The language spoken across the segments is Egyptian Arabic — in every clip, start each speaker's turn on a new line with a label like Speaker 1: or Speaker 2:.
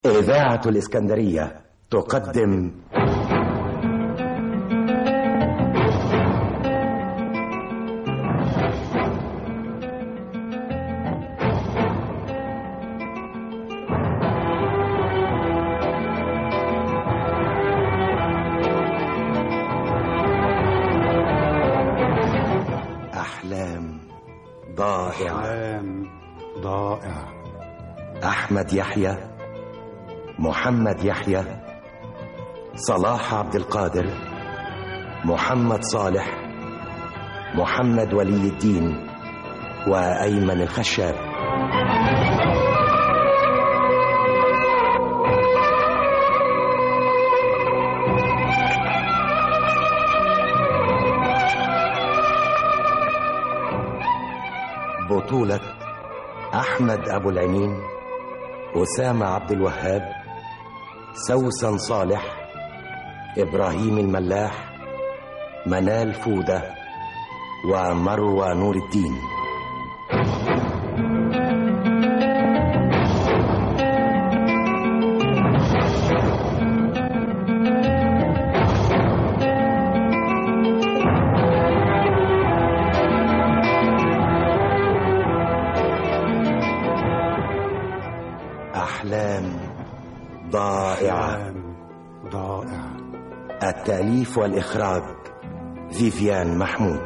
Speaker 1: إذاعة الإسكندرية تقدم أحلام ضائعة
Speaker 2: أحلام ضائع
Speaker 1: أحمد يحيى محمد يحيى صلاح عبد القادر محمد صالح محمد ولي الدين وأيمن الخشاب بطولة أحمد أبو العينين أسامة عبد الوهاب سوسن صالح إبراهيم الملاح منال فودة ومروى نور الدين أحلام ضائعة
Speaker 2: أحلام ضائع
Speaker 1: التأليف والإخراج فيفيان محمود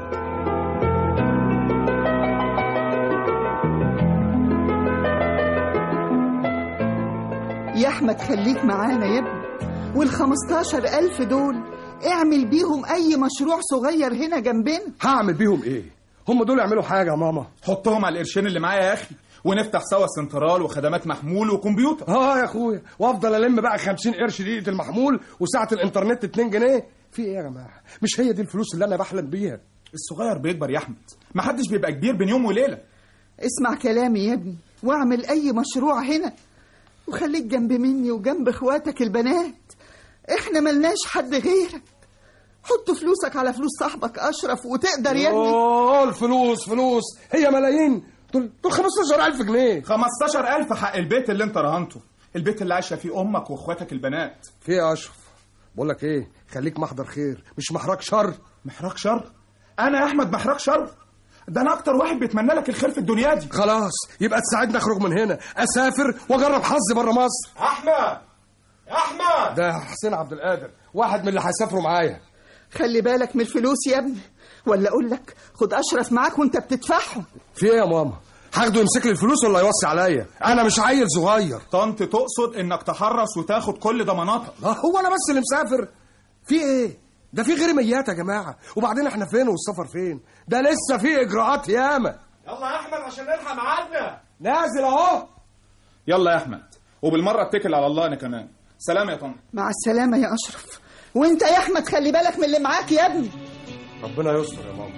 Speaker 3: يا احمد خليك معانا يا ابني والخمستاشر ألف دول اعمل بيهم أي مشروع صغير هنا جنبنا
Speaker 4: هعمل بيهم ايه هم دول يعملوا حاجه يا ماما
Speaker 5: حطهم على القرشين اللي معايا يا اخي ونفتح سوا سنترال وخدمات محمول وكمبيوتر
Speaker 4: اه يا اخويا وافضل الم بقى 50 قرش دقيقه المحمول وساعه الانترنت 2 جنيه في ايه يا جماعه مش هي دي الفلوس اللي انا بحلم بيها
Speaker 5: الصغير بيكبر يا احمد محدش بيبقى كبير بين يوم وليله
Speaker 3: اسمع كلامي يا ابني واعمل أي مشروع هنا وخليك جنب مني وجنب اخواتك البنات احنا ملناش حد غيرك حط فلوسك على فلوس صاحبك أشرف وتقدر يا ابني
Speaker 4: اوه الفلوس فلوس هي ملايين دول دول 15000 جنيه
Speaker 5: 15000 حق البيت اللي انت رهنته البيت اللي عايشه فيه امك واخواتك البنات
Speaker 4: في ايه يا اشرف بقول لك ايه خليك محضر خير مش محرك شر
Speaker 5: محراك شر انا يا احمد محراك شر ده انا اكتر واحد بيتمنى لك الخير في الدنيا دي
Speaker 4: خلاص يبقى تساعدني اخرج من هنا اسافر واجرب حظي بره مصر
Speaker 5: احمد يا احمد
Speaker 4: ده حسين عبد القادر واحد من اللي هيسافروا معايا
Speaker 3: خلي بالك من الفلوس يا ابني ولا أقول لك خد أشرف معاك وانت بتدفعهم
Speaker 4: في ايه يا ماما هاخده يمسك لي الفلوس ولا يوصي عليا انا مش عيل صغير
Speaker 5: طنط تقصد انك تحرص وتاخد كل ضماناتك
Speaker 4: اه هو انا بس اللي مسافر في ايه ده في غير ميات يا جماعه وبعدين احنا فين والسفر فين ده لسه في اجراءات ياما
Speaker 5: يلا يا احمد عشان نلحق ميعادنا
Speaker 4: نازل اهو
Speaker 5: يلا يا احمد وبالمره اتكل على الله انا كمان سلام يا طنط
Speaker 3: مع السلامة يا أشرف وانت يا أحمد خلي بالك من اللي معاك يا ابني
Speaker 4: ربنا يستر يا ماما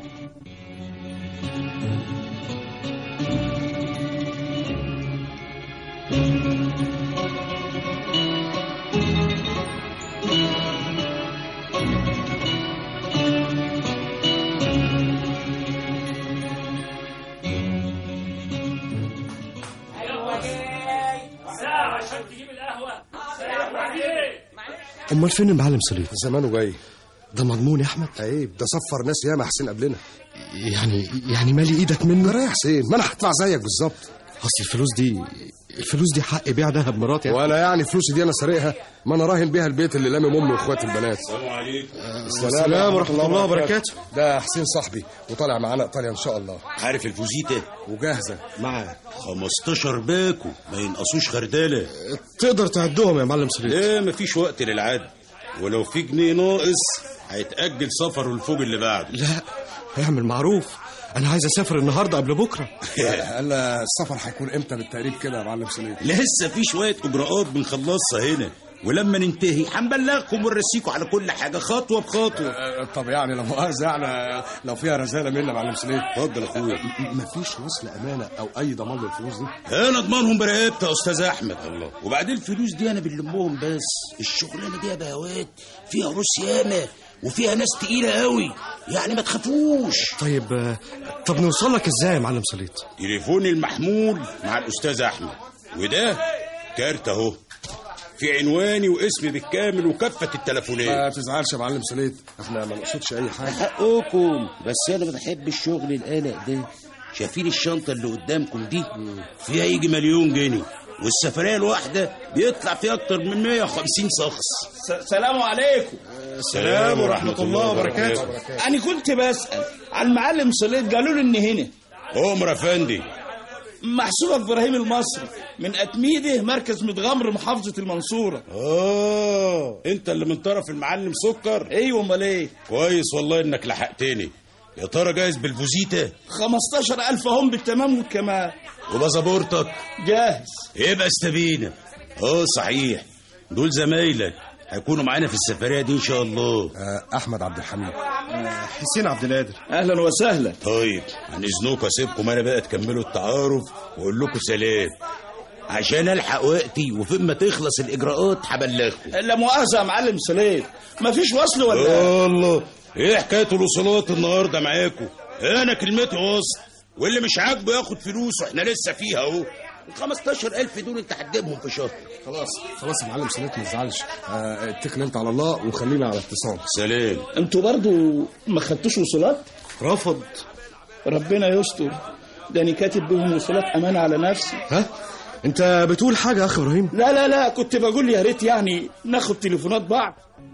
Speaker 6: ساعة عشان تجيب القهوة ساعة ايه
Speaker 7: امال فين المعلم صليب
Speaker 4: زمانه جاي
Speaker 7: ده مضمون يا احمد
Speaker 4: عيب ده صفر ناس ياما حسين قبلنا
Speaker 7: يعني يعني مالي ايدك منه
Speaker 4: جرى يا حسين ما انا هدفع زيك بالظبط
Speaker 7: اصل الفلوس دي الفلوس دي حق بيع دهب مراتي
Speaker 4: وانا يعني فلوسي دي انا سارقها ما انا راهن بيها البيت اللي لامم امي واخواتي البنات
Speaker 7: السلام ورحمه الله وبركاته
Speaker 4: ده حسين صاحبي وطالع معانا ايطاليا ان شاء الله
Speaker 8: عارف الفوزيتا
Speaker 4: وجاهزه
Speaker 7: معاه
Speaker 8: 15 باكو ما ينقصوش خردالة
Speaker 7: تقدر تعدهم يا معلم صليب
Speaker 8: لا مفيش وقت للعد ولو في جنيه ناقص هيتأجل سفره الفوق اللي بعده
Speaker 7: لا اعمل معروف انا عايز اسافر النهارده قبل بكره
Speaker 4: قال السفر هيكون امتى بالتقريب كده يا معلم سليم
Speaker 8: لسه في شوية إجراءات بنخلصها هنا ولما ننتهي هنبلغكم ونرسيكم على كل حاجة خطوة بخطوة
Speaker 4: آه، طب يعني لو مؤاخذة يعني لو فيها رسالة منا يا معلم سليم
Speaker 8: اتفضل يا اخويا
Speaker 4: مفيش وصل امانه او اي ضمان للفلوس دي
Speaker 8: انا اضمنهم برقبتي يا استاذ احمد الله وبعدين الفلوس دي انا بنلمهم بس الشغلانه دي يا بهوات فيها روس ياما وفيها ناس تقيله قوي يعني ما تخافوش
Speaker 7: طيب آه، طب نوصل لك ازاي يا معلم سليط
Speaker 8: تليفوني المحمول مع الاستاذ احمد وده كارت اهو في عنواني واسمي بالكامل وكافه التليفونات
Speaker 4: ما تزعلش يا معلم سليت احنا ما نقصدش اي حاجه
Speaker 8: حقكم بس انا ما بحبش الشغل القلق ده شايفين الشنطه اللي قدامكم دي فيها يجي مليون جنيه والسفريه الواحده بيطلع فيها اكتر من 150 شخص
Speaker 6: سلام عليكم
Speaker 8: السلام ورحمه الله وبركاته
Speaker 6: انا كنت بسال على المعلم صليت قالوا لي ان هنا
Speaker 8: عمر افندي
Speaker 6: محسوب ابراهيم المصري من اتميده مركز متغمر محافظه المنصوره
Speaker 8: اه انت اللي من طرف المعلم سكر
Speaker 6: ايوه امال ايه
Speaker 8: كويس والله انك لحقتني يا ترى جاهز بالفوزيتا
Speaker 6: 15000 هم بالتمام والكمال
Speaker 8: وباسبورتك
Speaker 6: جاهز
Speaker 8: يبقى استبينا اه صحيح دول زمايلك هيكونوا معانا في السفريه دي ان شاء الله
Speaker 4: آه، احمد عبد الحميد حسين عبد القادر
Speaker 6: اهلا وسهلا
Speaker 8: طيب عن اذنكم اسيبكم انا بقى تكملوا التعارف واقول لكم سلام عشان الحق وقتي وفين ما تخلص الاجراءات هبلغكم
Speaker 6: لا مؤاخذه يا معلم صليت مفيش وصل ولا
Speaker 8: الله ايه حكايه الوصولات النهارده معاكم انا كلمتي وصل واللي مش عاجبه ياخد فلوس واحنا لسه فيها اهو ال 15000 دول انت هتجيبهم في شهر
Speaker 4: خلاص خلاص يا معلم سليت ما تزعلش آه، اتكل انت على الله وخلينا على اتصال
Speaker 8: سلام
Speaker 6: انتوا برضو ما خدتوش وصولات
Speaker 4: رفض
Speaker 6: ربنا يستر ده انا كاتب بهم وصولات امانه على نفسي
Speaker 4: ها انت بتقول حاجه يا اخ ابراهيم
Speaker 6: لا لا لا كنت بقول يا ريت يعني ناخد تليفونات بعض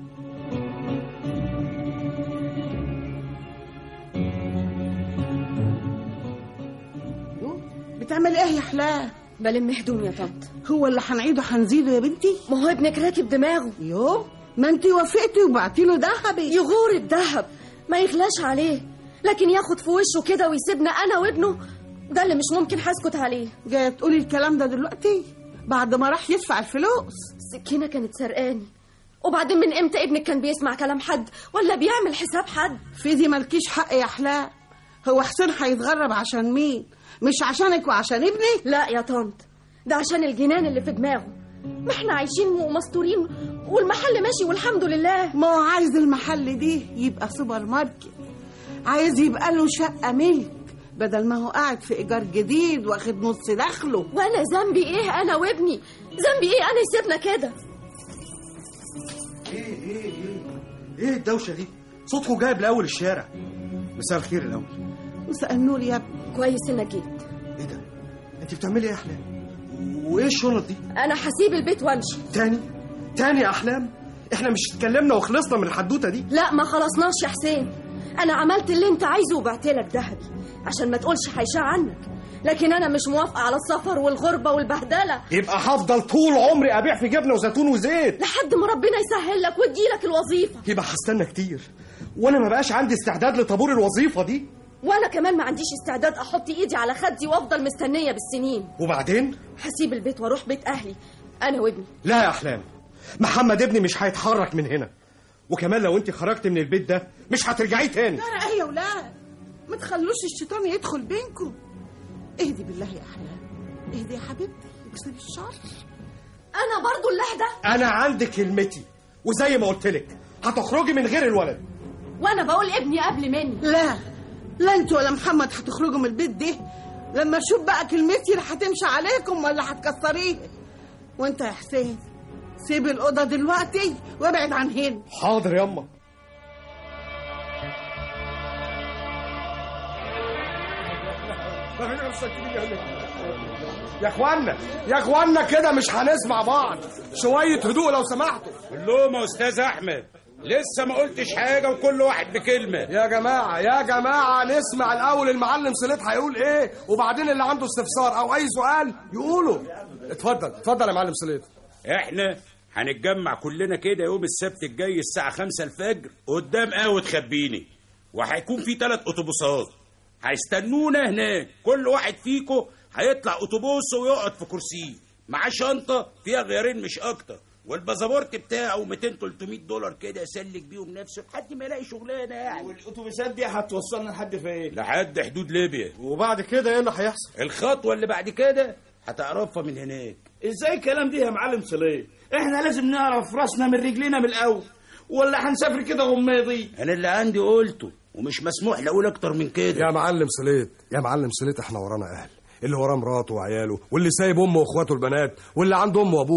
Speaker 3: بتعمل ايه يا حلاه
Speaker 9: بلم هدوم يا طنط
Speaker 3: هو اللي هنعيده هنزيده يا بنتي
Speaker 9: ما هو ابنك راكب دماغه
Speaker 3: يو ما انت وافقتي وبعتي له ذهبي
Speaker 9: يغور الذهب ما يغلاش عليه لكن ياخد في وشه كده ويسيبنا انا وابنه ده اللي مش ممكن هسكت عليه
Speaker 3: جايه تقولي الكلام ده دلوقتي بعد ما راح يدفع الفلوس
Speaker 9: السكينه كانت سرقاني وبعدين من امتى ابنك كان بيسمع كلام حد ولا بيعمل حساب حد
Speaker 3: في دي مالكيش حق يا حلاه هو حسين هيتغرب عشان مين مش عشانك وعشان ابني
Speaker 9: لا يا طنط ده عشان الجنان اللي في دماغه ما احنا عايشين ومستورين والمحل ماشي والحمد لله
Speaker 3: ما هو عايز المحل دي يبقى سوبر ماركت عايز يبقى له شقة ملك بدل ما هو قاعد في إيجار جديد واخد نص دخله
Speaker 9: وانا ذنبي ايه انا وابني ذنبي ايه انا يسيبنا كده
Speaker 10: ايه الدوشه دي صوتكم جايب لاول الشارع مساء الخير الاول
Speaker 3: مساء النور يا ابني
Speaker 9: كويس انك جيت
Speaker 10: ايه ده انت بتعملي ايه يا احلام وايه الشنط دي
Speaker 9: انا هسيب البيت وامشي
Speaker 10: تاني تاني يا احلام احنا مش اتكلمنا وخلصنا من الحدوته دي
Speaker 9: لا ما خلصناش يا حسين انا عملت اللي انت عايزه وبعت لك ذهبي عشان ما تقولش هيشاع عنك لكن انا مش موافقه على السفر والغربه والبهدله
Speaker 10: يبقى هفضل طول عمري ابيع في جبنه وزيتون وزيت
Speaker 9: لحد ما ربنا يسهل لك ويديلك الوظيفه
Speaker 10: يبقى هستنى كتير وانا ما بقاش عندي استعداد لطابور الوظيفه دي
Speaker 9: وانا كمان ما عنديش استعداد احط ايدي على خدي وافضل مستنيه بالسنين
Speaker 10: وبعدين
Speaker 9: هسيب البيت واروح بيت اهلي انا وابني
Speaker 10: لا يا احلام محمد ابني مش هيتحرك من هنا وكمان لو انت خرجت من البيت ده مش هترجعي تاني
Speaker 3: ترى ايه يا ولاد ما تخلوش الشيطان يدخل بينكم اهدي بالله يا احلام اهدي يا حبيبتي اكسري الشر
Speaker 9: انا برضو اللهده
Speaker 10: انا عندي كلمتي وزي ما قلت لك هتخرجي من غير الولد
Speaker 9: وانا بقول ابني قبل مني
Speaker 3: لا لا انت ولا محمد هتخرجوا من البيت ده لما اشوف بقى كلمتي اللي هتمشي عليكم ولا هتكسريه وانت يا حسين سيب الاوضه دلوقتي وابعد عن هنا
Speaker 10: حاضر ياما يا اخوانا يا اخوانا كده مش هنسمع بعض شويه هدوء لو سمحتوا
Speaker 8: اللوم يا استاذ احمد لسه ما قلتش حاجه وكل واحد بكلمه
Speaker 4: يا جماعه يا جماعه نسمع الاول المعلم سليت هيقول ايه وبعدين اللي عنده استفسار او اي سؤال يقوله اتفضل اتفضل يا معلم سليت
Speaker 8: احنا هنتجمع كلنا كده يوم السبت الجاي الساعة خمسة الفجر قدام قهوة خبيني وهيكون في ثلاث أتوبيسات هيستنونا هناك كل واحد فيكم هيطلع أتوبيس ويقعد في كرسيه معاه شنطة فيها غيارين مش أكتر والبازابورت بتاعه 200 300 دولار كده يسلك بيهم نفسه لحد ما يلاقي شغلانه يعني
Speaker 6: والاتوبيسات دي هتوصلنا لحد فين
Speaker 8: لحد حدود ليبيا
Speaker 4: وبعد كده ايه اللي هيحصل
Speaker 8: الخطوه اللي بعد كده هتعرفها من هناك
Speaker 6: ازاي الكلام دي يا معلم صليح احنا لازم نعرف راسنا من رجلينا من الاول ولا هنسافر كده غماضي
Speaker 8: انا اللي عندي قلته ومش مسموح لي اقول اكتر من كده
Speaker 4: يا معلم سليت يا معلم سليت احنا ورانا اهل اللي وراه مراته وعياله واللي سايب امه واخواته البنات واللي عنده امه وابوه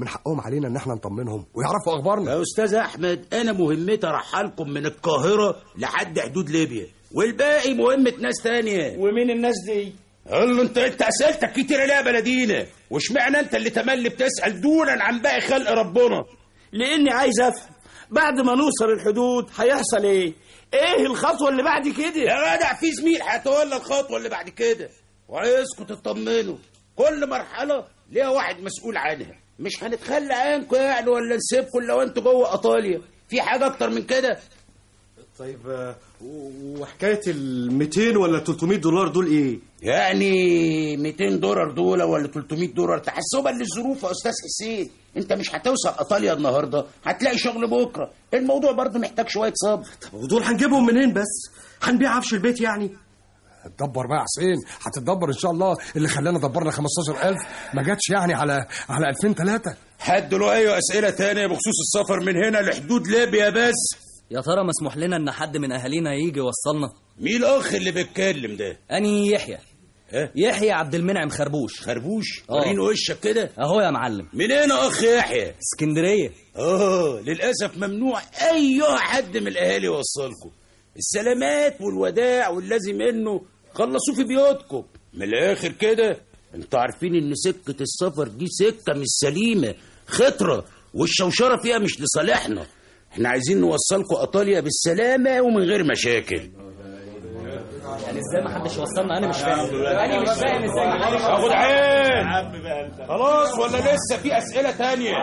Speaker 4: من حقهم علينا ان احنا نطمنهم ويعرفوا اخبارنا
Speaker 8: يا استاذ احمد انا مهمتي ارحلكم من القاهره لحد حدود ليبيا والباقي مهمه ناس تانية
Speaker 6: ومين الناس دي
Speaker 8: قال له انت انت اسئلتك كتير ليه يا بلدينا واشمعنى انت اللي تملي بتسال دونا عن باقي خلق ربنا
Speaker 6: لاني عايز افهم بعد ما نوصل الحدود هيحصل ايه ايه الخطوه اللي بعد كده
Speaker 8: يا جدع في زميل هيتولى الخطوه اللي بعد كده وعايزكم تطمنوا كل مرحله ليها واحد مسؤول عنها مش هنتخلى عنكم يعني ولا نسيبكم لو انتوا جوه ايطاليا في حاجه اكتر من كده
Speaker 10: طيب آه، و- وحكايه ال 200 ولا 300 دولار دول ايه؟
Speaker 8: يعني 200 دولار دول ولا 300 دولار تحسبا للظروف يا استاذ حسين انت مش هتوصل ايطاليا النهارده هتلاقي شغل بكره الموضوع برضه محتاج شويه صبر
Speaker 10: ودول هنجيبهم منين بس؟ هنبيع عفش البيت يعني؟
Speaker 4: هتدبر بقى يا حسين هتتدبر ان شاء الله اللي خلانا دبرنا 15000 ما جاتش يعني على على 2000 3
Speaker 8: حد له اي اسئله تانية بخصوص السفر من هنا لحدود ليبيا بس
Speaker 11: يا ترى مسموح لنا ان حد من اهالينا يجي يوصلنا
Speaker 8: مين الاخ اللي بيتكلم ده
Speaker 11: اني يحيى
Speaker 8: ها
Speaker 11: يحيى عبد المنعم خربوش
Speaker 8: خربوش
Speaker 11: آه.
Speaker 8: وريني وشك كده
Speaker 11: اهو يا معلم
Speaker 8: منين يا اخ يحيى
Speaker 11: اسكندريه
Speaker 8: اه للاسف ممنوع اي حد من الاهالي يوصلكم السلامات والوداع واللازم منه خلصوه في بيوتكم من الاخر كده انتوا عارفين ان سكه السفر دي سكه مش سليمه خطره والشوشره فيها مش لصالحنا احنا عايزين نوصلكم ايطاليا بالسلامه ومن غير مشاكل
Speaker 11: يعني ازاي ما حدش يوصلنا انا مش فاهم انا مش فاهم ازاي ما حدش
Speaker 8: خد عين خلاص ولا لسه في اسئله تانية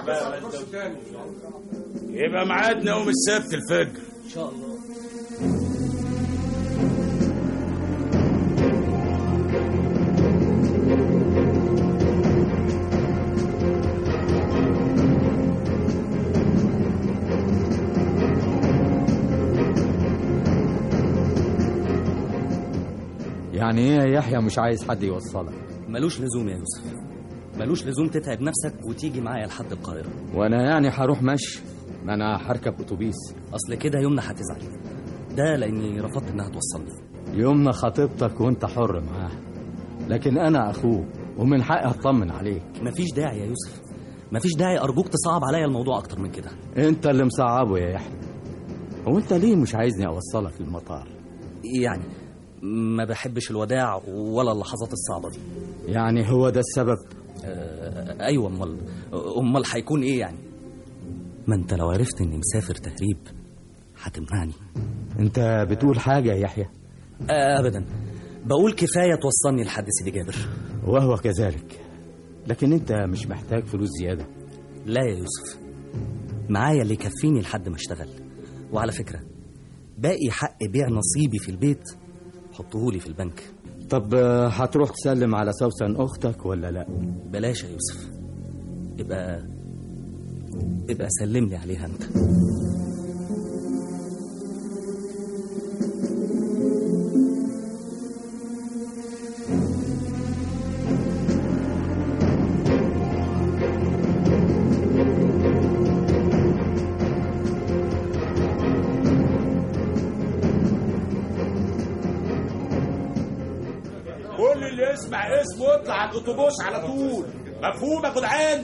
Speaker 8: يبقى ميعادنا يوم السبت الفجر
Speaker 11: ان شاء الله
Speaker 12: يعني ايه يا يحيى مش عايز حد يوصلك
Speaker 11: ملوش لزوم يا يوسف ملوش لزوم تتعب نفسك وتيجي معايا لحد القاهره
Speaker 12: وانا يعني هروح مشي ما انا هركب اتوبيس
Speaker 11: اصل كده يومنا هتزعل ده لاني رفضت انها توصلني
Speaker 12: يوم ما خطيبتك وانت حر معاها لكن انا اخوك ومن حقي اطمن عليك
Speaker 11: مفيش داعي يا يوسف مفيش داعي ارجوك تصعب عليا الموضوع اكتر من كده
Speaker 12: انت اللي مصعبه يا يحيى هو انت ليه مش عايزني اوصلك المطار
Speaker 11: يعني ما بحبش الوداع ولا اللحظات الصعبه دي
Speaker 12: يعني هو ده السبب
Speaker 11: آه ايوه امال امال هيكون ايه يعني ما انت لو عرفت اني مسافر تهريب هتمنعني
Speaker 12: انت بتقول حاجه يا يحيى
Speaker 11: آه ابدا بقول كفايه توصلني لحد سيدي جابر
Speaker 12: وهو كذلك لكن انت مش محتاج فلوس زياده
Speaker 11: لا يا يوسف معايا اللي يكفيني لحد ما اشتغل وعلى فكره باقي حق بيع نصيبي في البيت حطهولي في البنك
Speaker 12: طب آه، هتروح تسلم على سوسن اختك ولا لا
Speaker 11: بلاش يا يوسف يبقى يبقى سلم لي عليها انت
Speaker 8: كل اللي يسمع اسمه يطلع على الاتوبيس على طول مفهوم يا جدعان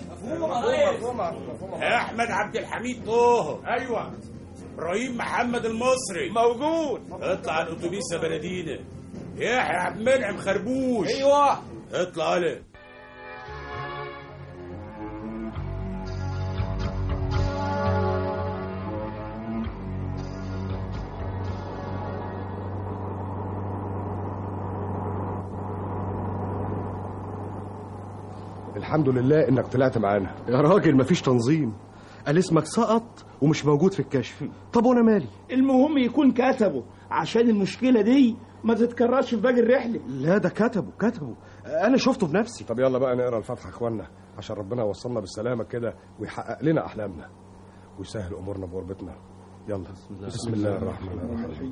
Speaker 8: احمد عبد الحميد طه ايوه ابراهيم محمد المصري موجود اطلع على الاتوبيس يا بلدينا يحيى عبد المنعم خربوش ايوه اطلع عليه
Speaker 4: الحمد لله انك طلعت معانا
Speaker 10: يا راجل مفيش تنظيم قال اسمك سقط ومش موجود في الكشف طب وانا مالي
Speaker 6: المهم يكون كتبه عشان المشكله دي ما تتكررش في باقي الرحله
Speaker 10: لا ده كتبه كتبه انا شفته بنفسي
Speaker 4: طب يلا بقى نقرا الفاتحه يا اخوانا عشان ربنا يوصلنا بالسلامه كده ويحقق لنا احلامنا ويسهل امورنا بغربتنا يلا بسم الله الرحمن الرحيم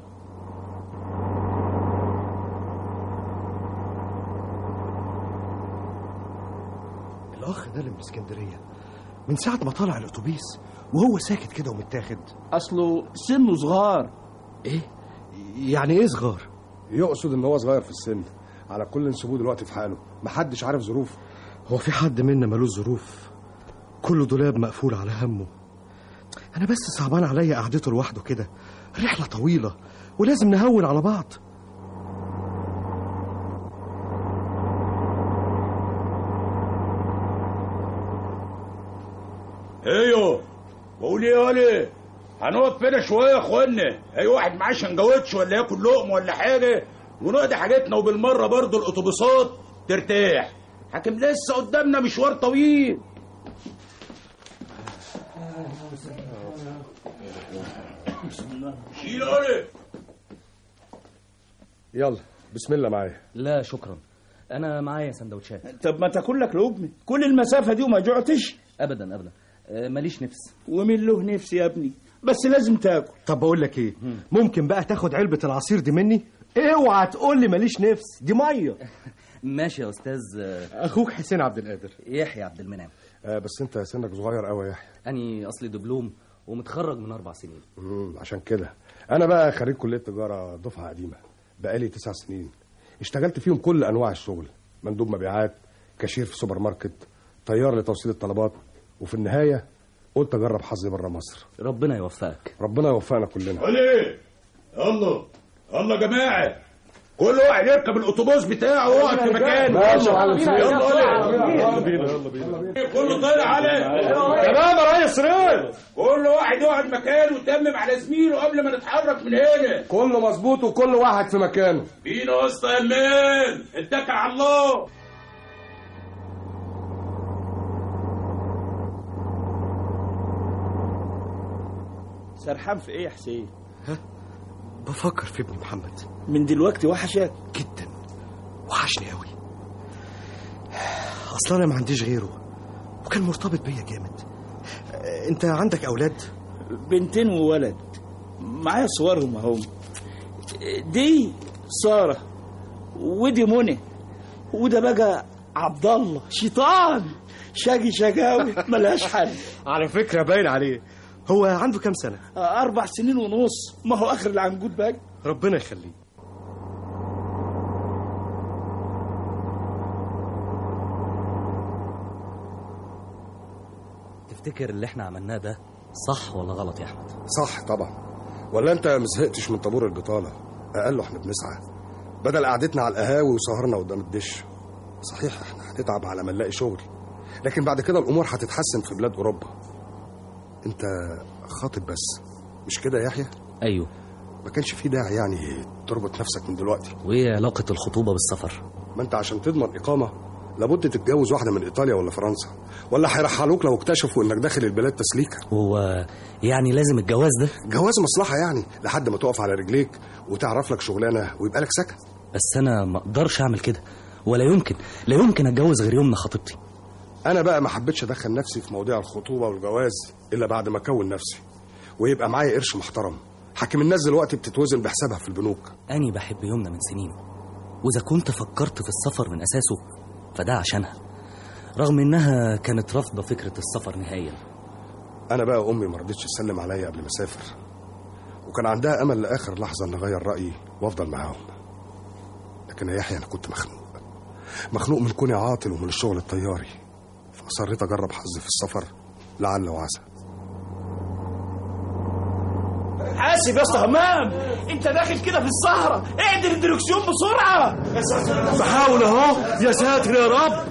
Speaker 10: الاخ ده اللي من اسكندريه من ساعه ما طلع الاتوبيس وهو ساكت كده ومتاخد
Speaker 6: اصله سنه صغار
Speaker 10: ايه يعني ايه صغار
Speaker 4: يقصد ان هو صغير في السن على كل نسيبوه دلوقتي في حاله محدش عارف ظروفه
Speaker 10: هو في حد منا ملوش ظروف كل دولاب مقفول على همه انا بس صعبان عليا قعدته لوحده كده رحله طويله ولازم نهون على بعض
Speaker 8: ايوه بقول ايه يا ولي هنقف هنا شويه يا اخوانا اي واحد معاه شنجوتش ولا ياكل لقمه ولا حاجه ونقضي حاجتنا وبالمره برضه الاتوبيسات ترتاح حاكم لسه قدامنا مشوار طويل شيل يا ولي
Speaker 4: يلا بسم الله معايا
Speaker 11: لا شكرا انا معايا سندوتشات
Speaker 6: طب ما تاكل لك لقمه كل المسافه دي وما جعتش
Speaker 11: ابدا ابدا آه، ماليش نفس
Speaker 6: ومين له نفس يا ابني بس لازم تاكل
Speaker 10: طب بقول لك ايه ممكن بقى تاخد علبه العصير دي مني اوعى تقول لي ماليش نفس دي ميه
Speaker 11: ماشي يا استاذ آه،
Speaker 10: اخوك حسين عبد القادر
Speaker 11: يحيى عبد المنعم
Speaker 4: آه بس انت سنك صغير قوي يا يحيى
Speaker 11: اني اصلي دبلوم ومتخرج من اربع سنين
Speaker 4: مم، عشان كده انا بقى خريج كليه تجاره دفعه قديمه بقالي تسع سنين اشتغلت فيهم كل انواع الشغل مندوب مبيعات كاشير في سوبر ماركت طيار لتوصيل الطلبات وفي النهايه قلت اجرب حظي بره مصر
Speaker 11: ربنا يوفقك
Speaker 4: ربنا يوفقنا كلنا
Speaker 8: ولي يلا يلا يا جماعه كل واحد يركب الاتوبيس بتاعه ويقعد في مكانه
Speaker 4: ماشي يا معلم سليم.
Speaker 8: يلا
Speaker 4: يلا
Speaker 8: ولي
Speaker 4: بينا يلا بينا
Speaker 8: كله طالع على
Speaker 4: تمام يا ريس ريل
Speaker 8: كل واحد يقعد مكانه ويتمم على زميله قبل ما نتحرك من هنا
Speaker 4: كله مظبوط وكل واحد في مكانه
Speaker 8: بينا يا اسطى يا مان اتكل على الله
Speaker 6: سرحان في ايه يا حسين
Speaker 10: بفكر في ابني محمد
Speaker 6: من دلوقتي وحشك
Speaker 10: جدا وحشني قوي اصلا انا ما عنديش غيره وكان مرتبط بيا جامد آه، انت عندك اولاد
Speaker 6: بنتين وولد معايا صورهم اهم دي ساره ودي منى وده بقى عبد الله شيطان شاقي شقاوي ملهاش حل
Speaker 10: على فكره باين عليه هو عنده كام سنه
Speaker 6: اربع سنين ونص ما هو اخر العنقود بقى
Speaker 10: ربنا يخليه
Speaker 11: تفتكر اللي احنا عملناه ده صح ولا غلط يا احمد
Speaker 4: صح طبعا ولا انت ما زهقتش من طابور البطاله اقل احنا بنسعى بدل قعدتنا على القهاوي وسهرنا قدام الدش صحيح احنا هنتعب على ما نلاقي شغل لكن بعد كده الامور هتتحسن في بلاد اوروبا انت خاطب بس مش كده يا يحيى
Speaker 11: ايوه
Speaker 4: ما كانش في داعي يعني تربط نفسك من دلوقتي
Speaker 11: وايه علاقه الخطوبه بالسفر
Speaker 4: ما انت عشان تضمن اقامه لابد تتجوز واحده من ايطاليا ولا فرنسا ولا هيرحلوك لو اكتشفوا انك داخل البلاد تسليكه
Speaker 11: هو يعني لازم الجواز ده
Speaker 4: جواز مصلحه يعني لحد ما تقف على رجليك وتعرف لك شغلانه ويبقى لك سكن
Speaker 11: بس انا ما اقدرش اعمل كده ولا يمكن لا يمكن اتجوز غير يوم ما خطيبتي
Speaker 4: انا بقى ما حبيتش ادخل نفسي في مواضيع الخطوبه والجواز الا بعد ما اكون نفسي ويبقى معايا قرش محترم حاكم الناس دلوقتي بتتوزن بحسابها في البنوك
Speaker 11: اني بحب يومنا من سنين واذا كنت فكرت في السفر من اساسه فده عشانها رغم انها كانت رافضه فكره السفر نهائيا
Speaker 4: انا بقى امي ما رضتش تسلم عليا قبل ما اسافر وكان عندها امل لاخر لحظه ان اغير رايي وافضل معاهم لكن يا يحيى انا كنت مخنوق مخنوق من كوني عاطل ومن الشغل الطياري فاصريت اجرب حظي في السفر لعل وعسى
Speaker 6: حاسب يا اسطى همام انت داخل كده في الصحراء اعدل الدركسيون بسرعه
Speaker 10: بحاول اهو يا ساتر يا رب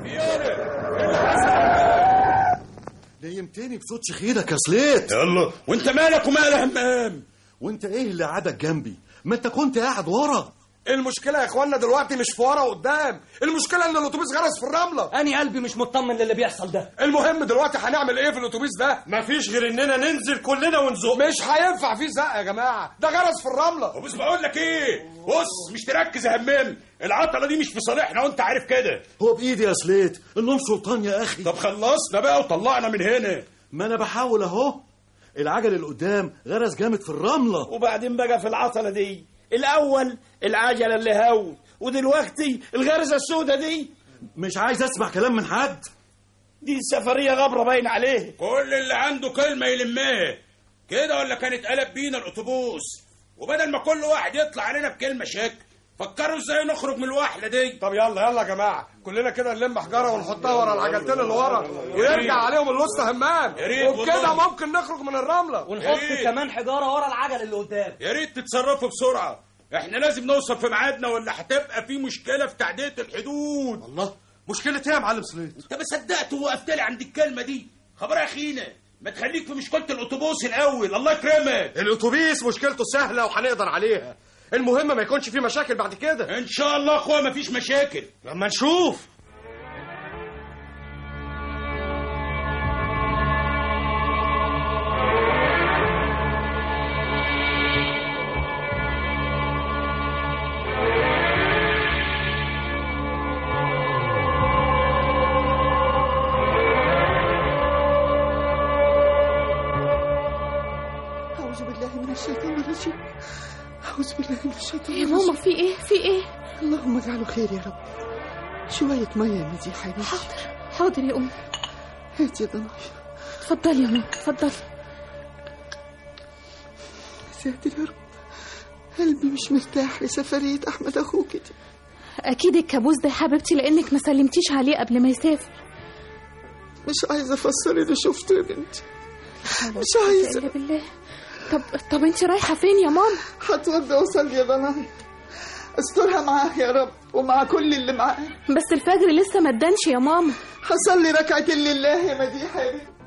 Speaker 7: نيمتني بصوت شخيرك يا سليت
Speaker 8: يلا وانت مالك ومال يا همام
Speaker 7: وانت ايه اللي قعدك جنبي ما انت كنت قاعد ورا
Speaker 4: المشكله يا اخوانا دلوقتي مش في ورا وقدام المشكله ان الاتوبيس غرس في الرمله
Speaker 11: اني قلبي مش مطمن للي بيحصل ده
Speaker 4: المهم دلوقتي هنعمل ايه في الاتوبيس ده
Speaker 10: مفيش غير اننا ننزل كلنا ونزق
Speaker 4: مش هينفع فيه زق يا جماعه ده غرس في الرمله
Speaker 8: بس بقول لك ايه بص مش تركز يا همام العطله دي مش في صالحنا وانت عارف كده
Speaker 7: هو بايدي يا سليت النوم سلطان يا اخي
Speaker 8: طب خلصنا بقى وطلعنا من هنا
Speaker 7: ما انا بحاول اهو العجل اللي قدام غرس جامد في الرمله
Speaker 6: وبعدين بقى في العطله دي الاول العجله اللي هو ودلوقتي الغرزه السوداء دي
Speaker 7: مش عايز اسمع كلام من حد
Speaker 6: دي سفريه غبره باين عليه
Speaker 8: كل اللي عنده كلمه يلمها كده ولا كانت قلب بينا الاتوبيس وبدل ما كل واحد يطلع علينا بكلمه شك فكروا ازاي نخرج من الوحله دي
Speaker 4: طب يلا يلا يا جماعه كلنا كده نلم حجاره ونحطها ورا العجلتين اللي ورا ويرجع عليهم الوسط همام
Speaker 8: يا ريت
Speaker 4: وبكده
Speaker 8: والله.
Speaker 4: ممكن نخرج من الرمله
Speaker 11: ونحط كمان حجاره ورا العجل اللي قدام
Speaker 8: يا ريت تتصرفوا بسرعه احنا لازم نوصل في ميعادنا ولا هتبقى في مشكله في تعديه الحدود
Speaker 10: الله مشكله ايه يا معلم سليط
Speaker 8: انت ما صدقت ووقفت لي عند الكلمه دي خبر يا اخينا ما تخليك في مشكله الاتوبيس الاول الله يكرمك
Speaker 10: الاتوبيس مشكلته سهله وهنقدر عليها المهم ما يكونش في مشاكل بعد كده
Speaker 8: ان شاء الله اخويا ما فيش مشاكل
Speaker 10: لما نشوف
Speaker 3: أعوذ بالله من الشيطان الرجيم أعوذ بالله من الشيطان
Speaker 13: يا ماما في ايه في ايه
Speaker 3: اللهم اجعله خير يا رب شوية مية يا مديحة يا بنتي
Speaker 13: حاضر حاضر يا امي
Speaker 3: هاتي يا ضنايا
Speaker 13: اتفضلي يا ماما اتفضلي
Speaker 3: ساتر يا رب قلبي مش مرتاح لسفرية أحمد أخوك دي
Speaker 13: اكيد الكابوس ده يا حبيبتي لانك ما سلمتيش عليه قبل ما يسافر
Speaker 3: مش عايزة أفسر اللي شفته يا بنتي مش
Speaker 13: إلا
Speaker 3: عايزة
Speaker 13: بالله طب طب انت رايحه فين يا ماما
Speaker 3: هتوضى وأصلي يا ضنايا استرها معاه يا رب ومع كل اللي معاه
Speaker 13: بس الفجر لسه ما ادانش يا ماما
Speaker 3: هصلي ركعتين لله يا مديحة يا بنتي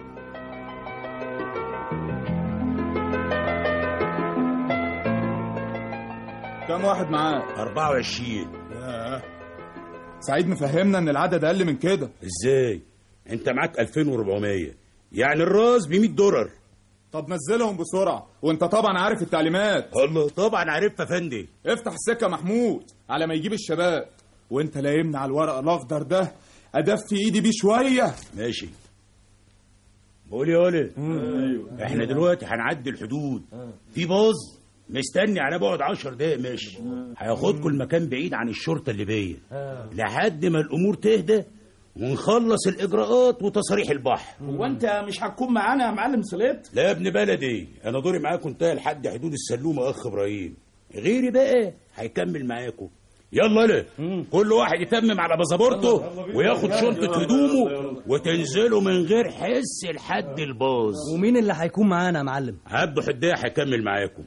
Speaker 5: كم واحد معاك
Speaker 8: 24
Speaker 5: ياه. سعيد مفهمنا ان العدد اقل من كده
Speaker 8: ازاي انت معاك 2400 يعني الراس ب 100 دولار
Speaker 5: طب نزلهم بسرعه وانت طبعا عارف التعليمات
Speaker 8: الله طبعا عارفها يا فندي
Speaker 5: افتح السكه محمود على ما يجيب الشباب وانت لايمني على الورق الاخضر ده ادفي ايدي بيه شويه
Speaker 8: ماشي بقول يا ولد احنا دلوقتي هنعدي الحدود في باظ مستني على بعد 10 دقايق ماشي هياخدكم المكان بعيد عن الشرطه الليبيه لحد ما الامور تهدى ونخلص الاجراءات وتصاريح البحر
Speaker 6: هو انت مش هتكون معانا يا معلم سليت
Speaker 8: لا يا ابن بلدي انا دوري معاكم انتهى لحد حدود السلومه اخ ابراهيم غيري بقى هيكمل معاكم يلا لا كل واحد يتمم على بازابورته وياخد شنطه هدومه وتنزلوا من غير حس لحد الباص
Speaker 11: ومين اللي هيكون معانا يا معلم
Speaker 8: عبده حدايه هيكمل معاكم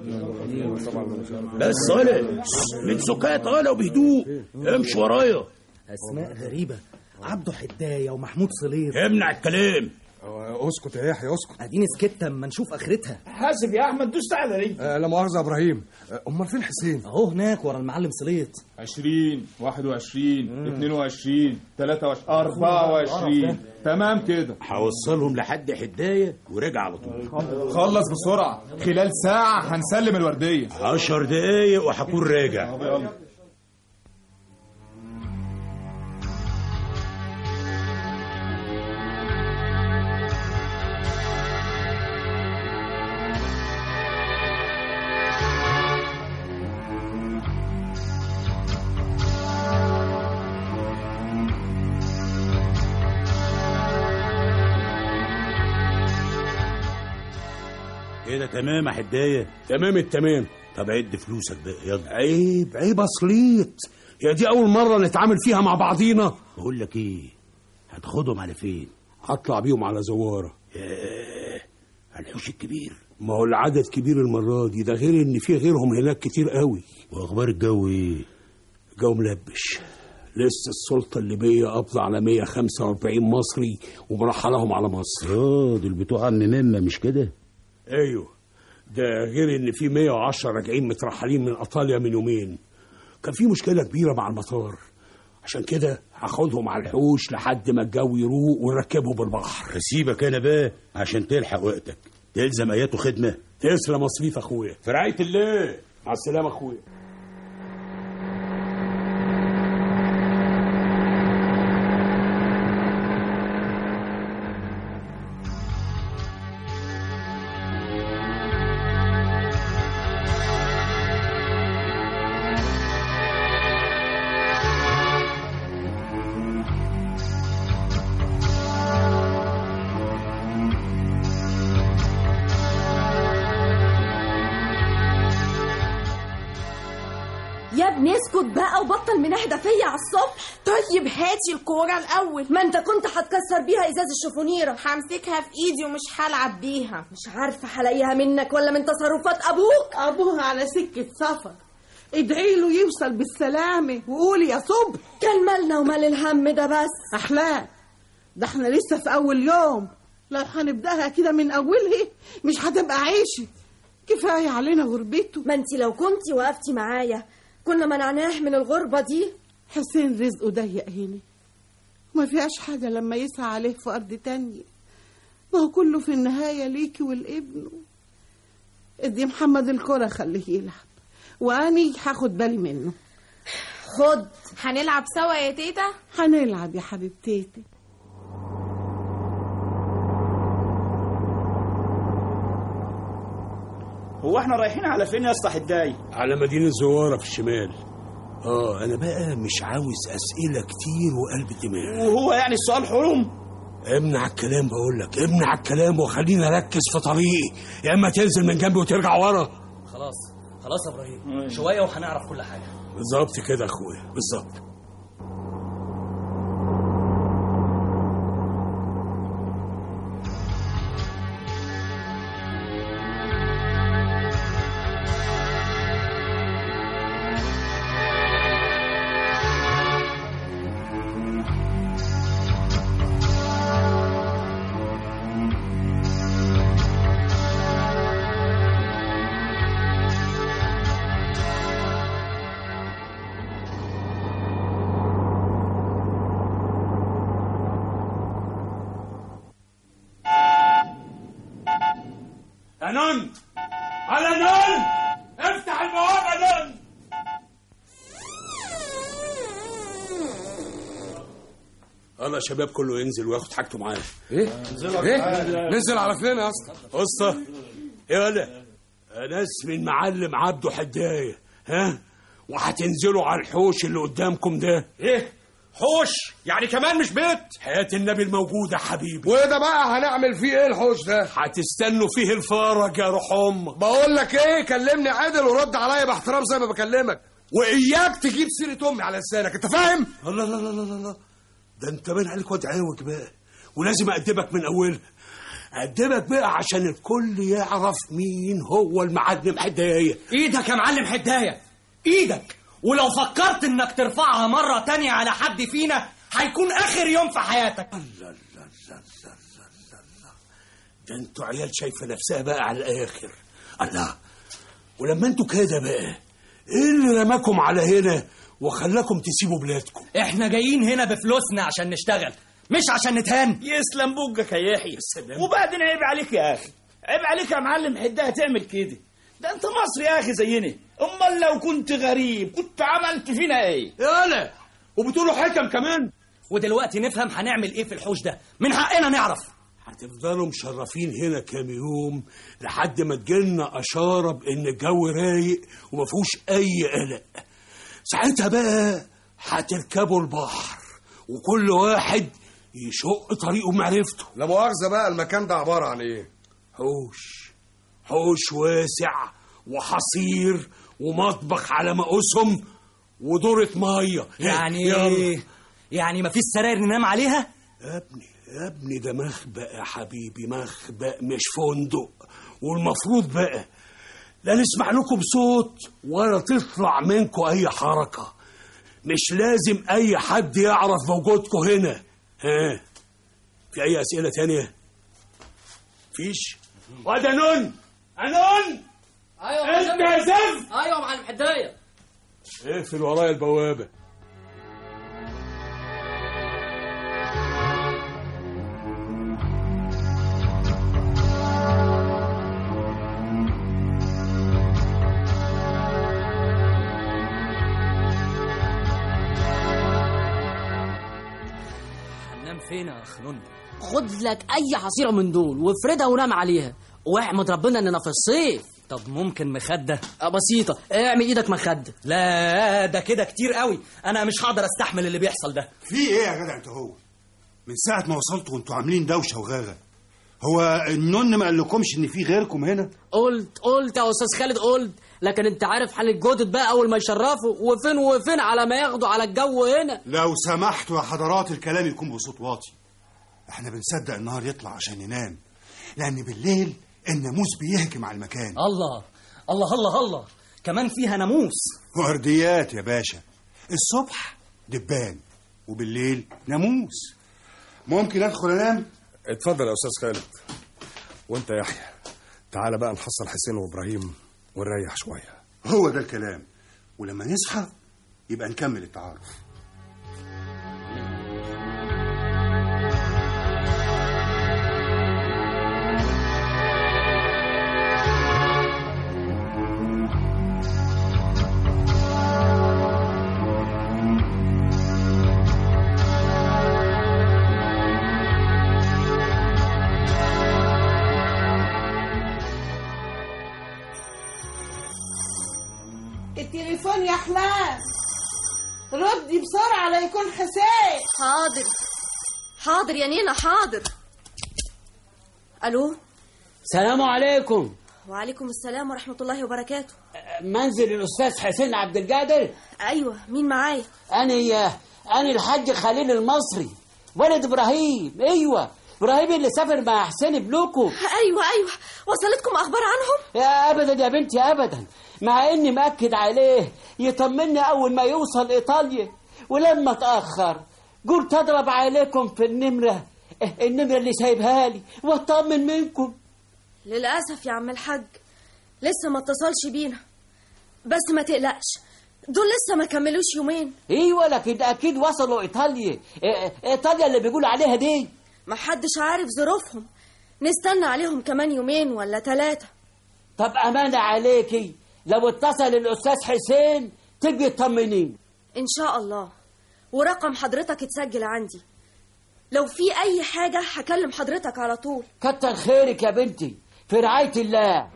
Speaker 8: بس ولا من سكات ولا وبهدوء امشي ورايا
Speaker 11: اسماء غريبه عبده حدايه ومحمود صلير
Speaker 8: امنع الكلام
Speaker 4: اسكت يا يحيى اسكت
Speaker 11: اديني سكت اما نشوف اخرتها
Speaker 6: حاسب يا احمد دوست على رجلي
Speaker 4: آه لا مؤاخذه يا ابراهيم آه، امال فين حسين
Speaker 11: اهو هناك ورا المعلم صليت
Speaker 5: 20 21 22 23 24 تمام كده
Speaker 8: هوصلهم لحد حدايه ورجع على طول
Speaker 5: خلص بسرعه خلال ساعه هنسلم الورديه
Speaker 8: عشر دقايق وهكون راجع كده تمام يا حدايه
Speaker 14: تمام التمام
Speaker 8: طب عد فلوسك بقى يلا
Speaker 14: عيب عيب اصليت يا دي اول مره نتعامل فيها مع بعضينا
Speaker 8: بقول لك ايه هتاخدهم على فين
Speaker 14: هطلع بيهم على زواره
Speaker 8: ياه على الحوش الكبير
Speaker 14: ما هو العدد كبير المره دي ده غير ان في غيرهم هناك كتير قوي
Speaker 8: واخبار الجو ايه
Speaker 14: جو ملبش لسه السلطة الليبية قابضة على 145 مصري ومرحلهم على مصر
Speaker 8: اه دول بتوع عم مما مش كده
Speaker 14: ايوه ده غير ان في 110 راجعين مترحلين من ايطاليا من يومين كان في مشكله كبيره مع المطار عشان كده هاخدهم على الحوش لحد ما الجو يروق ونركبهم بالبحر
Speaker 8: سيبك انا بقى عشان تلحق وقتك تلزم اياته خدمه
Speaker 14: تسلم مصريف اخويا
Speaker 8: في رعايه الله
Speaker 14: مع السلامه اخويا
Speaker 9: اسكت بقى وبطل منهدة فيا على الصبح
Speaker 15: طيب هاتي الكورة الأول
Speaker 9: ما انت كنت هتكسر بيها ازاز الشفونيرة
Speaker 15: همسكها في ايدي ومش هلعب بيها
Speaker 9: مش عارفة هلاقيها منك ولا من تصرفات ابوك
Speaker 16: ابوها على سكة سفر ادعي له يوصل بالسلامة وقولي يا صبح
Speaker 9: كان مالنا ومال الهم ده بس
Speaker 16: أحلام ده احنا لسه في أول يوم لو هنبدأها كده من أولها مش هتبقى عيشة كفاية علينا غربته
Speaker 9: ما انت لو كنتي وقفتي معايا كنا منعناه من الغربة دي
Speaker 16: حسين رزقه ضيق هنا وما فيهاش حاجة لما يسعى عليه في أرض تانية ما هو كله في النهاية ليكي والابن ادي محمد الكرة خليه يلعب وأني هاخد بالي منه
Speaker 9: خد
Speaker 15: هنلعب سوا يا تيتا
Speaker 16: هنلعب يا حبيبتيتي
Speaker 6: هو احنا رايحين على فين يا اسطى حداي
Speaker 14: على مدينة زوارة في الشمال اه انا بقى مش عاوز اسئلة كتير وقلب دماغ
Speaker 6: وهو يعني السؤال حرم
Speaker 14: امنع الكلام بقول لك امنع الكلام وخليني اركز في طريقي يا اما تنزل من جنبي وترجع ورا
Speaker 11: خلاص خلاص يا ابراهيم شويه وهنعرف كل حاجه
Speaker 14: بالظبط كده يا اخويا بالظبط
Speaker 8: يا نون على نون افتح البوابة يا نون
Speaker 14: يلا يا شباب كله ينزل وياخد حاجته معاه
Speaker 4: ايه ايه ننزل على فين يا اسطى
Speaker 14: قصة يلا انا اسمي المعلم عبده حداية ها وهتنزلوا على الحوش اللي قدامكم ده
Speaker 8: ايه حوش يعني كمان مش بيت
Speaker 14: حياة النبي الموجودة حبيبي
Speaker 4: وده بقى هنعمل فيه ايه الحوش ده
Speaker 14: هتستنوا فيه الفرج يا روح امك
Speaker 4: بقول لك ايه كلمني عادل ورد عليا باحترام زي ما بكلمك واياك تجيب سيره امي على لسانك انت فاهم
Speaker 14: الله لا لا لا لا لا ده انت باين عليك واد عوج بقى ولازم اقدمك من اولها اقدمك بقى عشان الكل يعرف مين هو المعلم حدايه
Speaker 11: ايدك يا معلم حدايه ايدك ولو فكرت انك ترفعها مرة تانية على حد فينا هيكون اخر يوم في حياتك
Speaker 14: لا لا لا لا لا لا لا ده انتوا عيال شايفه نفسها بقى على الاخر الله ولما انتوا كده بقى ايه اللي رماكم على هنا وخلاكم تسيبوا بلادكم
Speaker 11: احنا جايين هنا بفلوسنا عشان نشتغل مش عشان نتهان
Speaker 6: يسلم بوجك يا يحيى وبعدين عيب عليك يا اخي عيب عليك يا معلم حدها تعمل كده ده انت مصري يا اخي زينا امال لو كنت غريب كنت عملت فينا ايه
Speaker 14: يالا وبتقولوا حكم كمان
Speaker 11: ودلوقتي نفهم هنعمل ايه في الحوش ده من حقنا نعرف
Speaker 14: هتفضلوا مشرفين هنا كام يوم لحد ما تجيلنا اشاره بان الجو رايق وما فيهوش اي قلق ساعتها بقى هتركبوا البحر وكل واحد يشق طريقه بمعرفته
Speaker 4: لا مؤاخذه بقى المكان ده عباره عن ايه
Speaker 14: حوش حوش واسع وحصير ومطبخ على مقاسهم ودورة مية
Speaker 11: يعني
Speaker 14: يلا.
Speaker 11: يعني مفيش سراير ننام عليها
Speaker 14: يا ابني يا ابني ده مخبأ يا حبيبي مخبأ مش فندق والمفروض بقى لا نسمع لكم صوت ولا تطلع منكم اي حركة مش لازم اي حد يعرف بوجودكم هنا ها في اي اسئلة تانية فيش وده نون انون
Speaker 17: ايوه
Speaker 14: انت يا زف
Speaker 17: ايوه يا معلم حدايه
Speaker 14: اقفل ورايا البوابة
Speaker 11: هننام فين يا اخ نون
Speaker 17: خد لك اي حصيره من دول وافردها ونام عليها واحمد ربنا اننا في الصيف
Speaker 11: طب ممكن مخدة
Speaker 17: آه، بسيطه اعمل ايدك مخده
Speaker 11: لا ده كده كتير قوي انا مش هقدر استحمل اللي بيحصل ده
Speaker 2: في ايه يا جدع انت هو من ساعة ما وصلتوا وانتوا عاملين دوشة وغاغة هو النن ما قالكمش ان في غيركم هنا
Speaker 17: قلت قلت يا استاذ خالد قلت لكن انت عارف حال الجدد بقى اول ما يشرفوا وفين وفين على ما ياخدوا على الجو هنا
Speaker 2: لو سمحتوا يا حضرات الكلام يكون بصوت واطي احنا بنصدق النهار يطلع عشان ننام لان بالليل الناموس بيهجم على المكان
Speaker 11: الله الله الله الله كمان فيها ناموس
Speaker 2: ورديات يا باشا الصبح دبان وبالليل ناموس ممكن ادخل انام
Speaker 4: اتفضل يا استاذ خالد وانت يا يحيى تعالى بقى نحصل حسين وابراهيم ونريح شويه
Speaker 2: هو ده الكلام ولما نصحى يبقى نكمل التعارف
Speaker 16: التليفون يا احلام ردي بسرعه لا يكون حسين
Speaker 9: حاضر حاضر يا نينا حاضر الو
Speaker 17: سلام عليكم
Speaker 9: وعليكم السلام ورحمه الله وبركاته
Speaker 17: منزل الاستاذ حسين عبد القادر
Speaker 9: ايوه مين معايا
Speaker 17: انا انا الحاج خليل المصري ولد ابراهيم ايوه ابراهيم اللي سافر مع حسين بلوكو
Speaker 9: ايوه ايوه وصلتكم اخبار عنهم
Speaker 17: يا ابدا يا بنتي ابدا مع اني مأكد عليه يطمني اول ما يوصل ايطاليا ولما اتاخر قلت اضرب عليكم في النمره النمره اللي سايبها لي واطمن منكم
Speaker 9: للاسف يا عم الحاج لسه ما اتصلش بينا بس ما تقلقش دول لسه ما كملوش يومين
Speaker 17: ايوه لكن اكيد وصلوا ايطاليا إيه- ايطاليا اللي بيقولوا عليها دي
Speaker 9: ما حدش عارف ظروفهم نستنى عليهم كمان يومين ولا ثلاثة
Speaker 17: طب امانه عليكي لو اتصل الاستاذ حسين تبقي تطمنين
Speaker 9: إن شاء الله ورقم حضرتك اتسجل عندي لو في أي حاجة هكلم حضرتك على طول
Speaker 17: كتر خيرك يا بنتي في رعايه الله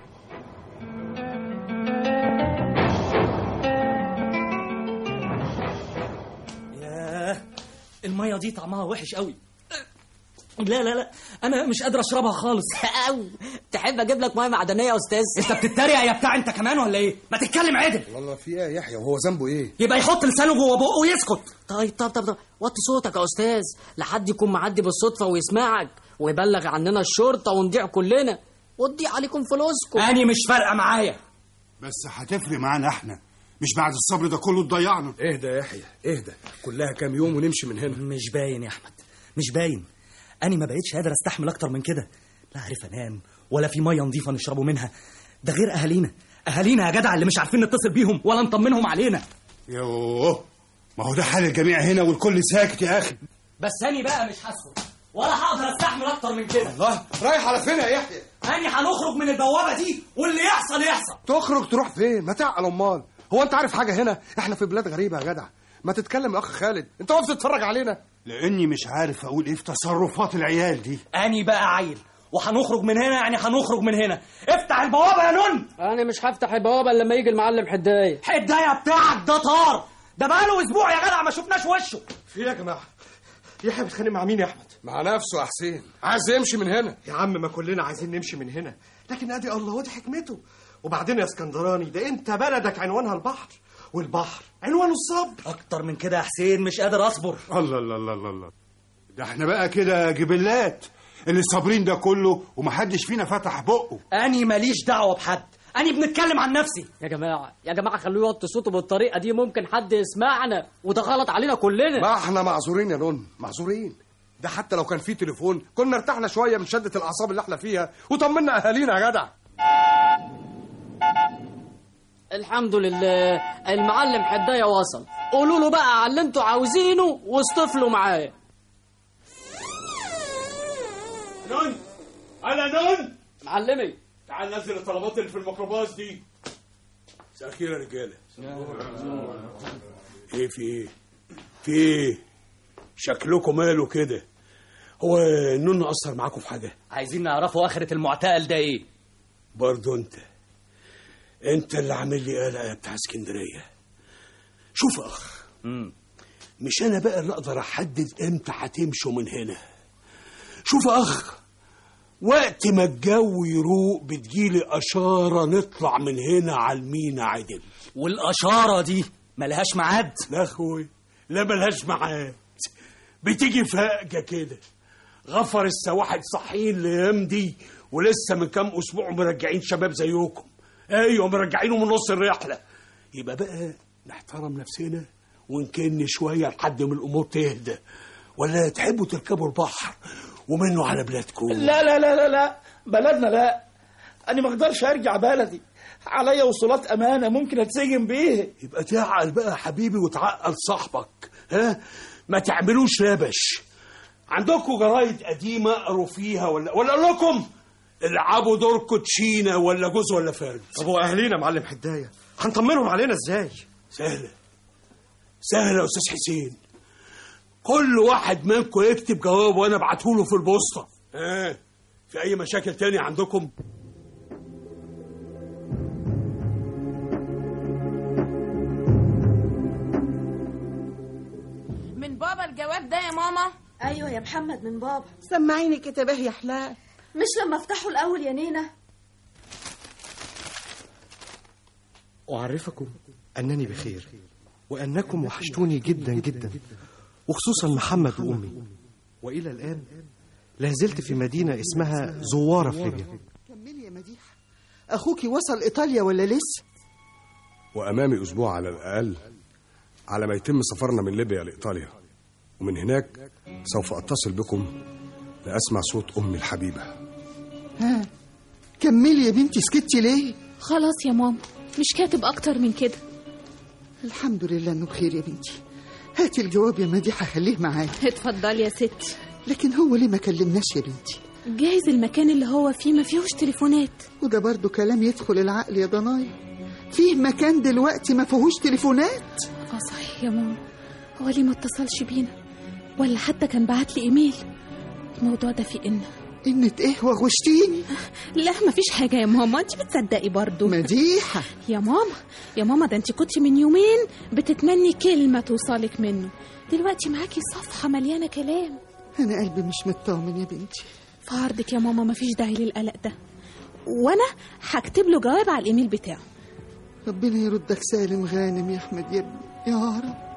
Speaker 11: ياه المية دي طعمها وحش قوي لا لا لا انا مش قادر اشربها خالص
Speaker 17: أو تحب اجيب لك ميه معدنيه يا استاذ
Speaker 11: انت بتتريق يا بتاع انت كمان ولا ايه ما تتكلم عدل
Speaker 4: والله في ايه يا يحيى وهو ذنبه ايه
Speaker 11: يبقى يحط لسانه جوه بقه ويسكت
Speaker 17: طيب طب طب طب وطي صوتك يا استاذ لحد يكون معدي بالصدفه ويسمعك ويبلغ عننا الشرطه ونضيع كلنا وتضيع عليكم فلوسكم
Speaker 11: اني مش فارقه معايا
Speaker 2: بس هتفرق معانا احنا مش بعد الصبر ده كله تضيعنا
Speaker 4: اهدى يا يحيى اهدى كلها كام يوم ونمشي من هنا
Speaker 11: مش باين يا احمد مش باين انا ما بقتش قادر استحمل اكتر من كده لا عارف انام ولا في ميه نظيفه نشربوا منها ده غير اهالينا اهالينا يا جدع اللي مش عارفين نتصل بيهم ولا نطمنهم علينا
Speaker 2: يوه ما هو ده حال الجميع هنا والكل ساكت يا اخي
Speaker 11: بس اني بقى مش هسكت ولا هقدر استحمل اكتر من كده
Speaker 4: الله رايح على فين يا يحيى
Speaker 11: اني هنخرج من البوابه دي واللي يحصل يحصل
Speaker 4: تخرج تروح فين ما تعقل امال هو انت عارف حاجه هنا احنا في بلاد غريبه يا جدع ما تتكلم يا اخ خالد انت واقف تتفرج علينا
Speaker 2: لاني مش عارف اقول ايه في تصرفات العيال دي
Speaker 11: اني بقى عيل وهنخرج من هنا يعني هنخرج من هنا افتح البوابه يا نون
Speaker 17: انا مش هفتح البوابه الا لما يجي المعلم حدايه
Speaker 11: حدايه بتاعك ده طار ده بقاله اسبوع يا جدع ما شفناش وشه
Speaker 10: في إيه يا جماعه يحيى بيتخانق مع مين يا احمد
Speaker 4: مع نفسه يا حسين عايز يمشي من هنا
Speaker 10: يا عم ما كلنا عايزين نمشي من هنا لكن ادي الله ودي حكمته وبعدين يا اسكندراني ده انت بلدك عنوانها البحر والبحر عنوانه الصبر
Speaker 11: اكتر من كده يا حسين مش قادر اصبر
Speaker 2: الله الله الله الله الله ده احنا بقى كده جبلات اللي صابرين ده كله ومحدش فينا فتح بقه
Speaker 11: اني ماليش دعوه بحد اني بنتكلم عن نفسي
Speaker 17: يا جماعه يا جماعه خلوه يوطي صوته بالطريقه دي ممكن حد يسمعنا وده غلط علينا كلنا
Speaker 4: ما احنا معذورين يا نون معذورين ده حتى لو كان في تليفون كنا ارتحنا شويه من شده الاعصاب اللي احنا فيها وطمنا اهالينا يا جدع
Speaker 17: الحمد لله المعلم حدايه وصل قولوا له بقى على اللي انتوا عاوزينه واصطفلوا معايا
Speaker 14: نون على نون
Speaker 17: معلمي
Speaker 14: تعال نزل الطلبات اللي في الميكروباص دي مساء الخير يا رجاله ايه في ايه في ايه شكلكم ماله كده هو نون اثر معاكم في حاجه
Speaker 11: عايزين نعرفوا اخره المعتقل ده ايه
Speaker 14: برضه انت انت اللي عامل لي قلق يا بتاع اسكندريه شوف يا اخ مش انا بقى اللي اقدر احدد امتى هتمشوا من هنا شوف يا اخ وقت ما الجو يروق بتجيلي اشاره نطلع من هنا على المينا عدل
Speaker 11: والاشاره دي ملهاش ميعاد
Speaker 14: لا اخوي لا ملهاش ميعاد بتيجي فاجة كده غفر السواحل صحيين الايام دي ولسه من كام اسبوع مرجعين شباب زيكم ايوه مرجعينه من نص الرحله يبقى بقى نحترم نفسنا ونكن شويه لحد ما الامور تهدى ولا تحبوا تركبوا البحر ومنه على بلادكم
Speaker 6: لا لا لا لا لا بلدنا لا انا ما اقدرش ارجع بلدي عليا وصولات امانه ممكن اتسجن بيه
Speaker 14: يبقى تعقل بقى يا حبيبي وتعقل صاحبك ها ما تعملوش لبش عندكم جرايد قديمه اقروا فيها ولا ولا اقول لكم العبوا دور كوتشينه ولا جوز ولا فرد
Speaker 10: طب واهالينا معلم حدايه هنطمنهم علينا ازاي
Speaker 14: سهله سهله يا استاذ حسين كل واحد منكم يكتب جواب وانا ابعته له في البوسطه ها في اي مشاكل تاني عندكم
Speaker 15: من بابا الجواب ده يا ماما
Speaker 9: ايوه يا محمد من بابا
Speaker 16: سمعيني كتابه يا حلال
Speaker 9: مش لما افتحه الاول يا نينا
Speaker 10: أعرفكم أنني بخير وأنكم وحشتوني جدا جدا وخصوصا محمد وأمي وإلى الآن لا زلت في مدينة اسمها زوارة في ليبيا
Speaker 3: كملي يا مديحة أخوكي وصل إيطاليا ولا لسه
Speaker 4: وأمامي أسبوع على الأقل على ما يتم سفرنا من ليبيا لإيطاليا ومن هناك سوف أتصل بكم لأسمع صوت أمي الحبيبة
Speaker 3: ها كملي يا بنتي سكتي ليه
Speaker 13: خلاص يا ماما مش كاتب اكتر من كده
Speaker 3: الحمد لله انه بخير يا بنتي هاتي الجواب يا مديحة خليه معايا
Speaker 13: اتفضلي يا ستي
Speaker 3: لكن هو ليه ما كلمناش يا بنتي
Speaker 13: جايز المكان اللي هو فيه ما فيهوش تليفونات
Speaker 3: وده برضو كلام يدخل العقل يا ضنايا فيه مكان دلوقتي ما فيهوش تليفونات
Speaker 13: اه صحيح يا ماما هو ليه ما اتصلش بينا ولا حتى كان بعت لي ايميل الموضوع ده فيه ان
Speaker 3: إنة إيه وغشتيني
Speaker 13: لا مفيش حاجة يا ماما انت بتصدقي برضو
Speaker 3: مديحة
Speaker 13: يا ماما يا ماما ده انت كنت من يومين بتتمني كلمة توصلك منه دلوقتي معاكي صفحة مليانة كلام
Speaker 3: أنا قلبي مش مطمن يا بنتي
Speaker 13: في عرضك يا ماما مفيش داعي للقلق ده وانا هكتب له جواب على الايميل بتاعه
Speaker 3: ربنا يردك سالم غانم يا أحمد يا ابني يا رب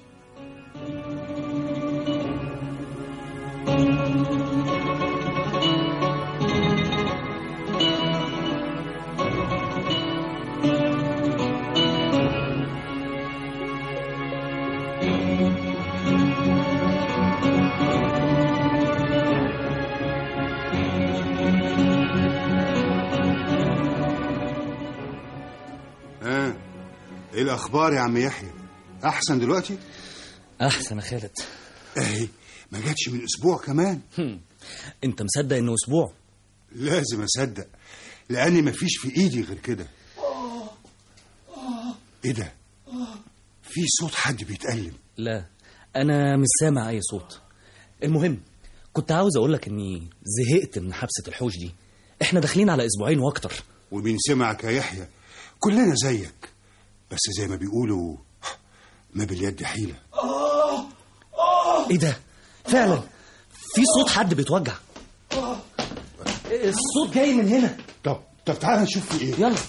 Speaker 2: ها ايه الاخبار يا عم يحيى احسن دلوقتي
Speaker 11: احسن يا خالد
Speaker 2: اهي ما جاتش من اسبوع كمان
Speaker 11: هم. انت مصدق انه اسبوع
Speaker 2: لازم اصدق لاني مفيش في ايدي غير كده ايه ده في صوت حد بيتألم
Speaker 11: لا انا مش سامع اي صوت المهم كنت عاوز اقول لك اني زهقت من حبسه الحوش دي احنا داخلين على اسبوعين واكتر
Speaker 2: ومين سمعك يا يحيى كلنا زيك بس زي ما بيقولوا ما باليد حيلة
Speaker 11: ايه ده فعلا في صوت حد بيتوجع الصوت جاي من هنا
Speaker 2: طب طب تعالى نشوف في ايه
Speaker 11: يلا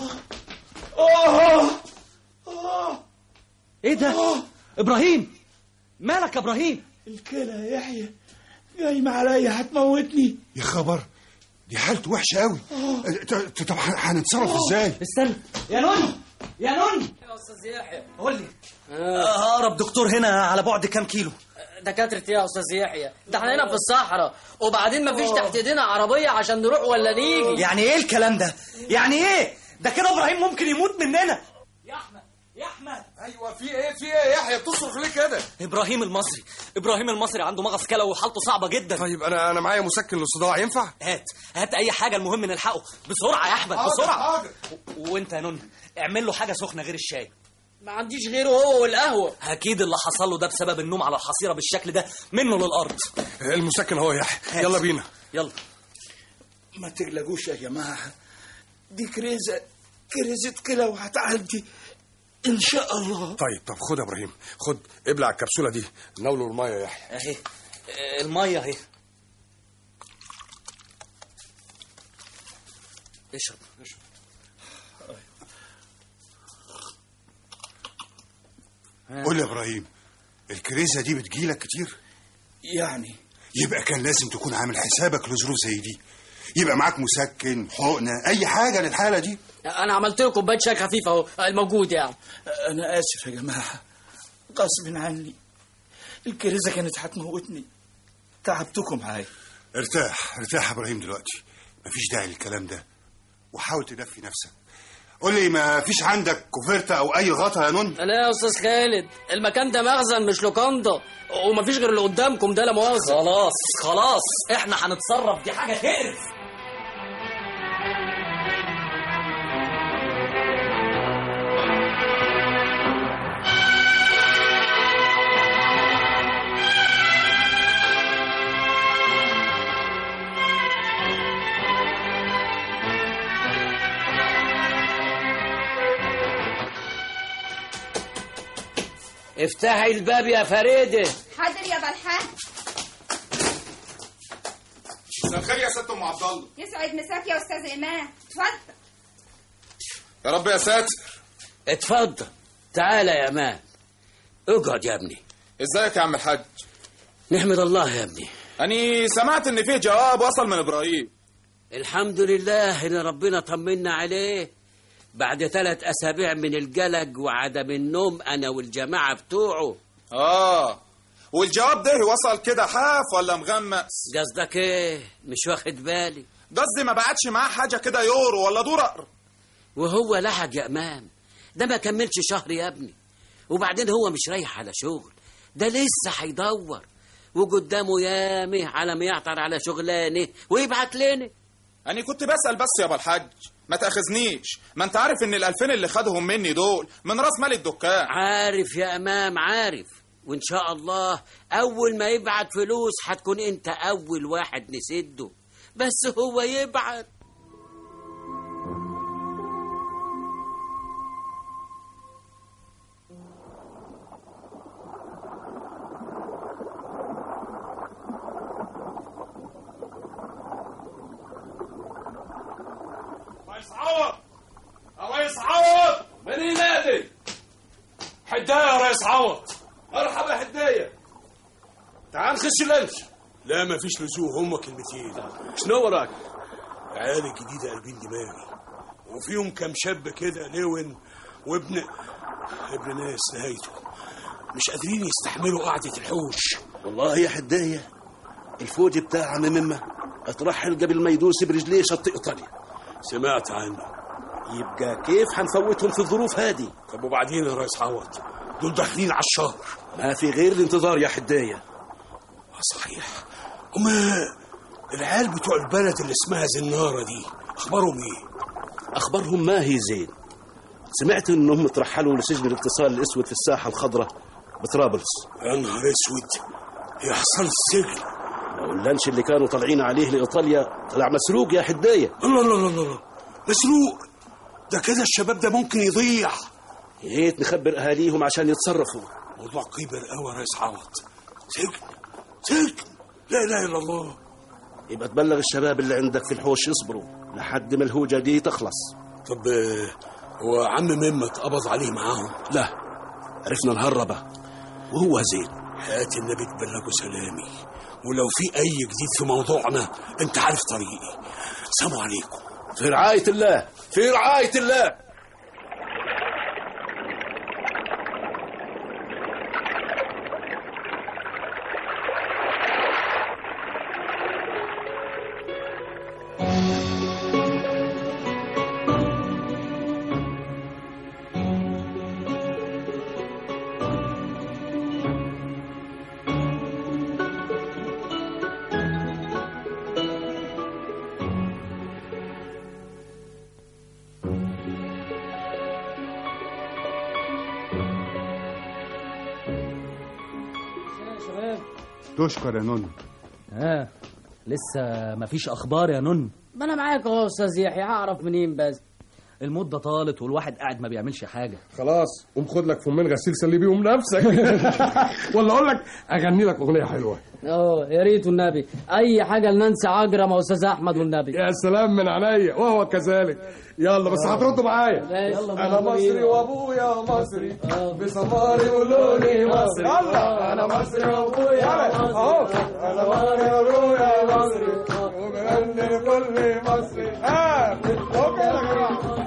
Speaker 11: ايه ده ابراهيم مالك يا ابراهيم
Speaker 6: الكلى يا يحيى جايمة عليا هتموتني
Speaker 2: يا خبر دي حالته وحشة قوي ط- ط- طب ه- هنتصرف ازاي
Speaker 11: استنى يا نوني يا نوني
Speaker 17: يا استاذ يحيى
Speaker 11: قول لي اقرب دكتور هنا على بعد كام كيلو
Speaker 17: دكاترة ايه يا استاذ يحيى ده احنا هنا في الصحراء وبعدين مفيش تحت ايدينا عربيه عشان نروح ولا نيجي
Speaker 11: يعني ايه الكلام ده يعني ايه ده كده ابراهيم ممكن يموت مننا
Speaker 17: يا احمد يا احمد
Speaker 4: ايوه في ايه في ايه يا يحيى بتصرخ ليه كده
Speaker 11: ابراهيم المصري ابراهيم المصري عنده مغص كلى وحالته صعبه جدا
Speaker 4: طيب انا انا معايا مسكن للصداع ينفع
Speaker 11: هات هات اي حاجه المهم نلحقه بسرعه يا احمد
Speaker 4: حاضر،
Speaker 11: بسرعه
Speaker 4: حاضر.
Speaker 11: و- وانت يا نون اعمل له حاجه سخنه غير الشاي
Speaker 17: ما عنديش غيره هو والقهوه
Speaker 11: اكيد اللي حصل له ده بسبب النوم على الحصيره بالشكل ده منه للارض
Speaker 4: المسكن اهو يا يحيى يلا بينا
Speaker 11: يلا
Speaker 6: ما تقلقوش يا جماعة دي كريزة كريزة كلى وهتعدي إن شاء الله
Speaker 4: طيب طب خد يا ابراهيم خد ابلع الكبسوله دي ناوله الميه يا يحيى
Speaker 11: اهي الميه اهي اشرب
Speaker 2: قول لي يا ابراهيم الكريزه دي بتجيلك كتير
Speaker 6: يعني
Speaker 2: يبقى كان لازم تكون عامل حسابك لظروف زي دي يبقى معاك مسكن حقنه اي حاجه للحاله دي
Speaker 18: انا عملت لكم كوبايه شاي خفيف اهو الموجود يعني
Speaker 6: انا اسف يا جماعه غصب عني الكريزه كانت هتموتني تعبتكم معايا
Speaker 2: ارتاح ارتاح يا ابراهيم دلوقتي مفيش داعي للكلام ده وحاول تدفي نفسك قول لي ما فيش عندك كوفرتة او اي غطا يا نون
Speaker 18: لا يا استاذ خالد المكان ده مخزن مش لوكاندا ومفيش غير اللي قدامكم ده لا مؤاخذه
Speaker 11: خلاص خلاص احنا هنتصرف دي حاجه تقرف
Speaker 17: افتحي الباب يا فريده
Speaker 15: حاضر يا بلحان
Speaker 5: مساء الخير يا ست ام عبد الله
Speaker 15: يسعد مساك يا استاذ ايمان اتفضل
Speaker 5: يا رب يا ساتر
Speaker 17: اتفضل تعالى يا امان اقعد يا ابني
Speaker 5: ازيك يا عم الحاج
Speaker 17: نحمد الله يا ابني
Speaker 5: اني سمعت ان فيه جواب وصل من ابراهيم
Speaker 17: الحمد لله ان ربنا طمنا عليه بعد ثلاث اسابيع من القلق وعدم النوم انا والجماعه بتوعه
Speaker 5: اه والجواب ده وصل كده حاف ولا مغمس
Speaker 17: قصدك ايه مش واخد بالي
Speaker 5: قصدي ما بعتش معاه حاجه كده يورو ولا دولار
Speaker 17: وهو لحق يا امام ده ما كملش شهر يا ابني وبعدين هو مش رايح على شغل ده لسه هيدور وقدامه يامه على ما يعطر على شغلانه ويبعت لنا
Speaker 5: أنا كنت بسأل بس يا أبو الحاج ما تاخذنيش ما انت عارف ان الألفين اللي خدهم مني دول من راس مال الدكان
Speaker 17: عارف يا امام عارف وان شاء الله اول ما يبعت فلوس هتكون انت اول واحد نسده بس هو يبعت
Speaker 19: ريس عوض ريس عوض من ينادي حدايه يا ريس عوض مرحبا حدايه تعال خش اللانش
Speaker 14: لا ما فيش لزوم هما كلمتين
Speaker 19: شنو وراك
Speaker 14: العيال الجديدة قلبين دماغي وفيهم كام شاب كده لون وابن ابن ناس نهايته مش قادرين يستحملوا قعدة الحوش
Speaker 7: والله يا حداية الفوج بتاع عم مما اترحل قبل ما يدوس برجليه شط ايطاليا
Speaker 14: سمعت عنه
Speaker 7: يبقى كيف حنفوتهم في الظروف هذه
Speaker 14: طب وبعدين يا ريس عوض دول داخلين على الشهر
Speaker 7: ما في غير الانتظار يا حداية
Speaker 14: صحيح هما العيال بتوع البلد اللي اسمها زنارة دي اخبارهم ايه
Speaker 7: اخبارهم ما هي زين سمعت انهم ترحلوا لسجن الاتصال الاسود في الساحه الخضراء بطرابلس
Speaker 14: يا نهار اسود هي حصل السجن
Speaker 7: لو اللانش اللي كانوا طالعين عليه لايطاليا طلع مسروق يا حدايه
Speaker 14: الله الله الله الله مسروق ده كده الشباب ده ممكن يضيع
Speaker 7: يا ريت نخبر اهاليهم عشان يتصرفوا
Speaker 14: موضوع كبر قوي يا ريس عوض سجن سجن لا اله الا الله
Speaker 7: يبقى تبلغ الشباب اللي عندك في الحوش يصبروا لحد ما الهوجه دي تخلص
Speaker 14: طب آه، هو عم مما اتقبض عليه معاهم
Speaker 7: لا عرفنا الهربة وهو زين
Speaker 14: هات النبي تبلغه سلامي ولو في اي جديد في موضوعنا انت عارف طريقي سلام عليكم
Speaker 7: في رعايه الله في رعايه الله
Speaker 2: تشكر يا نون
Speaker 11: ها لسه مفيش اخبار يا نن
Speaker 18: ما انا معاك اهو يا استاذ يحيى هعرف منين بس
Speaker 11: المده طالت والواحد قاعد ما بيعملش حاجه
Speaker 4: خلاص قوم خد لك فمين غسيل سلي بيهم نفسك ولا اقول لك اغني لك اغنيه حلوه
Speaker 18: اه يا ريت والنبي اي حاجه لنانسي عجرم يا استاذ احمد والنبي
Speaker 4: يا سلام من عينيا وهو كذلك يلا بس هتردوا معايا
Speaker 18: يلا
Speaker 4: انا مصري وابويا مصري بسماري ولوني مصري يلا انا مصري وابويا اهو انا مصري وابويا مصري وبغني لكل مصري ها اوكي يا جماعه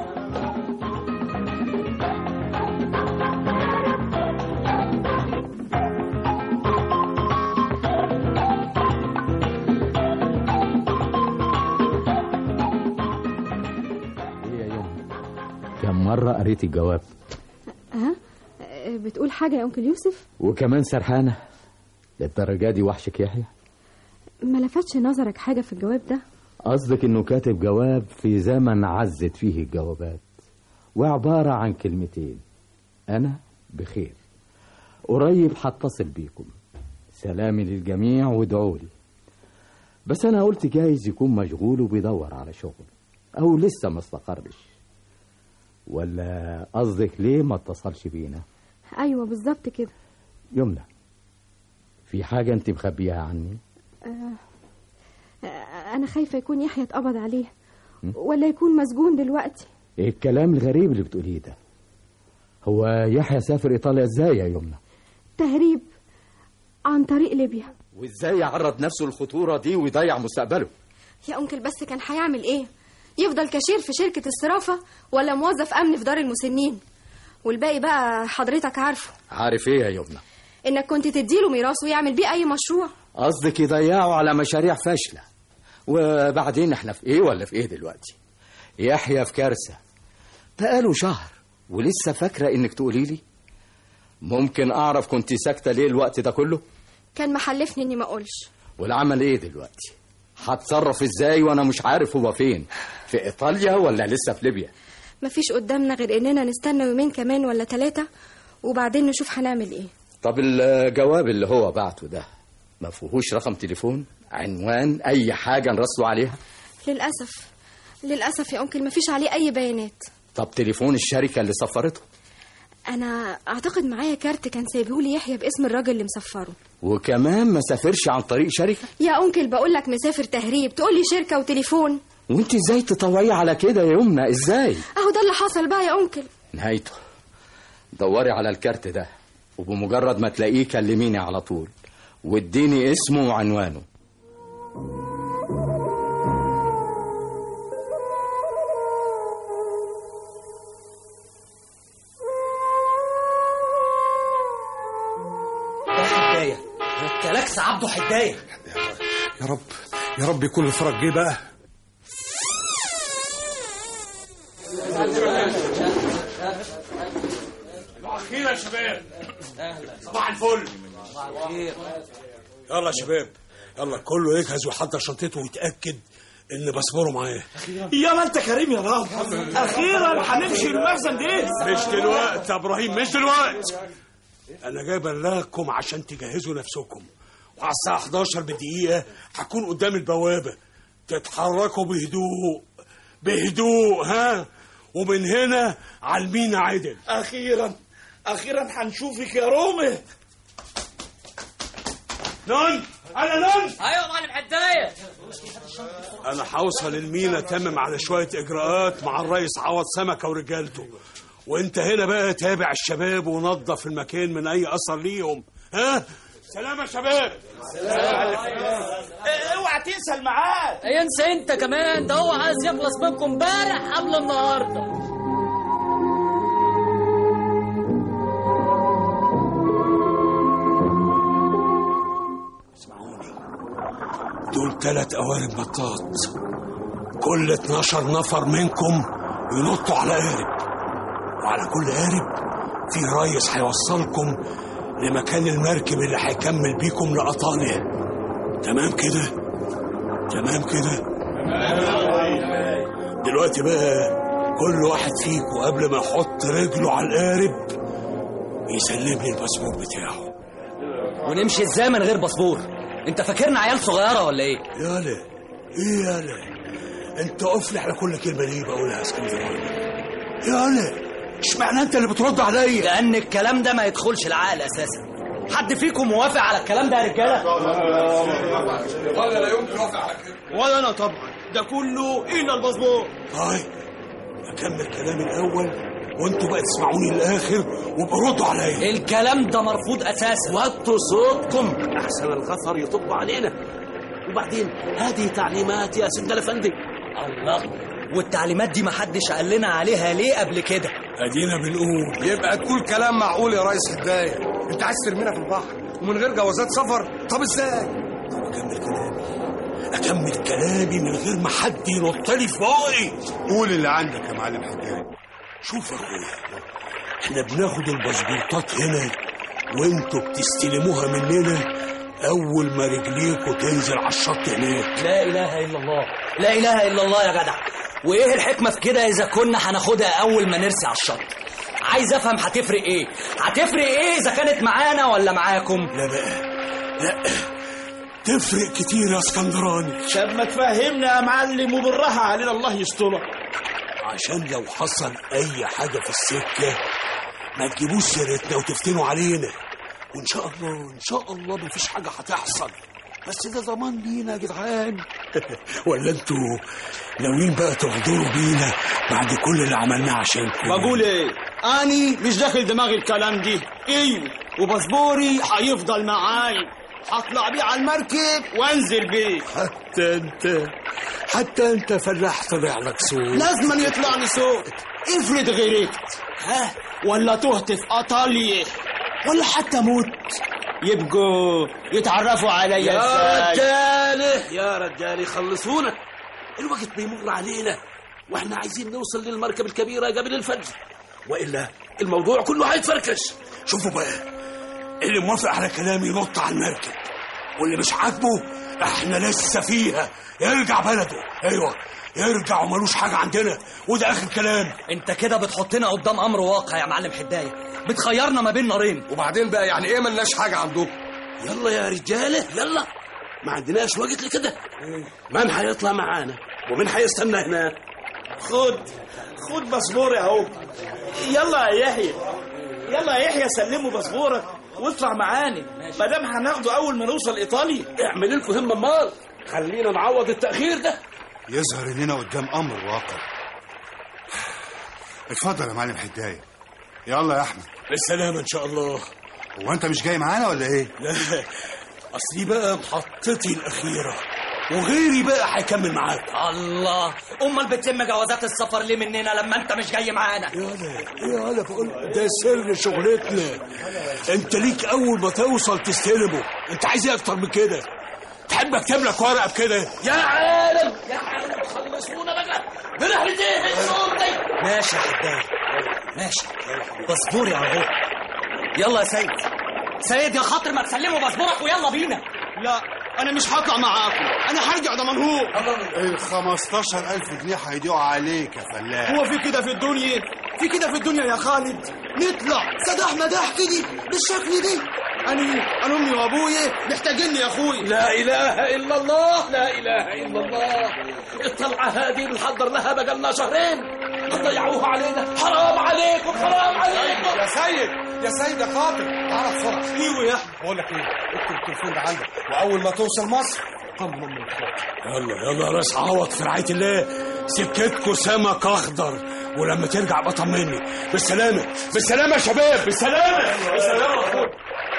Speaker 12: ايه يا يوم كم مرة قريت الجواب
Speaker 9: ها بتقول حاجة يا أنكل يوسف
Speaker 12: وكمان سرحانة للدرجة دي وحشك يحيى
Speaker 9: ما لفتش نظرك حاجة في الجواب ده
Speaker 12: قصدك انه كاتب جواب في زمن عزت فيه الجوابات وعبارة عن كلمتين انا بخير قريب هتصل بيكم سلامي للجميع وادعوا لي بس انا قلت جايز يكون مشغول وبيدور على شغل او لسه ما استقرش ولا قصدك ليه ما اتصلش بينا
Speaker 9: أيوة بالظبط كده
Speaker 12: يمنى في حاجة انت مخبيها عني
Speaker 9: آه آه، أنا خايفة يكون يحيى اتقبض عليه ولا يكون مسجون دلوقتي
Speaker 12: ايه الكلام الغريب اللي بتقوليه ده هو يحيى سافر ايطاليا ازاي يا يمنى
Speaker 9: تهريب عن طريق ليبيا
Speaker 12: وازاي يعرض نفسه للخطورة دي ويضيع مستقبله
Speaker 9: يا أنكل بس كان هيعمل إيه يفضل كاشير في شركة الصرافة ولا موظف أمن في دار المسنين والباقي بقى حضرتك عارفه
Speaker 12: عارف ايه يا يمنى
Speaker 9: إنك كنت تديله ميراث ويعمل بيه أي مشروع
Speaker 12: قصدك يضيعوا على مشاريع فاشلة وبعدين احنا في ايه ولا في ايه دلوقتي يحيى في كارثة بقاله شهر ولسه فاكرة انك تقولي لي ممكن اعرف كنت ساكتة ليه الوقت ده كله
Speaker 9: كان محلفني إني ما أقولش
Speaker 12: والعمل ايه دلوقتي هتصرف ازاي وانا مش عارف هو فين في ايطاليا ولا لسه في ليبيا
Speaker 9: مفيش قدامنا غير إننا نستنى يومين كمان ولا ثلاثة وبعدين نشوف هنعمل إيه
Speaker 12: طب الجواب اللي هو بعته ده ما فيهوش رقم تليفون عنوان اي حاجة نرسله عليها
Speaker 9: للأسف للأسف يا أنكل مفيش عليه أي بيانات
Speaker 12: طب تليفون الشركة اللي سفرته
Speaker 9: أنا أعتقد معايا كارت كان سايبهولي يحيى باسم الراجل اللي مسفره
Speaker 12: وكمان ما سافرش عن طريق شركة
Speaker 9: يا أنكل بقول لك مسافر تهريب تقولي شركة وتليفون
Speaker 12: وانت ازاي تطوعيه على كده يا يمنى ازاي
Speaker 9: أهو ده اللي حصل بقى يا أنكل
Speaker 12: نهايته دوري على الكارت ده وبمجرد ما تلاقيه كلميني على طول واديني اسمه وعنوانه
Speaker 11: حدايه كلاكس عبده حدايه
Speaker 14: يا رب يا رب يكون الفرج جه بقى
Speaker 19: اخيرا يا شباب صباح الفل يلا يا شباب يلا كله يجهز ويحضر شنطته ويتاكد ان باسبوره معاه
Speaker 6: يا ما انت كريم يا رب اخيرا هنمشي المخزن ده
Speaker 19: مش دلوقتي يا ابراهيم مش دلوقتي انا جاي ابلغكم عشان تجهزوا نفسكم وعلى الساعه 11 بدقيقه هكون قدام البوابه تتحركوا بهدوء بهدوء ها ومن هنا على المينا عدل
Speaker 6: اخيرا اخيرا هنشوفك يا رومي
Speaker 19: نون انا نون
Speaker 18: ايوه معلم حدايه
Speaker 19: انا هوصل المينا تمم على شويه اجراءات مع الريس عوض سمكه ورجالته وانت هنا بقى تابع الشباب ونظف المكان من اي اثر ليهم ها سلام يا شباب
Speaker 6: اوعى تنسى الميعاد
Speaker 18: ينسى انت كمان ده هو عايز يخلص منكم امبارح قبل النهارده
Speaker 19: دول تلات قوارب بطاط كل 12 نفر منكم ينطوا على قارب وعلى كل قارب في ريس هيوصلكم لمكان المركب اللي هيكمل بيكم لإيطاليا تمام كده تمام كده دلوقتي بقى كل واحد فيكم قبل ما يحط رجله على القارب يسلم لي الباسبور بتاعه
Speaker 11: ونمشي ازاي من غير باسبور انت فاكرنا عيال صغيره ولا ايه
Speaker 19: يالا ايه يالا انت افلح على كل كلمه ليه بقولها يا اسكندراني
Speaker 14: يا انا اشمعنى انت اللي بترد عليا
Speaker 11: لان الكلام ده ما يدخلش العقل اساسا حد فيكم موافق على الكلام ده يا رجاله
Speaker 19: ولا لا يمكن اوافق على كده
Speaker 20: ولا انا طبعا ده كله الا الباسبور
Speaker 14: طيب اكمل كلامي الاول وانتوا بقى تسمعوني للاخر وبردوا عليا
Speaker 11: الكلام ده مرفوض اساسا
Speaker 7: وطوا صوتكم احسن الخطر يطب علينا وبعدين هذه تعليمات يا سيدنا الافندي
Speaker 11: الله والتعليمات دي محدش قال لنا عليها ليه قبل كده
Speaker 14: ادينا بنقول
Speaker 4: يبقى تقول كلام معقول يا ريس هدايه انت عايز ترمينا في البحر ومن غير جوازات سفر طب ازاي
Speaker 14: اكمل كلامي اكمل كلامي من غير ما حد ينط لي في بقي
Speaker 2: قول اللي عندك يا معلم حجاج
Speaker 14: شوف يا اخويا احنا بناخد الباسبورتات هنا وانتوا بتستلموها مننا اول ما رجليكوا تنزل على الشط هناك
Speaker 11: لا اله الا الله لا اله الا الله يا جدع وايه الحكمه في كده اذا كنا هناخدها اول ما نرسي على الشط عايز افهم هتفرق ايه هتفرق ايه اذا كانت معانا ولا معاكم
Speaker 14: لا بقى لا تفرق كتير يا اسكندراني
Speaker 6: طب ما تفهمنا يا معلم وبالراحه علينا الله يسترك
Speaker 14: عشان لو حصل اي حاجه في السكه ما تجيبوش سيرتنا وتفتنوا علينا وان شاء الله ان شاء الله مفيش حاجه هتحصل بس ده ضمان لينا يا جدعان ولا انتوا ناويين بقى تغدروا بينا بعد كل اللي عملناه عشانكم
Speaker 20: بقول ايه اني مش داخل دماغي الكلام دي ايوه وباسبوري هيفضل معايا هطلع بيه على المركب وانزل بيه
Speaker 14: حتى انت حتى انت فلاح طلع لك صوت
Speaker 20: لازما يطلع لي صوت افرض غرقت ها ولا تهت في ايطاليا ولا حتى موت يبقوا يتعرفوا عليا
Speaker 7: يا
Speaker 20: ازاي
Speaker 7: رجاله يا رجاله خلصونا الوقت بيمر علينا واحنا عايزين نوصل للمركب الكبيره قبل الفجر والا الموضوع كله هيتفركش
Speaker 14: شوفوا بقى اللي موافق على كلامي ينط على المركب واللي مش عاجبه احنا لسه فيها يرجع بلده ايوه يرجع وملوش حاجه عندنا وده اخر كلام
Speaker 11: انت كده بتحطنا قدام امر واقع يا معلم حدايه بتخيرنا ما بين نارين
Speaker 4: وبعدين بقى يعني ايه ملناش حاجه عندكم
Speaker 7: يلا يا رجاله يلا ما عندناش وقت لكده من هيطلع معانا ومن هيستنى هناك
Speaker 6: خد خد باسبوري اهو يلا يا يحيى يلا يا يحيى سلموا باسبورك واطلع معانا ما دام هناخده اول ما نوصل ايطاليا
Speaker 7: اعمل لكم همه مال خلينا نعوض التاخير ده
Speaker 2: يظهر اننا قدام امر واقع اتفضل يا معلم حدايه يلا يا احمد
Speaker 14: بالسلامه ان شاء الله
Speaker 2: هو انت مش جاي معانا ولا ايه
Speaker 14: لا اصلي بقى محطتي الاخيره وغيري بقى هيكمل معاك
Speaker 11: الله امال بتتم جوازات السفر ليه مننا لما انت مش جاي معانا
Speaker 14: يا انا بقول ده سر شغلتنا انت ليك اول ما توصل تستلمه انت عايز ايه اكتر من كده تحب اكتب لك ورقه بكده
Speaker 7: يا عالم يا عالم خلصونا بقى برحلة ايه الصوت دي
Speaker 11: ماشي يا حدايه ماشي باسبوري اهو يلا يا سيد سيد يا خاطر ما تسلموا باسبورك ويلا بينا
Speaker 20: لا انا مش هطلع معاكم انا هرجع ضمنهور
Speaker 2: ال 15000 جنيه هيضيعوا عليك يا فلاح
Speaker 20: هو في كده في الدنيا في كده في الدنيا يا خالد نطلع سداح مداح كده بالشكل ده انا انا امي وابويا محتاجيني يا اخوي
Speaker 7: لا اله الا الله لا اله الا الله الطلعه هذه بنحضر لها بقالنا شهرين هتضيعوها علينا حرام عليكم حرام عليكم
Speaker 4: يا سيد يا سيد يا خاطر تعال بسرعه
Speaker 20: ايوه يا احمد
Speaker 4: بقول لك ايه اكتب التليفون ده عندك واول ما توصل مصر قم من الخاطر
Speaker 14: يلا يلا يا راس عوض في رعايه الله سكتكوا سمك اخضر ولما ترجع بقى طمني بالسلامه بالسلامه يا شباب بالسلامه بالسلامه يا اخويا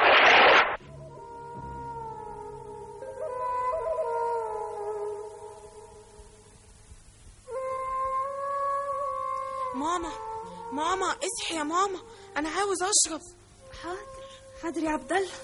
Speaker 13: ماما ماما اصحي يا ماما انا عاوز اشرب
Speaker 9: حاضر حاضر يا عبد الله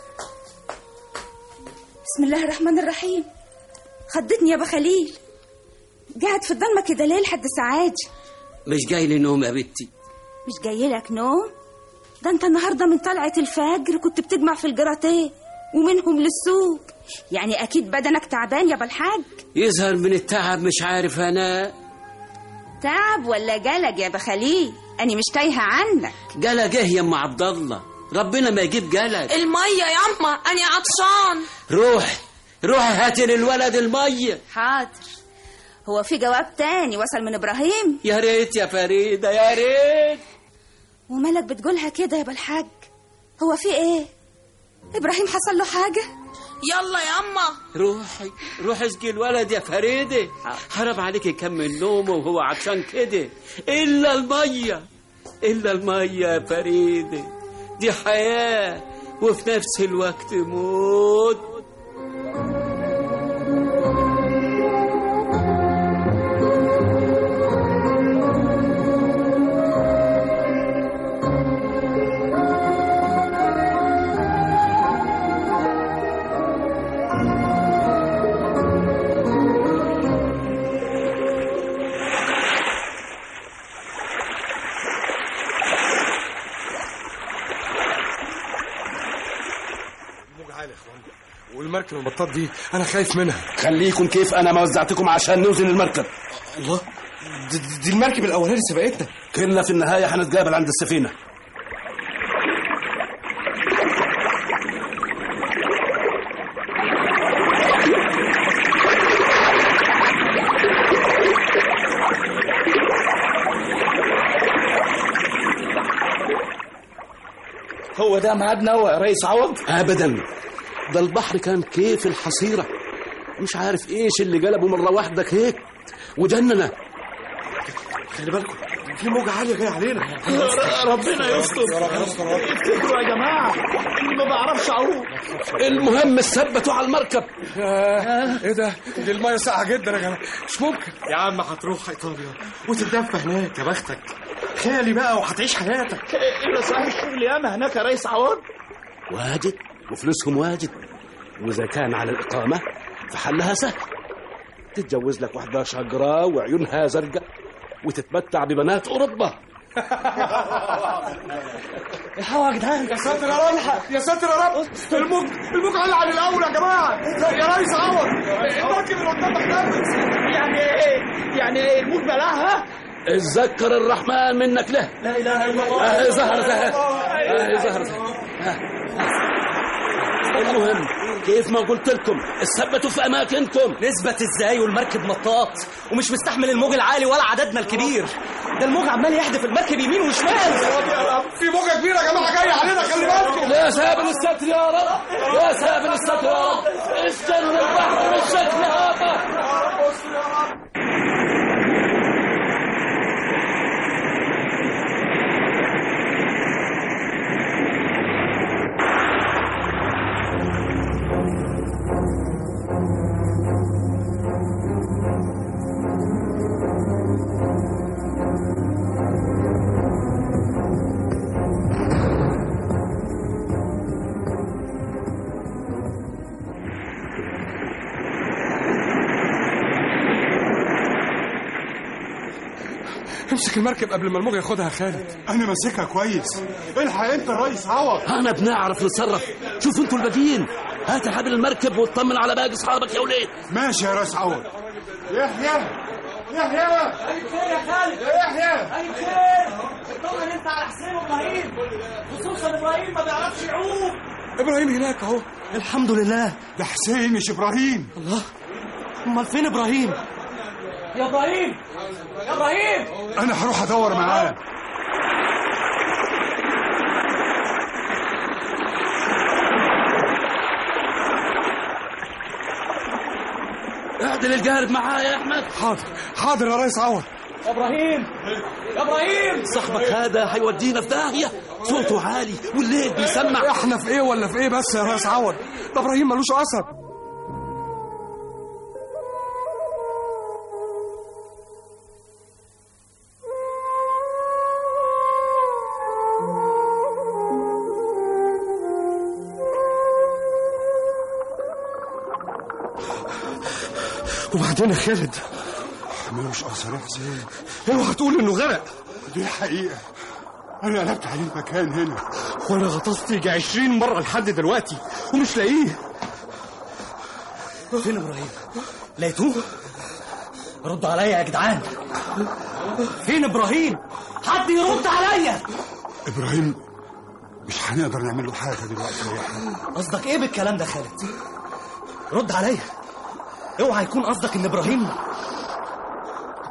Speaker 9: بسم الله الرحمن الرحيم خدتني يا ابو خليل قاعد في الضلمه كده ليه لحد ساعات
Speaker 17: مش جاي لي نوم يا بنتي
Speaker 9: مش جاي لك نوم ده انت النهارده من طلعه الفجر كنت بتجمع في الجراتيه ومنهم للسوق يعني اكيد بدنك تعبان يا بالحاج
Speaker 17: يظهر من التعب مش عارف انا
Speaker 9: تعب ولا جلج يا بخليل انا مش تايهه عنك
Speaker 17: جلج ايه يا ام عبد الله ربنا ما يجيب جلج
Speaker 13: الميه ياما انا عطشان
Speaker 17: روح روح هاتي للولد الميه
Speaker 9: حاضر هو في جواب تاني وصل من ابراهيم
Speaker 17: يا ريت يا فريده يا ريت
Speaker 9: ومالك بتقولها كده يا بالحاج هو في ايه ابراهيم حصل له حاجه
Speaker 15: يلا يا اما
Speaker 17: روحي روحي اسقي الولد يا فريده حرام عليك يكمل نومه وهو عطشان كده الا الميه الا الميه يا فريده دي حياه وفي نفس الوقت موت
Speaker 4: الموج عالي يا اخوان والمركب البطاط دي انا خايف منها
Speaker 7: خليكم كيف انا ما وزعتكم عشان نوزن المركب
Speaker 4: الله دي, دي- دي المركب الاولاني سبقتنا
Speaker 7: كلنا في النهايه هنتقابل عند السفينه
Speaker 6: هو ده ميعادنا يا ريس عوض
Speaker 7: ابدا ده البحر كان كيف الحصيره مش عارف ايش اللي قلبه مره واحده هيك وجننا
Speaker 4: خلي بالكم في موجة عالية جاية علينا
Speaker 6: ربنا يستر افتكروا يا جماعه اني ما بعرفش اعوم
Speaker 7: المهم ثبتوا على المركب
Speaker 4: ايه ده دي المية ساقعة جدا يا جماعة مش ممكن يا عم هتروح ايطاليا وتتدفى هناك يا بختك خالي بقى وهتعيش حياتك
Speaker 6: ايه ده صحيح الشغل ياما هناك يا ريس عوض
Speaker 7: واجد وفلوسهم واجد واذا كان على الاقامه فحلها سهل تتجوز لك واحده شقراء وعيونها زرقاء وتتمتع ببنات اوروبا
Speaker 4: الحقوا يا جدعان يا ساتر يا رب يا ساتر يا رب الموج الموج عالي عن الاول يا جماعه يا ريس عوض المركب اللي قدامك نفس
Speaker 6: يعني ايه يعني ايه الموت بلاها
Speaker 7: اتذكر الرحمن منك له
Speaker 6: لا اله الا الله
Speaker 7: اهي ظهرت اهي اهي ظهرت ها. المهم كيف ما قلت لكم ثبتوا في اماكنكم
Speaker 11: نثبت ازاي والمركب مطاط ومش مستحمل الموج العالي ولا عددنا الكبير ده الموج عمال يحدف المركب يمين وشمال
Speaker 4: في موجة كبيرة يا جماعة جاية علينا خلي بالكم
Speaker 7: يا سابل الستر يا رب يا سابل الستر يا رب اسجن البحر بالشكل هذا
Speaker 4: امسك المركب قبل ما الموج ياخدها يا خالد
Speaker 2: انا ماسكها كويس الحق انت يا ريس عوض
Speaker 7: انا بنعرف نتصرف شوفوا انتوا الباقيين هات حبل المركب واطمن على باقي اصحابك يا ولاد
Speaker 2: ماشي يا ريس عوض يحيى يحيى
Speaker 11: يا خالد
Speaker 2: يا يحيى
Speaker 11: اي خير اطمن انت على حسين وابراهيم خصوصا ابراهيم ما بيعرفش يعوم
Speaker 4: ابراهيم هناك اهو
Speaker 11: الحمد لله
Speaker 2: ده حسين مش ابراهيم
Speaker 11: الله امال فين ابراهيم يا ابراهيم يا ابراهيم
Speaker 2: انا هروح ادور معاه
Speaker 7: اعدل القارب معايا يا احمد
Speaker 4: حاضر حاضر يا ريس عوض
Speaker 11: يا ابراهيم يا ابراهيم
Speaker 7: صاحبك هذا هيودينا في داهيه صوته عالي والليل بيسمع
Speaker 4: احنا في ايه ولا في ايه بس يا ريس عوض ده ابراهيم ملوش اثر وبعدين يا خالد
Speaker 2: ملوش اثر يا حسين
Speaker 4: اوعى تقول انه غرق
Speaker 2: دي حقيقه انا قلبت عليه المكان هنا
Speaker 4: وانا غطست يجي 20 مره لحد دلوقتي ومش لاقيه
Speaker 11: فين ابراهيم لقيتوه ردوا عليا يا جدعان فين ابراهيم حد يرد عليا
Speaker 2: ابراهيم مش هنقدر نعمل له حاجه دلوقتي يا يحيى
Speaker 11: قصدك ايه بالكلام ده خالد رد عليا اوعى يكون قصدك ان ابراهيم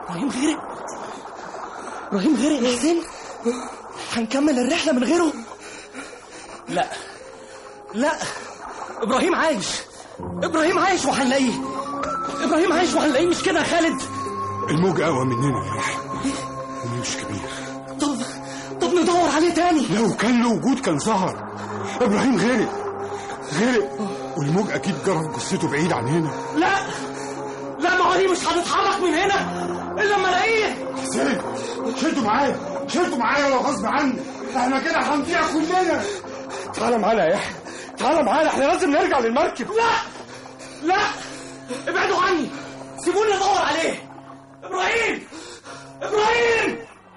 Speaker 11: ابراهيم غرق ابراهيم غرق يا حسين هنكمل الرحله من غيره لا لا ابراهيم عايش ابراهيم عايش وهنلاقيه ابراهيم عايش وهنلاقيه مش كده يا خالد
Speaker 2: الموج اقوى مننا يا يحيى ومش كبير
Speaker 11: طب طب ندور عليه تاني
Speaker 2: لو كان له وجود كان ظهر ابراهيم غرق غرق والموج اكيد جرى جثته بعيد عن هنا
Speaker 11: لا لا ما هو دي مش هتتحرك من هنا الا لما الاقيه
Speaker 2: حسين شدوا معايا شدوا معايا لو غصب عني احنا كده هنضيع كلنا
Speaker 4: تعالى معانا يا يحيى تعالى معانا احنا لازم نرجع للمركب
Speaker 11: لا لا ابعدوا عني سيبوني ادور عليه ابراهيم ابراهيم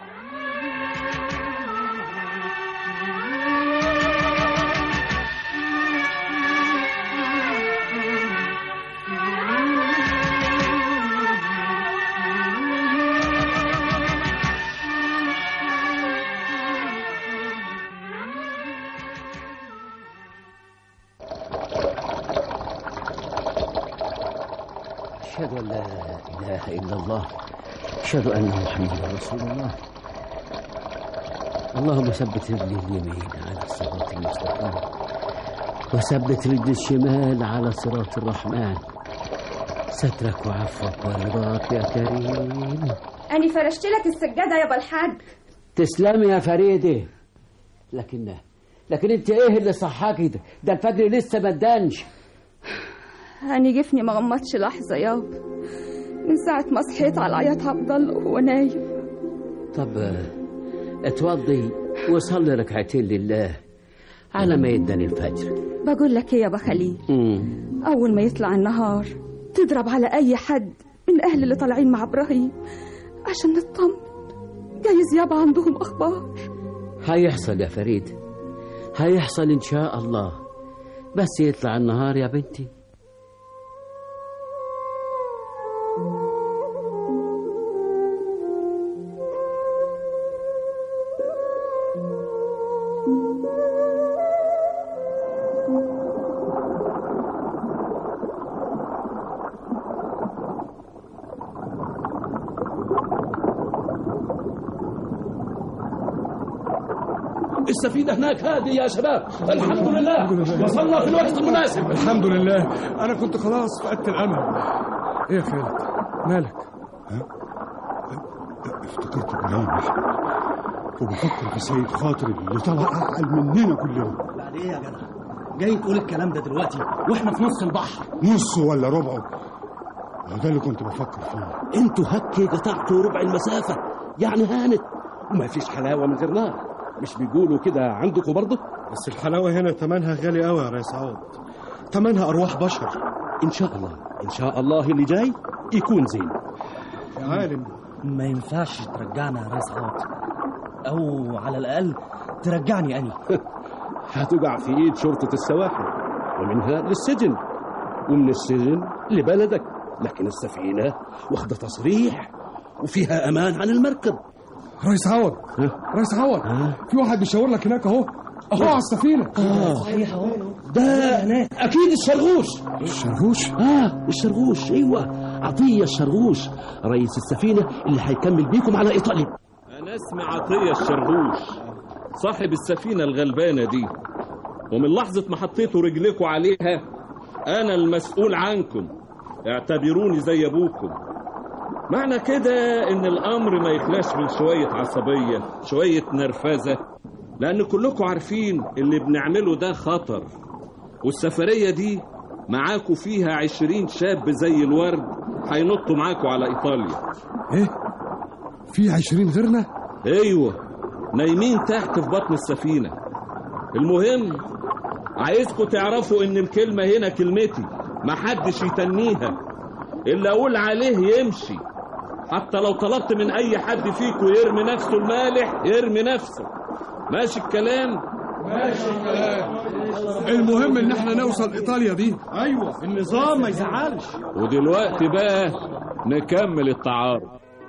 Speaker 21: أشهد أن لا إله إلا الله أشهد أن محمدا رسول الله اللهم ثبت رجلي اليمين على الصراط المستقيم وثبت رجلي الشمال على صراط الرحمن سترك وعفوك ورضاك يا كريم
Speaker 9: أنا فرشت لك السجادة يا الحاج
Speaker 21: تسلمي يا فريدة لكن لكن انت ايه اللي صحاكي ده ده الفجر لسه ما ادانش
Speaker 9: أنا جفني ما غمضش لحظة يابا من ساعة ما صحيت على عياط عبد الله وهو نايم
Speaker 21: طب آه، اتوضي وصلي ركعتين لله على ما يدني الفجر
Speaker 9: بقول لك ايه يا بخليل
Speaker 21: مم.
Speaker 9: أول ما يطلع النهار تضرب على أي حد من أهل اللي طالعين مع إبراهيم عشان نطمن جايز يابا عندهم أخبار
Speaker 21: هيحصل يا فريد هيحصل ان شاء الله بس يطلع النهار يا بنتي
Speaker 7: السفينة هناك هذه يا شباب الحمد لله وصلنا في الوقت المناسب
Speaker 4: الحمد لله انا كنت خلاص فقدت الامل ايه يا خالد مالك
Speaker 2: افتكرت ابراهيم يا احمد وبفكر في سيد خاطر اللي طلع اعقل مننا كلنا
Speaker 11: بعد ايه يا جدع جاي تقول الكلام ده دلوقتي واحنا في نص البحر
Speaker 2: نصه ولا ربعه هو ده اللي كنت بفكر فيه
Speaker 7: انتوا هكي قطعتوا ربع المسافة يعني هانت وما فيش حلاوة من غير نار مش بيقولوا كده عندكم برضه
Speaker 4: بس الحلاوه هنا تمنها غالي قوي يا ريس عوض تمنها ارواح بشر
Speaker 7: ان شاء الله ان شاء الله اللي جاي يكون زين
Speaker 4: يا عالم
Speaker 11: ما ينفعش ترجعنا يا ريس عوض او على الاقل ترجعني اني
Speaker 7: هتقع في ايد شرطة السواحل ومنها للسجن ومن السجن لبلدك لكن السفينة واخدة تصريح وفيها امان عن المركب
Speaker 4: ريس عوض ريس عوض في واحد بيشاور لك هناك اهو اهو على السفينه
Speaker 7: آه.
Speaker 11: صحيح اهو
Speaker 7: ده اكيد الشرغوش
Speaker 4: الشرغوش
Speaker 7: اه الشرغوش ايوه عطيه الشرغوش رئيس السفينه اللي هيكمل بيكم على ايطاليا
Speaker 22: أنا اسمي عطية الشرغوش صاحب السفينة الغلبانة دي ومن لحظة ما حطيتوا رجلكوا عليها أنا المسؤول عنكم اعتبروني زي أبوكم معنى كده إن الأمر ما يخلاش من شوية عصبية شوية نرفزة لأن كلكم عارفين اللي بنعمله ده خطر والسفرية دي معاكوا فيها عشرين شاب زي الورد هينطوا معاكوا على إيطاليا
Speaker 4: ايه في عشرين غيرنا
Speaker 22: ايوه نايمين تحت في بطن السفينه المهم عايزكم تعرفوا ان الكلمه هنا كلمتي محدش يتنيها اللي اقول عليه يمشي حتى لو طلبت من اي حد فيكم يرمي نفسه المالح يرمي نفسه ماشي الكلام
Speaker 4: ماشي الكلام المهم ان احنا نوصل ايطاليا دي
Speaker 11: ايوه النظام ما يزعلش
Speaker 22: ودلوقتي بقى نكمل التعارف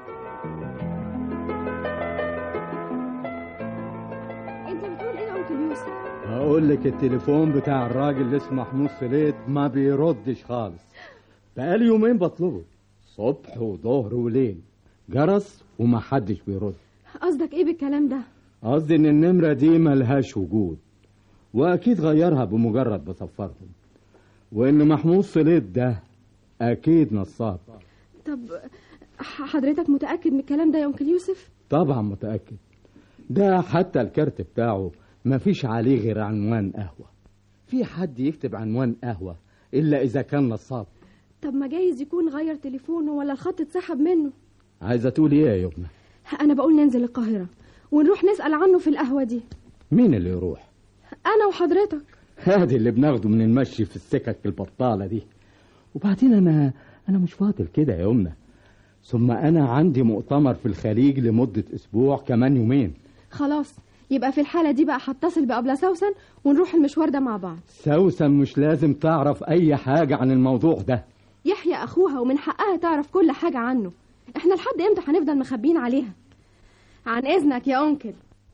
Speaker 9: انت بتقول ايه يا انكل يوسف
Speaker 12: هقول لك التليفون بتاع الراجل اللي اسمه محمود سليت ما بيردش خالص بقالي يومين بطلبه صبح وظهر وليل جرس ومحدش بيرد
Speaker 1: قصدك ايه بالكلام ده
Speaker 12: قصدي ان النمرة دي ملهاش وجود واكيد غيرها بمجرد بصفرهم وان محمود صليت ده اكيد نصاب
Speaker 1: طب ح- حضرتك متأكد من الكلام ده يا أنكل يوسف
Speaker 12: طبعا متأكد ده حتى الكارت بتاعه مفيش عليه غير عنوان قهوة في حد يكتب عنوان قهوة إلا إذا كان نصاب
Speaker 1: طب ما جايز يكون غير تليفونه ولا الخط اتسحب منه
Speaker 12: عايزة تقول إيه يا يمنى
Speaker 1: أنا بقول ننزل القاهرة ونروح نسأل عنه في القهوة دي
Speaker 12: مين اللي يروح
Speaker 1: أنا وحضرتك
Speaker 12: هادي اللي بناخده من المشي في السكك البطالة دي وبعدين أنا أنا مش فاضل كده يا يمنى ثم أنا عندي مؤتمر في الخليج لمدة أسبوع كمان يومين
Speaker 1: خلاص يبقى في الحالة دي بقى هتصل بأبلة سوسن ونروح المشوار ده مع بعض
Speaker 12: سوسن مش لازم تعرف أي حاجة عن الموضوع ده
Speaker 1: يحيى أخوها ومن حقها تعرف كل حاجة عنه احنا لحد امتى هنفضل مخبيين عليها عن إذنك يا أنكل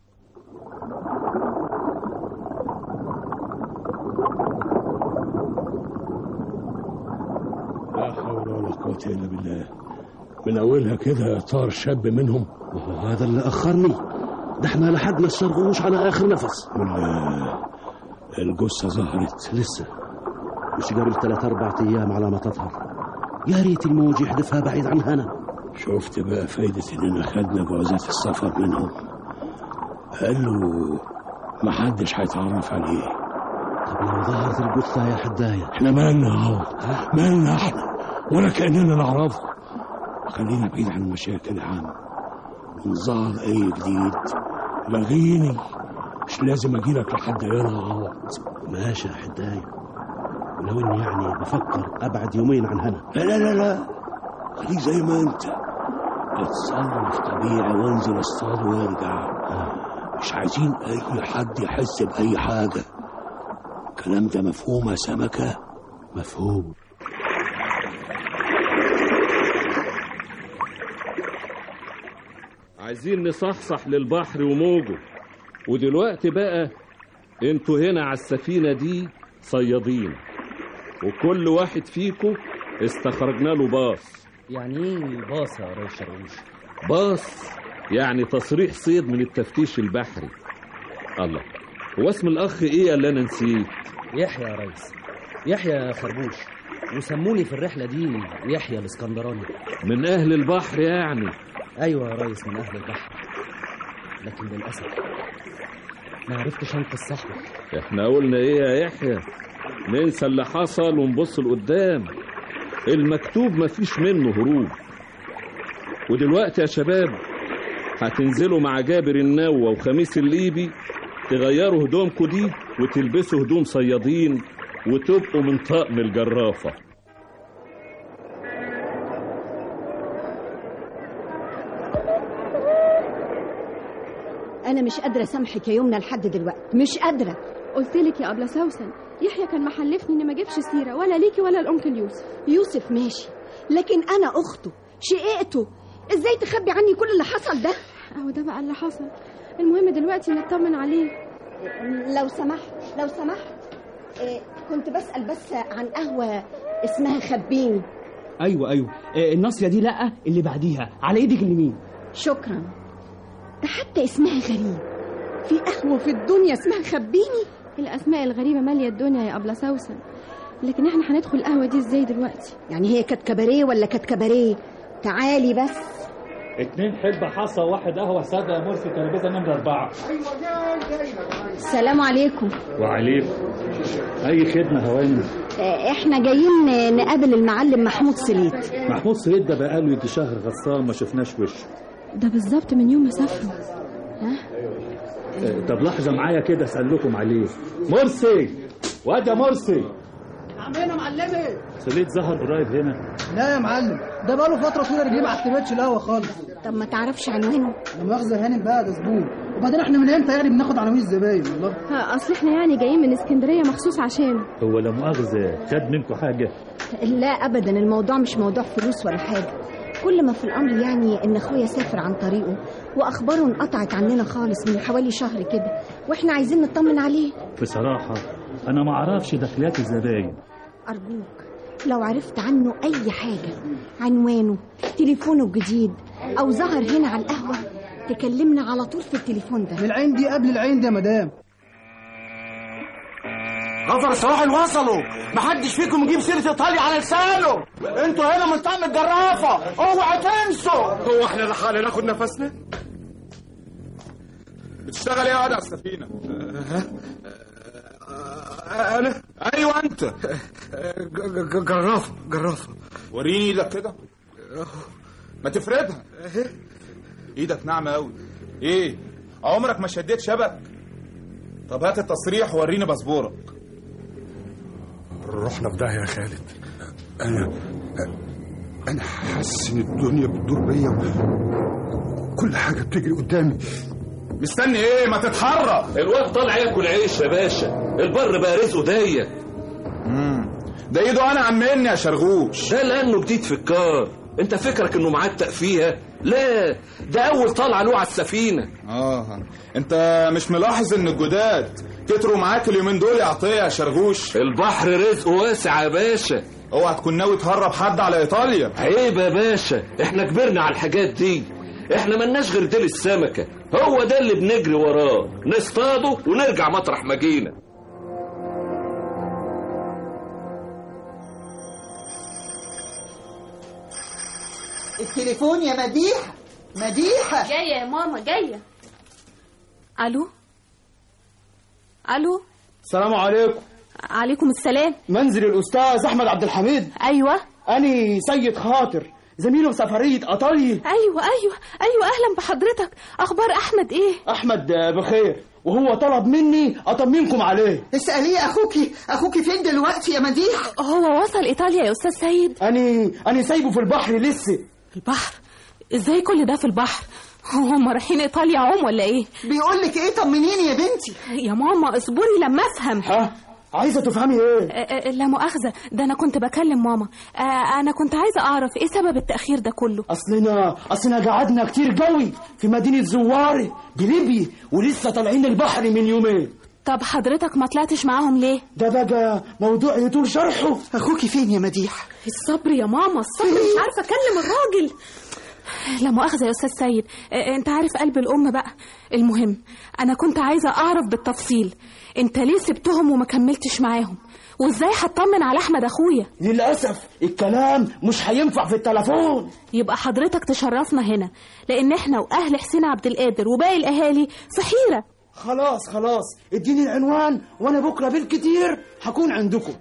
Speaker 14: لا حول ولا قوة إلا بالله من أولها كده طار شاب منهم
Speaker 7: وهذا اللي أخرني ده احنا لحقنا السرغوش على آخر نفس
Speaker 14: ولا الجثة ظهرت
Speaker 7: لسه مش قبل ثلاث أربع أيام على ما تظهر يا ريت الموج يحدفها بعيد عن هنا
Speaker 14: شفت بقى فايدة إننا خدنا جوازات السفر منهم قال له محدش هيتعرف عليه
Speaker 7: طب لو ظهرت الجثة يا حداية
Speaker 14: احنا مالنا اهو مالنا احنا ولا كأننا نعرفه خلينا بعيد عن المشاكل يا عم إن ظهر أي جديد لغيني مش لازم أجيلك لحد هنا يا عوض
Speaker 7: ماشي يا حداية ولو إني يعني بفكر أبعد يومين عن هنا
Speaker 14: لا لا لا لا خليك زي ما أنت اتصرف طبيعي وانزل اصطاد وارجع مش عايزين أي حد يحس بأي حاجة الكلام ده مفهوم يا سمكة
Speaker 7: مفهوم
Speaker 22: عايزين نصحصح للبحر وموجه ودلوقتي بقى انتوا هنا على السفينة دي صيادين وكل واحد فيكم استخرجنا له باص
Speaker 11: يعني ايه باص يا ريس شرقوش
Speaker 22: باص يعني تصريح صيد من التفتيش البحري الله هو اسم الأخ إيه اللي أنا نسيت
Speaker 11: يحيى يا ريس يحيى خربوش وسموني في الرحلة دي يحيى الاسكندراني
Speaker 22: من أهل البحر يعني
Speaker 11: أيوة يا ريس من أهل البحر لكن للأسف ما عرفتش أنقذ صاحبي
Speaker 22: احنا قلنا ايه يا يحيى ننسى اللي حصل ونبص لقدام المكتوب مفيش منه هروب ودلوقتي يا شباب هتنزلوا مع جابر النوة وخميس الليبي تغيروا هدومكم دي وتلبسوا هدوم صيادين وتبقوا من طقم الجرافة
Speaker 8: انا مش قادره اسامحك يا يمنى لحد دلوقتي مش قادره
Speaker 1: قلت لك يا أبلة سوسن يحيى كان محلفني إني ما اجيبش سيرة ولا ليكي ولا الأنكل يوسف
Speaker 8: يوسف ماشي لكن انا اخته شقيقته ازاي تخبي عني كل اللي حصل ده
Speaker 1: أهو ده بقى اللي حصل المهم دلوقتي نطمن عليه
Speaker 8: لو سمحت لو سمحت إيه كنت بسأل بس عن قهوة اسمها خبيني
Speaker 20: ايوه ايوه آه، الناصيه دي لا اللي بعديها على ايدك اليمين
Speaker 8: شكرا ده حتى اسمها غريب في قهوة في الدنيا اسمها خبيني
Speaker 1: الأسماء الغريبة مالية الدنيا يا أبلة سوسن لكن احنا هندخل القهوة دي ازاي دلوقتي
Speaker 8: يعني هي كانت كباريه ولا كانت كباريه تعالي بس
Speaker 23: اتنين حلبة حصى واحد قهوة سادة يا مرسي ترابيزة نمرة أربعة
Speaker 8: السلام عليكم
Speaker 23: وعليكم أي خدمة هواني
Speaker 8: آه، احنا جايين نقابل المعلم محمود سليت
Speaker 23: محمود سيد ده بقاله يجي شهر غصان ما شفناش وشه
Speaker 1: ده بالظبط من يوم ما سافروا
Speaker 23: آه، طب لحظة معايا كده أسأل لكم عليه مرسي واد يا مرسي
Speaker 24: عمنا معلمي
Speaker 23: سليت ظهر قريب هنا
Speaker 24: لا يا معلم ده بقاله فتره طويله رجليه ما اعتمدش القهوه خالص
Speaker 8: طب ما تعرفش عنوانه
Speaker 24: لا مؤاخذه هانم بقى ده زبون وبعدين احنا من امتى يعني بناخد عناوين الزباين والله
Speaker 1: ها، أصل احنا يعني جايين من اسكندرية مخصوص عشان
Speaker 23: هو لا مؤاخذة خد منكم حاجة
Speaker 8: لا ابدا الموضوع مش موضوع فلوس ولا حاجه كل ما في الامر يعني ان اخويا سافر عن طريقه واخباره انقطعت عننا خالص من حوالي شهر كده واحنا عايزين نطمن عليه
Speaker 23: بصراحة أنا ما أعرفش دخلات الزباين
Speaker 8: ارجوك لو عرفت عنه اي حاجه عنوانه تليفونه الجديد او ظهر هنا على القهوه تكلمنا على طول في التليفون ده
Speaker 24: من العين دي قبل العين دي يا مدام
Speaker 20: غفر السواحل وصلوا محدش فيكم يجيب سيره ايطاليا على لسانه انتوا هنا من طعم الجرافه اوعى تنسوا
Speaker 3: هو احنا لحقنا ناخد نفسنا بتشتغل ايه يا واد على السفينه
Speaker 4: انا
Speaker 3: ايوه انت
Speaker 4: جرافه جرافه
Speaker 3: وريني ايدك كده ما تفردها ايدك ناعمه قوي ايه عمرك ما شديت شبك طب هات التصريح ووريني باسبورك
Speaker 4: رحنا في داهيه يا خالد
Speaker 2: انا انا حاسس ان الدنيا بتدور بيا كل حاجه بتجري قدامي
Speaker 3: مستني ايه ما تتحرك
Speaker 22: الواد طالع ياكل عيش يا باشا البر بقى رزقه ضيق
Speaker 3: ده ايده انا عمني يا شرغوش
Speaker 22: ده لانه جديد في الكار انت فكرك انه معتق فيها لا ده اول طلعه له على السفينه
Speaker 3: اه انت مش ملاحظ ان الجداد كتروا معاك اليومين دول يا عطيه يا شرغوش
Speaker 22: البحر رزقه واسع يا باشا
Speaker 3: اوعى تكون ناوي تهرب حد على ايطاليا
Speaker 22: عيب يا باشا احنا كبرنا على الحاجات دي احنا ملناش غير ديل السمكه هو ده اللي بنجري وراه نصطاده ونرجع مطرح ما جينا
Speaker 5: التليفون يا مديحة مديحة
Speaker 13: جاية يا ماما جاية ألو ألو
Speaker 24: السلام عليكم
Speaker 13: عليكم السلام
Speaker 24: منزل الاستاذ احمد عبد الحميد
Speaker 13: أيوة
Speaker 24: اني سيد خاطر زميله في سفريه ايطاليا
Speaker 13: أيوة أيوة أيوة أهلا بحضرتك أخبار أحمد إيه
Speaker 24: احمد بخير وهو طلب مني اطمنكم عليه
Speaker 5: اسأليه اخوكي اخوكي فين دلوقتي يا مديحة
Speaker 13: هو وصل إيطاليا يا أستاذ سيد
Speaker 24: اني اني سايبه في البحر لسه
Speaker 13: البحر إزاي كل ده في البحر هم رايحين إيطاليا عوم ولا إيه
Speaker 5: بيقول لك ايه طمنيني يا بنتي
Speaker 13: يا ماما اصبري لما أفهم
Speaker 24: ها عايزه تفهمي ايه
Speaker 13: آه، آه، لا مؤاخذة ده أنا كنت بكلم ماما آه، أنا كنت عايزة أعرف إيه سبب التأخير ده كله
Speaker 24: اصلنا اصلنا قعدنا كتير قوي في مدينه زواري بليبيا ولسه طالعين البحر من يومين
Speaker 13: طب حضرتك ما طلعتش معاهم ليه
Speaker 24: ده بقى موضوع يطول شرحه
Speaker 5: اخوكي فين يا مديحة
Speaker 13: الصبر يا ماما الصبر مش عارفة أكلم الراجل لا مؤاخذة يا أستاذ سيد آه، أنت عارف قلب الأم بقى المهم أنا كنت عايزة أعرف بالتفصيل أنت ليه سبتهم وما كملتش معاهم وإزاي هطمن على أحمد أخويا
Speaker 24: للاسف الكلام مش هينفع في التليفون
Speaker 13: يبقى حضرتك تشرفنا هنا لأن إحنا وأهل حسين عبد القادر وباقي الأهالي في حيرة
Speaker 24: خلاص خلاص اديني العنوان وانا بكره بالكتير هكون عندكم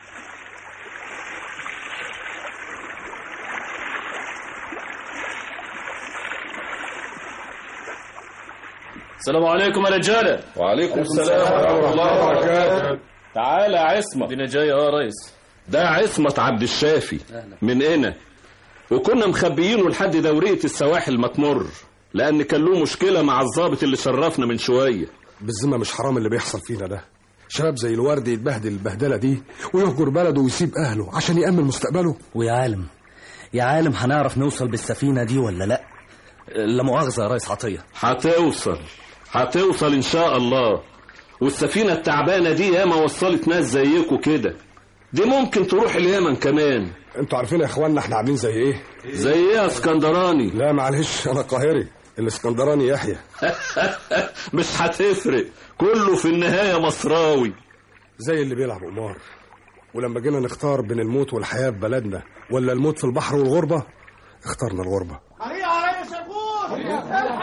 Speaker 22: السلام عليكم يا رجاله وعليكم السلام ورحمه الله وبركاته تعالى يا عصمت دينا جاي اه يا ريس ده عصمت عبد الشافي من هنا وكنا مخبيينه لحد دورية السواحل ما تمر لأن كان له مشكلة مع الضابط اللي شرفنا من شوية
Speaker 4: بالذمه مش حرام اللي بيحصل فينا ده شباب زي الورد يتبهدل البهدله دي ويهجر بلده ويسيب اهله عشان يامن مستقبله
Speaker 11: ويا عالم يا عالم هنعرف نوصل بالسفينة دي ولا لا لا مؤاخذة يا ريس عطية
Speaker 22: هتوصل هتوصل إن شاء الله والسفينة التعبانة دي ياما وصلت ناس زيكوا كده دي ممكن تروح اليمن كمان
Speaker 4: انتوا عارفين يا اخوانا احنا عاملين زي ايه
Speaker 22: زي ايه يا اسكندراني
Speaker 4: لا معلش انا قاهري الاسكندراني يحيى
Speaker 22: مش هتفرق كله في النهاية مصراوي
Speaker 4: زي اللي بيلعب قمار ولما جينا نختار بين الموت والحياه في بلدنا ولا الموت في البحر والغربه اخترنا الغربه
Speaker 20: علي علي شربوش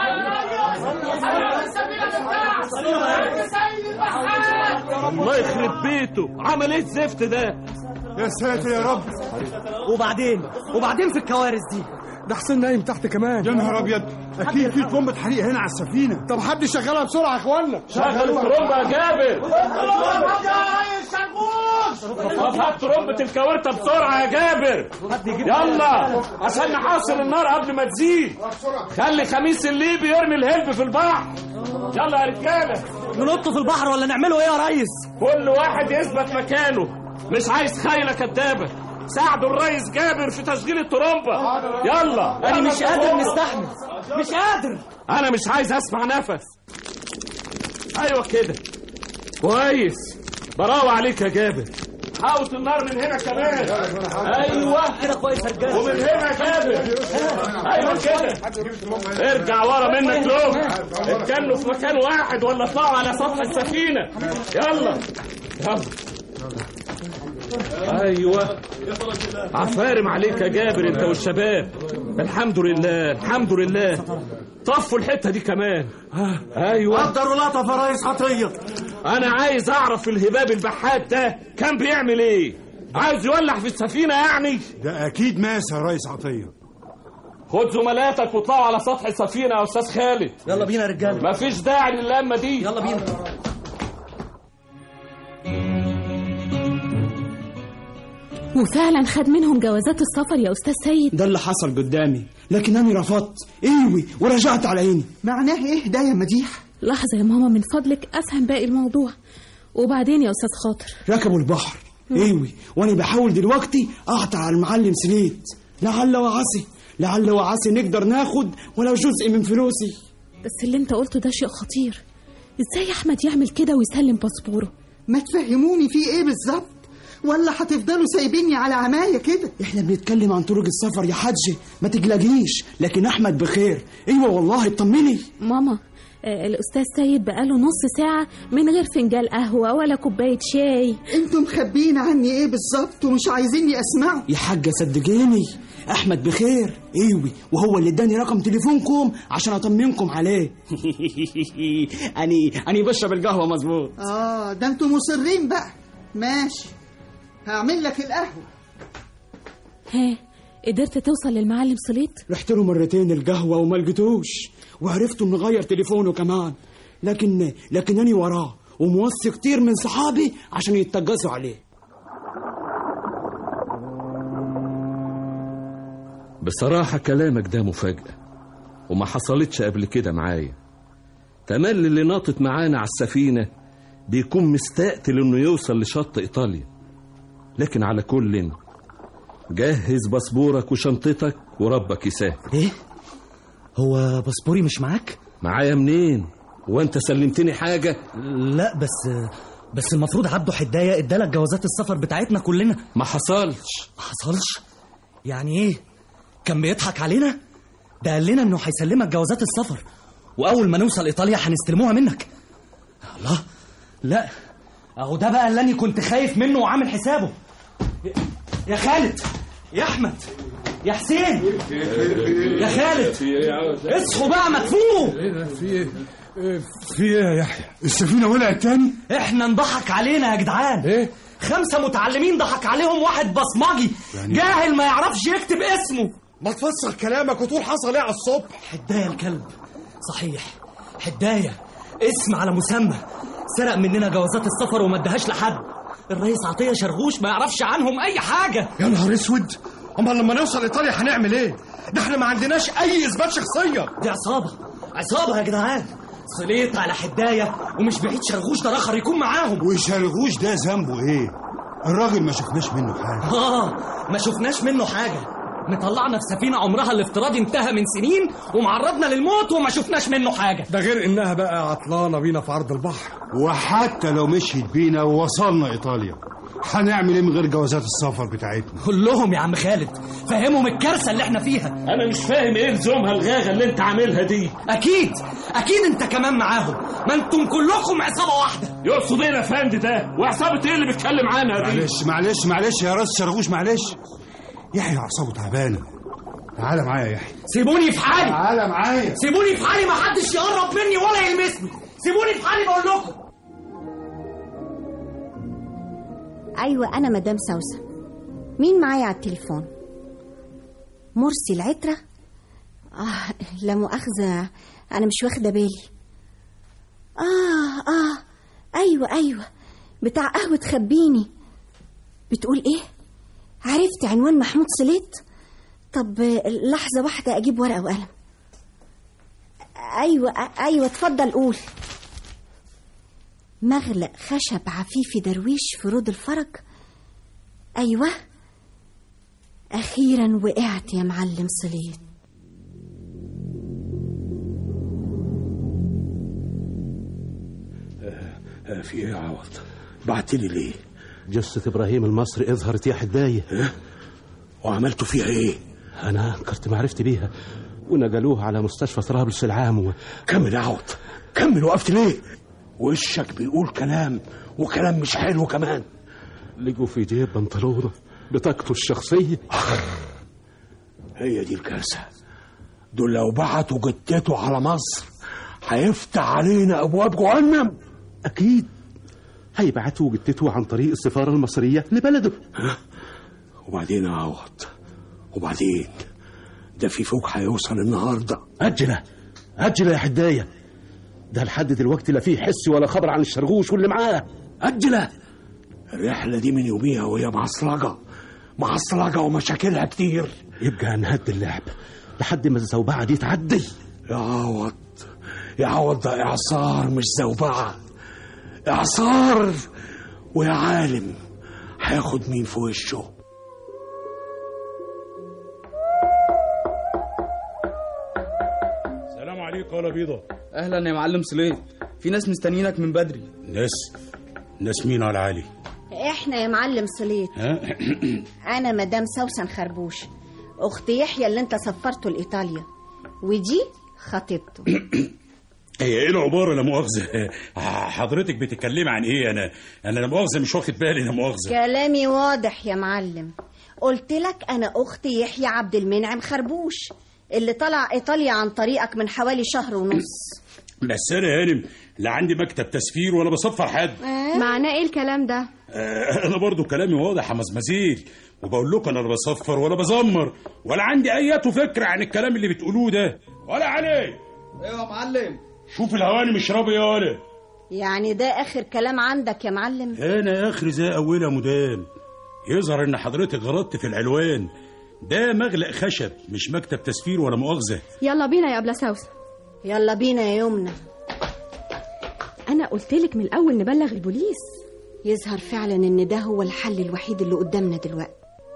Speaker 22: الله يخرب بيته عمل ايه الزفت ده
Speaker 2: يا ساتر يا رب
Speaker 24: وبعدين وبعدين في الكوارث دي
Speaker 4: ده حسين نايم تحت كمان
Speaker 2: يا نهار ابيض اكيد في قنبه حريق هنا على السفينه
Speaker 4: طب حد يشغلها بسرعه يا اخوانا
Speaker 22: شغل الترومبة يا جابر طب هات ترومبة الكاورتة بسرعة يا جابر يلا عشان نحاصر النار قبل ما تزيد خلي خميس الليبي يرمي الهلب في البحر يلا يا رجالة
Speaker 11: ننط في البحر ولا نعمله ايه يا ريس
Speaker 22: كل واحد يثبت مكانه مش عايز خايلة كدابة ساعدوا الريس جابر في تشغيل الترومبة يلا
Speaker 11: انا مش قادر نستحمل مش قادر
Speaker 22: انا مش عايز اسمع نفس ايوه كده كويس براوة عليك يا جابر حاوط النار من هنا كمان ايوه
Speaker 24: كده كويس يا رجاله
Speaker 22: ومن هنا يا كابر ايوه كده ارجع ورا منك لوم اتكلوا في مكان واحد ولا اطلعوا على سطح السفينه يلا يلا ايوه عفارم عليك يا جابر انت والشباب الحمد لله الحمد لله طفوا الحته دي كمان ايوه
Speaker 24: قدروا لطف يا ريس عطيه
Speaker 22: انا عايز اعرف الهباب البحات ده كان بيعمل ايه عايز يولع في السفينه يعني
Speaker 2: ده اكيد ماس يا ريس عطيه
Speaker 22: خد زملاتك واطلعوا على سطح السفينه يا استاذ خالد
Speaker 24: يلا بينا يا رجاله
Speaker 22: مفيش داعي للامه دي
Speaker 24: يلا بينا
Speaker 13: وفعلا خد منهم جوازات السفر يا استاذ سيد
Speaker 24: ده اللي حصل قدامي لكن انا رفضت ايوي ورجعت على عيني
Speaker 5: معناه ايه ده يا مديح
Speaker 13: لحظه يا ماما من فضلك افهم باقي الموضوع وبعدين يا استاذ خاطر
Speaker 24: ركبوا البحر ايوي وانا بحاول دلوقتي اقطع على المعلم سليت لعل وعسى لعل وعسى نقدر ناخد ولو جزء من فلوسي
Speaker 13: بس اللي انت قلته ده شيء خطير ازاي احمد يعمل كده ويسلم باسبوره
Speaker 5: ما تفهموني في ايه بالظبط ولا هتفضلوا سايبيني على عماية كده
Speaker 24: احنا بنتكلم عن طرق السفر يا حجي ما تقلقيش لكن احمد بخير ايوه والله اطمني
Speaker 13: ماما آه، الاستاذ سيد بقاله نص ساعه من غير فنجان قهوه ولا كوبايه شاي
Speaker 5: انتوا مخبيين عني ايه بالظبط ومش عايزيني اسمعه
Speaker 24: يا حاجه صدقيني احمد بخير ايوه وهو اللي اداني رقم تليفونكم عشان اطمنكم عليه اني اني بشرب القهوه مظبوط
Speaker 5: اه ده انتوا مصرين بقى ماشي هعمل لك القهوة
Speaker 13: ها قدرت توصل للمعلم صليت
Speaker 24: رحت له مرتين القهوه وما لقيتوش وعرفت انه غير تليفونه كمان لكن لكن اني وراه وموصي كتير من صحابي عشان يتجسوا عليه
Speaker 22: بصراحة كلامك ده مفاجأة وما حصلتش قبل كده معايا تملي اللي ناطط معانا على السفينة بيكون مستقتل انه يوصل لشط ايطاليا لكن على كل جهز باسبورك وشنطتك وربك يسهل
Speaker 11: ايه هو باسبوري مش معاك
Speaker 22: معايا منين وانت سلمتني حاجة
Speaker 11: لا بس بس المفروض عبده حدايه ادالك جوازات السفر بتاعتنا كلنا
Speaker 22: ما حصلش
Speaker 11: ما حصلش يعني ايه كان بيضحك علينا ده قال لنا انه هيسلمك جوازات السفر واول ما نوصل ايطاليا هنستلموها منك الله لا اهو ده بقى اللي انا كنت خايف منه وعامل حسابه يا خالد يا احمد يا حسين يا خالد اصحوا بقى ما تفوقوا
Speaker 2: في ايه في ايه يا يحيى السفينه ولعت تاني
Speaker 11: احنا انضحك علينا يا جدعان
Speaker 2: ايه
Speaker 11: خمسه متعلمين ضحك عليهم واحد بصمجي
Speaker 2: يعني-
Speaker 11: جاهل ما يعرفش يكتب اسمه
Speaker 4: ما تفسر كلامك وتقول حصل ايه على الصبح
Speaker 11: حدايه الكلب صحيح حدايه اسم على مسمى سرق مننا جوازات السفر وما اداهاش لحد الرئيس عطيه شرغوش ما يعرفش عنهم اي حاجه
Speaker 4: يا نهار اسود امال لما نوصل ايطاليا هنعمل ايه ده احنا ما عندناش اي اثبات شخصيه
Speaker 11: دي عصابه عصابه يا جدعان صليت على حدايه ومش بعيد شرغوش ده اخر يكون معاهم
Speaker 2: وشرغوش ده ذنبه ايه الراجل ما شفناش منه حاجه
Speaker 11: اه ما شفناش منه حاجه مطلعنا في سفينه عمرها الافتراضي انتهى من سنين ومعرضنا للموت وما شفناش منه حاجه
Speaker 4: ده غير انها بقى عطلانه بينا في عرض البحر
Speaker 2: وحتى لو مشيت بينا ووصلنا ايطاليا هنعمل ايه من غير جوازات السفر بتاعتنا
Speaker 11: قول لهم يا عم خالد فهمهم الكارثه اللي احنا فيها
Speaker 22: انا مش فاهم ايه لزومها الغاغه اللي انت عاملها دي
Speaker 11: اكيد اكيد انت كمان معاهم ما انتم كلكم عصابه واحده
Speaker 22: يقصد ايه الافندي ده وعصابه ايه اللي بيتكلم عنها دي
Speaker 2: معلش معلش معلش يا راس شرغوش معلش يحيى اعصابه تعبانه تعالى معايا يا يحيى
Speaker 11: سيبوني في حالي
Speaker 2: تعالى معايا
Speaker 11: سيبوني في حالي ما حدش يقرب مني ولا يلمسني سيبوني في حالي بقول لكم
Speaker 8: ايوه انا مدام سوسن مين معايا على التليفون مرسي العترة اه لا مؤاخذة انا مش واخدة بالي اه اه ايوه ايوه بتاع قهوة خبيني بتقول ايه عرفت عنوان محمود سليت طب آه، لحظة واحدة اجيب ورقة وقلم ايوه آه، ايوه اتفضل قول مغلق خشب عفيفي درويش في رود الفرج ايوه اخيرا وقعت يا معلم صليت
Speaker 14: آه، في ايه يا عوض بعت لي ليه
Speaker 7: جثة إبراهيم المصري اظهرت يا حداية
Speaker 14: وعملتوا فيها إيه؟
Speaker 7: أنا أنكرت معرفتي بيها ونقلوها على مستشفى طرابلس العام و...
Speaker 14: كمل يا عوض كمل وقفت ليه؟ وشك بيقول كلام وكلام مش حلو كمان
Speaker 7: لقوا في جيب بنطلونه بطاقته الشخصية
Speaker 14: هي دي الكارثة دول لو بعتوا جدته على مصر هيفتح علينا أبواب جهنم
Speaker 7: أكيد هيبعتوا جدته عن طريق السفارة المصرية لبلده
Speaker 14: وبعدين يا عوض وبعدين ده في فوق هيوصل النهارده
Speaker 7: أجله أجله يا حداية ده لحد دلوقتي لا فيه حس ولا خبر عن الشرغوش واللي معاه
Speaker 14: أجله الرحلة دي من يوميها وهي معصلجة معصلجة ومشاكلها كتير
Speaker 7: يبقى نهد اللعب لحد ما الزوبعة دي تعدي
Speaker 14: يا عوض يا عوض ده إعصار مش زوبعة إعصار ويا عالم هياخد مين في وشه
Speaker 10: السلام عليكم ولا بيضة
Speaker 24: اهلا يا معلم سليم في ناس مستنيينك من بدري
Speaker 14: ناس ناس مين على علي
Speaker 8: احنا يا معلم سليط انا مدام سوسن خربوش اخت يحيى اللي انت سفرته لايطاليا ودي خطيبته
Speaker 10: هي ايه العبارة لا مؤاخذة حضرتك بتتكلمي عن ايه انا انا لا مؤاخذة مش واخد بالي لا مؤاخذة
Speaker 8: كلامي واضح يا معلم قلت لك انا اخت يحيى عبد المنعم خربوش اللي طلع ايطاليا عن طريقك من حوالي شهر ونص
Speaker 10: بس انا يا هانم لا عندي مكتب تسفير ولا بصفر حد
Speaker 1: معناه ايه الكلام ده
Speaker 10: آه، انا برضو كلامي واضح يا مزمزيل وبقول لكم انا لا بصفر ولا بزمر ولا عندي اي فكره عن الكلام اللي بتقولوه ده ولا عليه
Speaker 24: ايوه يا معلم
Speaker 10: شوف الهواني مش رابي يا ولا
Speaker 8: يعني ده اخر كلام عندك يا معلم
Speaker 10: انا اخر زي اولها مدام يظهر ان حضرتك غلطت في العنوان ده مغلق خشب مش مكتب تسفير ولا مؤاخذه
Speaker 1: يلا بينا يا ابله سوسن
Speaker 8: يلا بينا يا يمنى
Speaker 1: انا قلت لك من الاول نبلغ البوليس
Speaker 8: يظهر فعلا ان ده هو الحل الوحيد اللي قدامنا دلوقتي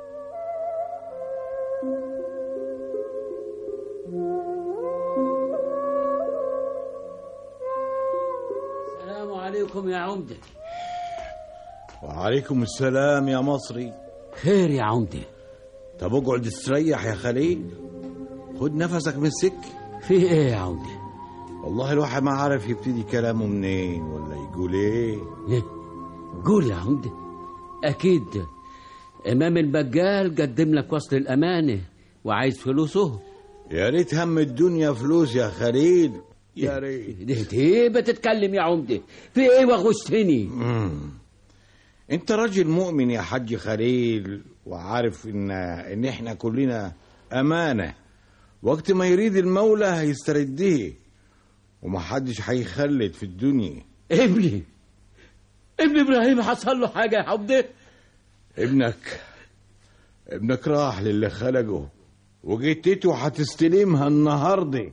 Speaker 21: السلام عليكم يا عمدة
Speaker 16: وعليكم السلام يا مصري
Speaker 21: خير يا عمدة
Speaker 16: طب اقعد استريح يا خليل خد نفسك من السك
Speaker 21: فيه ايه يا عمدة
Speaker 16: والله الواحد ما عارف يبتدي كلامه منين ولا يقول ايه
Speaker 21: ليه قول يا عمدة أكيد إمام البجال قدم لك وصل الأمانة وعايز فلوسه
Speaker 16: يا ريت هم الدنيا فلوس يا خليل يا ريت
Speaker 21: ده ايه بتتكلم يا عمدة في ايه وغشتني
Speaker 16: مم. انت راجل مؤمن يا حاج خليل وعارف ان ان احنا كلنا امانه وقت ما يريد المولى هيسترده ومحدش هيخلد في الدنيا
Speaker 21: ابني ابن ابراهيم حصل له حاجه يا عمدة
Speaker 16: ابنك ابنك راح للي خلقه وجتته هتستلمها النهارده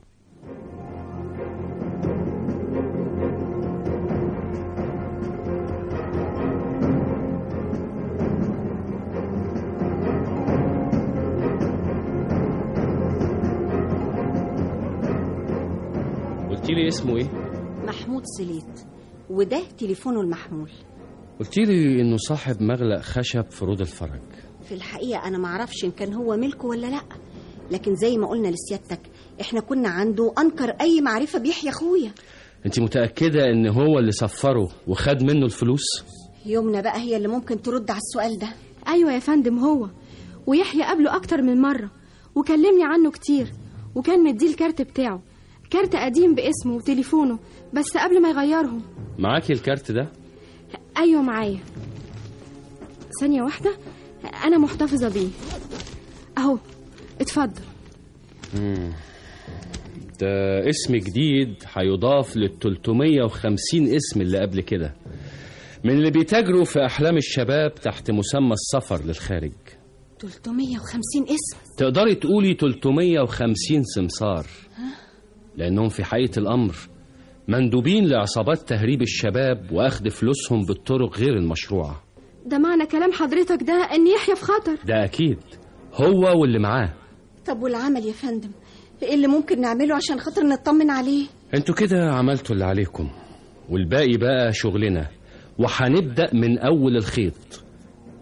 Speaker 18: قلت لي اسمه ايه
Speaker 8: محمود سليت وده تليفونه المحمول
Speaker 18: قلت لي انه صاحب مغلق خشب في رود الفرج
Speaker 8: في الحقيقة أنا معرفش إن كان هو ملكه ولا لأ لكن زي ما قلنا لسيادتك إحنا كنا عنده أنكر أي معرفة بيحيى أخويا
Speaker 18: انت متاكده ان هو اللي سفره وخد منه الفلوس
Speaker 8: يومنا بقى هي اللي ممكن ترد على السؤال ده
Speaker 1: ايوه يا فندم هو ويحيى قابله اكتر من مره وكلمني عنه كتير وكان مديه الكارت بتاعه كارت قديم باسمه وتليفونه بس قبل ما يغيرهم
Speaker 18: معاكي الكارت ده
Speaker 1: ايوه معايا ثانيه واحده انا محتفظه بيه اهو اتفضل
Speaker 18: مم. ده اسم جديد هيضاف لل 350 اسم اللي قبل كده من اللي بيتاجروا في احلام الشباب تحت مسمى السفر للخارج
Speaker 8: 350 اسم
Speaker 18: تقدري تقولي 350 سمسار لأنهم في حقيقة الأمر مندوبين لعصابات تهريب الشباب وأخذ فلوسهم بالطرق غير المشروعة
Speaker 1: ده معنى كلام حضرتك ده ان يحيى في خطر
Speaker 18: ده أكيد هو واللي معاه
Speaker 8: طب والعمل يا فندم إيه اللي ممكن نعمله عشان خاطر نطمن عليه
Speaker 18: انتوا كده عملتوا اللي عليكم والباقي بقى شغلنا وهنبدأ من أول الخيط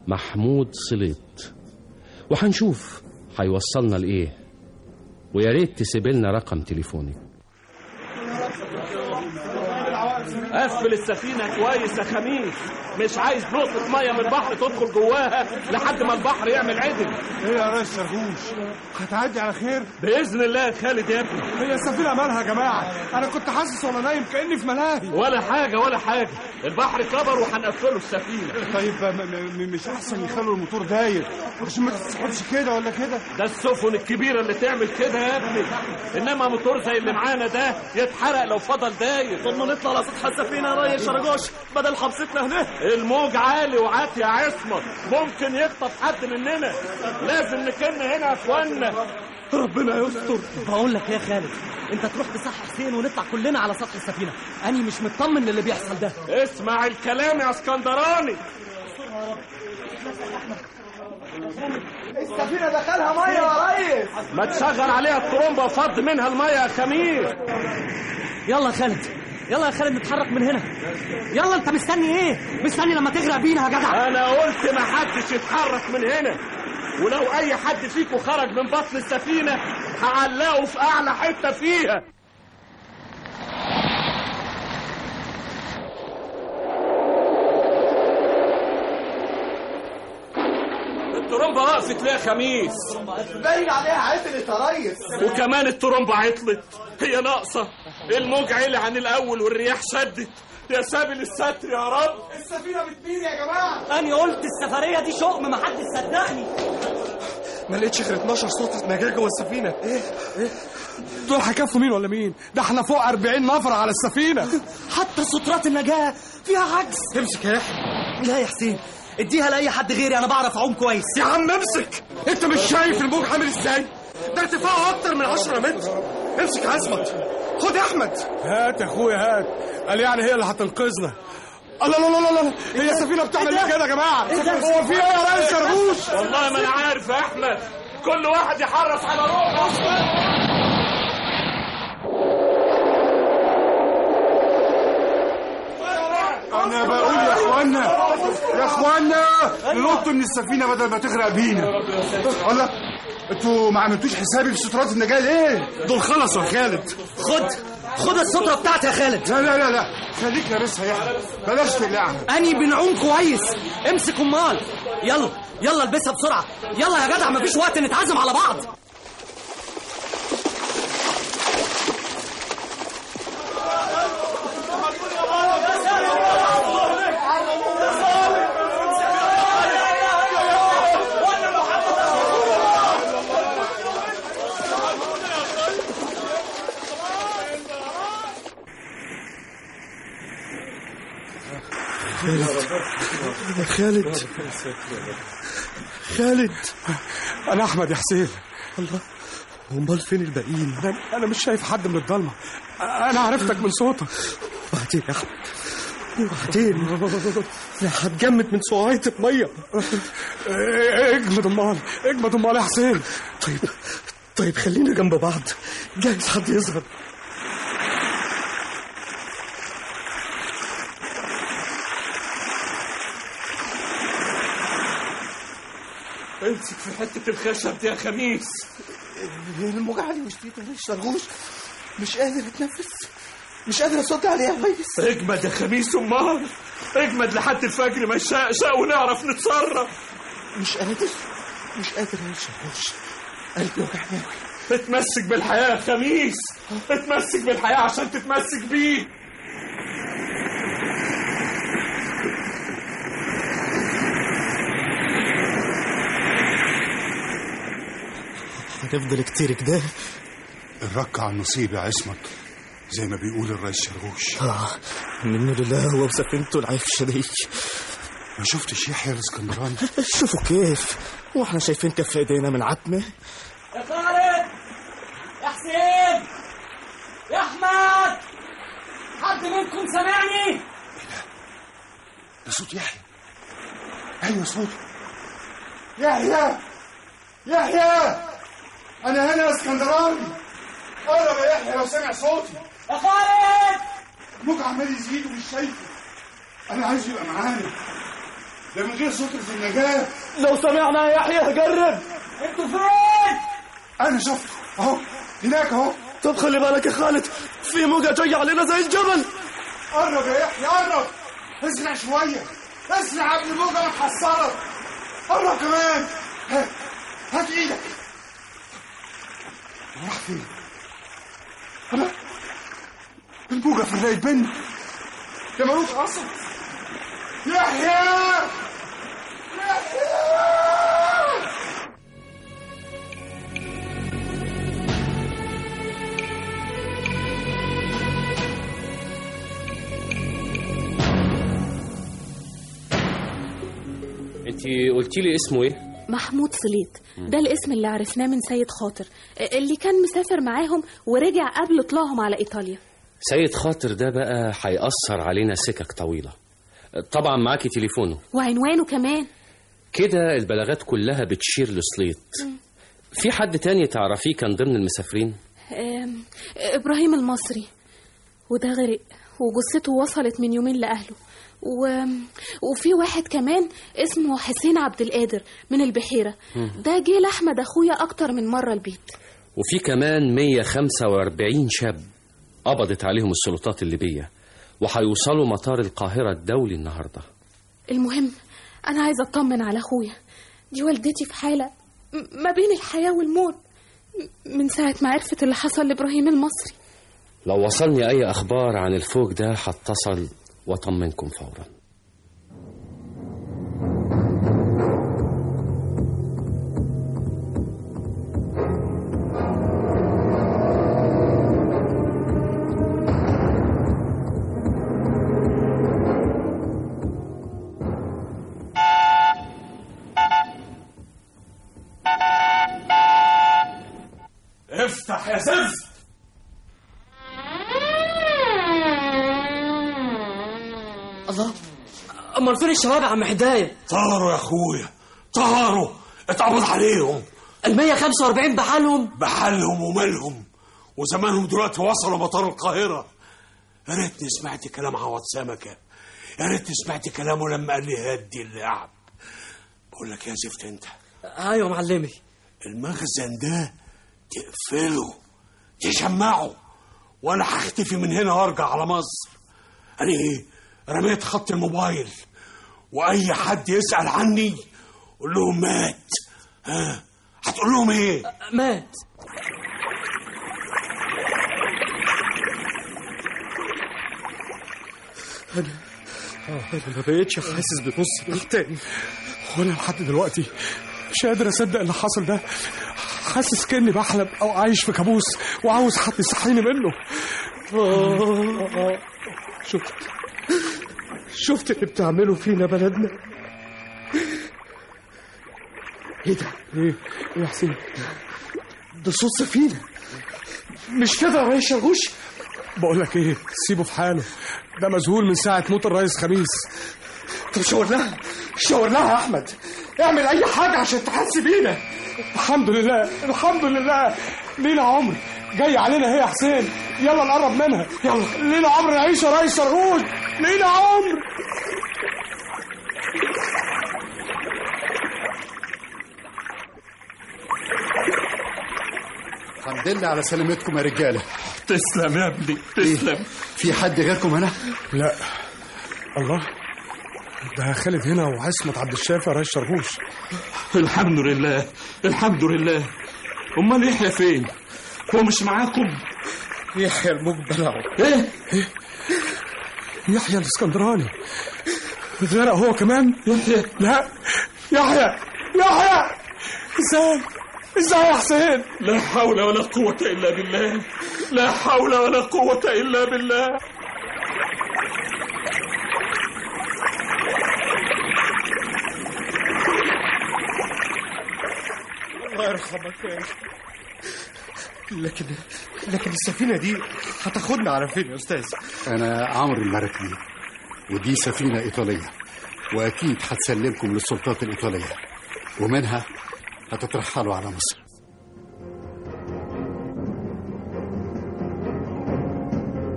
Speaker 18: محمود سليط وهنشوف هيوصلنا لإيه ويا ريت تسيب لنا رقم تليفونك
Speaker 22: قفل السفينة كويس يا خميس مش عايز نقطة مية من البحر تدخل جواها لحد ما البحر يعمل عدل
Speaker 2: ايه يا ريس شربوش هتعدي على خير
Speaker 22: بإذن الله يا خالد يا ابني
Speaker 2: هي السفينه مالها يا جماعه انا كنت حاسس وانا نايم كاني في ملاهي
Speaker 22: ولا حاجة ولا حاجة البحر كبر وهنقفله السفينة
Speaker 2: طيب م- م- مش احسن يخلوا الموتور داير عشان ما تتسحبش كده ولا كده
Speaker 22: ده السفن الكبيرة اللي تعمل كده يا ابني إنما موتور زي اللي معانا ده يتحرق لو فضل داير
Speaker 11: طب ما نطلع على سطح السفينة يا ريس شرجوش بدل حبستنا هنا
Speaker 22: الموج عالي وعاتي يا عصمت ممكن يخطف حد مننا لازم نكن هنا يا اخوانا
Speaker 11: ربنا يستر بقول لك يا خالد انت تروح تصحح حسين ونطلع كلنا على سطح السفينة أنا مش مطمن للي بيحصل ده
Speaker 22: اسمع الكلام يا اسكندراني
Speaker 6: السفينة دخلها مية يا ريس
Speaker 22: ما تشغل عليها الطرمبة وفض منها المية يا خميس
Speaker 11: يلا يا خالد يلا يا خالد نتحرك من هنا يلا انت مستني ايه مستني لما تغرق بينا يا جدع
Speaker 22: انا قلت ما حدش يتحرك من هنا ولو اي حد فيكم خرج من بطن السفينة هعلقه في اعلى حتة فيها الطرمبة وقفت ليه يا خميس
Speaker 6: باين عليها عطلت يا ريس
Speaker 22: وكمان الطرمبة عطلت هي ناقصة الموج عالي عن الأول والرياح شدت يا سابل الستر يا رب
Speaker 6: السفينة بتطير يا جماعة
Speaker 11: أنا قلت السفرية دي شؤم ما حدش صدقني
Speaker 6: ما لقيتش غير 12 صوت نجاة جوه السفينة ايه
Speaker 2: ايه دول هيكفوا مين ولا مين ده احنا فوق 40 نفر على السفينه
Speaker 11: حتى سترات النجاة فيها عجز
Speaker 6: امسك يا يحيى
Speaker 11: لا يا حسين اديها لأي حد غيري أنا بعرف أعوم كويس
Speaker 6: يا عم امسك انت مش شايف الموج عامل ازاي ده ارتفاعه اكتر من 10 متر امسك يا عصمت خد يا احمد
Speaker 2: هات يا اخويا هات قال يعني هي اللي هتنقذنا الله لا لا لا لا هي السفينه بتعمل ليه كده يا جماعه هو في ايه يا ريس شربوش
Speaker 22: والله ما انا عارف يا احمد كل واحد يحرص على روحه
Speaker 2: انا بقول يا اخوانا يا اخوانا ننط من السفينه بدل ما تغرق بينا الله انتوا ما عملتوش حسابي في سترات النجاه ليه دول خلصوا يا خالد
Speaker 11: خد خد السترة بتاعتي يا خالد
Speaker 2: لا لا لا لا خليك لابسها يا احمد بلاش تقلعها
Speaker 11: أني بنعوم كويس امسك أمال يلا يلا البسها بسرعة يلا يا جدع مفيش وقت نتعزم على بعض
Speaker 2: يا خالد خالد انا احمد يا حسين الله امال فين الباقيين انا انا مش شايف حد من الضلمه انا عرفتك من صوتك
Speaker 6: وبعدين يا احمد وبعدين انا هتجمد من سعاية المية
Speaker 2: اجمد امال اجمد امال يا حسين
Speaker 6: طيب طيب خلينا جنب بعض جايز حد يظهر
Speaker 22: امسك في حتة الخشب دي يا خميس
Speaker 6: الموج عالي وشديد انا شرغوش مش قادر اتنفس مش قادر اصد عليه يا ريس
Speaker 22: اجمد يا خميس امال اجمد لحد الفجر ما شاء ونعرف نتصرف
Speaker 6: مش قادر مش قادر يا شرغوش قلبي وجعني
Speaker 22: اتمسك بالحياة يا خميس اتمسك بالحياة عشان تتمسك بيه
Speaker 6: هتفضل كتير كده
Speaker 2: الرك على النصيب يا عصمت زي ما بيقول الرئيس شرغوش
Speaker 6: اه منه لله هو وسفينته العفش دي
Speaker 2: ما شفتش يحيى الاسكندراني
Speaker 6: شوفوا كيف واحنا شايفين كف ايدينا من عتمه
Speaker 11: يا خالد يا حسين يا احمد حد منكم سامعني
Speaker 2: ده صوت يحيى ايوه صوت يحيى يحيى انا هنا يا اسكندراني قرب يا يحيى لو سمع صوتي
Speaker 11: يا خالد
Speaker 2: الموج عمال يزيد ومش شايفه انا عايزه يبقى معانا ده من غير سترة النجاة
Speaker 6: لو سمعنا يا يحيى جرب انتوا فين؟
Speaker 2: انا شفته اهو هناك اهو
Speaker 6: طب خلي بالك يا خالد في موجة جاية علينا زي الجبل
Speaker 2: قرب يا يحيى قرب اسرع شوية اسرع قبل الموجة ما تحصلك قرب كمان ها، هات ايدك هو راح فين؟ أنا الموجة في الرايد بن يا ملوك أصلا يحيى
Speaker 18: انت قلتي لي اسمه ايه
Speaker 13: محمود صليت ده الاسم اللي عرفناه من سيد خاطر اللي كان مسافر معاهم ورجع قبل طلوعهم على ايطاليا
Speaker 18: سيد خاطر ده بقى هيأثر علينا سكك طويلة طبعا معاكي تليفونه
Speaker 13: وعنوانه كمان
Speaker 18: كده البلاغات كلها بتشير لصليط في حد تاني تعرفيه كان ضمن المسافرين
Speaker 13: آم، ابراهيم المصري وده غرق وجثته وصلت من يومين لاهله و... وفي واحد كمان اسمه حسين عبد القادر من البحيره ده جه لاحمد اخويا اكتر من مره البيت
Speaker 18: وفي كمان 145 شاب قبضت عليهم السلطات الليبية وهيوصلوا مطار القاهرة الدولي النهاردة
Speaker 13: المهم انا عايزه اطمن على اخويا دي والدتي في حاله م- ما بين الحياه والموت م- من ساعه ما عرفت اللي حصل لابراهيم المصري
Speaker 18: لو وصلني أي أخبار عن الفوج ده هتصل وأطمنكم فورا
Speaker 14: افتح يا زفت
Speaker 24: الله امال فين الشباب يا عم حدايه
Speaker 14: طاروا يا اخويا طاروا اتقبض عليهم
Speaker 24: ال 145 بحالهم
Speaker 14: بحالهم ومالهم وزمانهم دلوقتي وصلوا مطار القاهرة يا ريتني سمعت كلام عوض سمكة يا ريتني سمعت كلامه لما قال لي هدي اللعب بقول لك يا زفت انت
Speaker 24: ايوه معلمي
Speaker 14: المخزن ده تقفله تشمعه وانا هختفي من هنا وارجع على مصر انا ايه رميت خط الموبايل واي حد يسال عني قول لهم مات ها هتقول لهم ايه
Speaker 24: مات
Speaker 6: انا انا ما بقتش حاسس بنص جنيه تاني وانا لحد دلوقتي مش قادر اصدق اللي حصل ده حاسس كاني بحلم او عايش في كابوس وعاوز حد يصحيني منه آه، آه. شفت شفت اللي بتعمله فينا بلدنا ايه ده ايه ايه يا حسين ده صوت سفينه مش كده يا ريس شرغوش بقول لك ايه سيبه في حاله ده مذهول من ساعه موت الرئيس خميس طب شاور لها شاور لها يا احمد اعمل اي حاجه عشان تحس بينا الحمد لله الحمد لله لينا عمر جاي علينا هي يا حسين يلا نقرب منها يلا لينا عمر نعيش يا ريس شرغوش لينا عمر
Speaker 9: الحمد لله على سلامتكم يا رجاله
Speaker 14: تسلم يا ابني تسلم
Speaker 9: في حد غيركم هنا
Speaker 6: لا الله ده خالد هنا وعصمت عبد الشافي يا ريس شرغوش
Speaker 14: الحمد لله الحمد لله امال يحيى فين هو مش معاكم
Speaker 6: يحيى المقبلع
Speaker 14: ايه
Speaker 6: يحيى الاسكندراني اتغرق هو كمان يحيى لا يحيى يحيى ازاي ازاي يا حسين
Speaker 14: لا حول ولا قوة إلا بالله لا حول ولا قوة إلا بالله
Speaker 6: الله يرحمك يا أخي. لكن لكن السفينه دي هتاخدنا على فين يا استاذ
Speaker 9: انا عمرو المركبي ودي سفينه ايطاليه واكيد هتسلمكم للسلطات الايطاليه ومنها هتترحلوا على مصر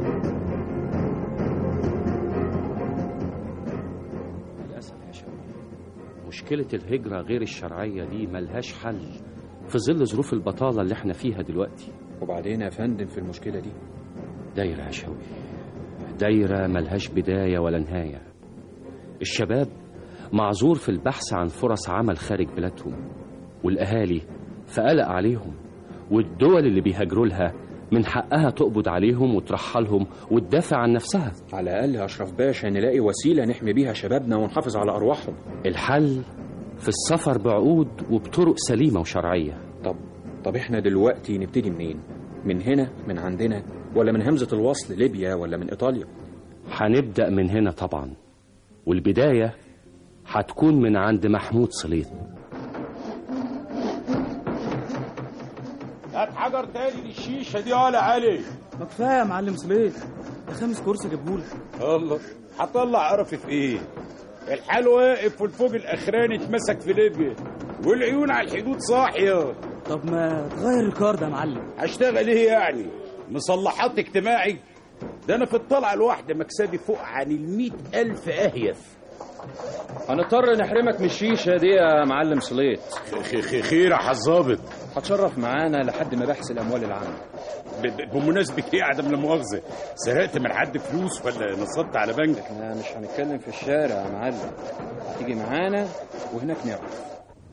Speaker 18: للأسف يا شباب مشكلة الهجرة غير الشرعية دي ملهاش حل في ظل ظروف البطالة اللي احنا فيها دلوقتي
Speaker 12: وبعدين يا فندم في المشكلة دي
Speaker 18: دايرة يا شوقي دايرة ملهاش بداية ولا نهاية الشباب معذور في البحث عن فرص عمل خارج بلادهم والأهالي في قلق عليهم والدول اللي بيهاجروا لها من حقها تقبض عليهم وترحلهم وتدافع عن نفسها
Speaker 12: على الأقل يا أشرف باشا نلاقي وسيلة نحمي بيها شبابنا ونحافظ على أرواحهم
Speaker 18: الحل في السفر بعقود وبطرق سليمة وشرعية
Speaker 12: طب طب احنا دلوقتي نبتدي منين؟ من هنا من عندنا ولا من همزة الوصل ليبيا ولا من إيطاليا؟
Speaker 18: هنبدأ من هنا طبعا والبداية هتكون من عند محمود صليط
Speaker 10: هات حجر تاني للشيشة دي ولا علي
Speaker 11: ما كفايه يا معلم سليط ده خامس كرسي جابهولك
Speaker 10: الله هطلع قرفي في ايه الحال واقف والفوق الاخراني اتمسك في ليبيا والعيون على الحدود صاحيه
Speaker 11: طب ما تغير الكارد يا معلم
Speaker 10: هشتغل ايه يعني مصلحات اجتماعي ده انا في الطلعه الواحده مكسبي فوق عن المئة الف اهيف
Speaker 18: هنضطر نحرمك من الشيشة دي يا معلم صليط
Speaker 10: خير يا حظابط
Speaker 12: هتشرف معانا لحد ما بحث الأموال العامة
Speaker 10: ب- ب- بمناسبة ايه عدم لا مؤاخذة سرقت من حد فلوس ولا نصبت على بنك
Speaker 12: احنا مش هنتكلم في الشارع يا معلم هتيجي معانا وهناك نعرف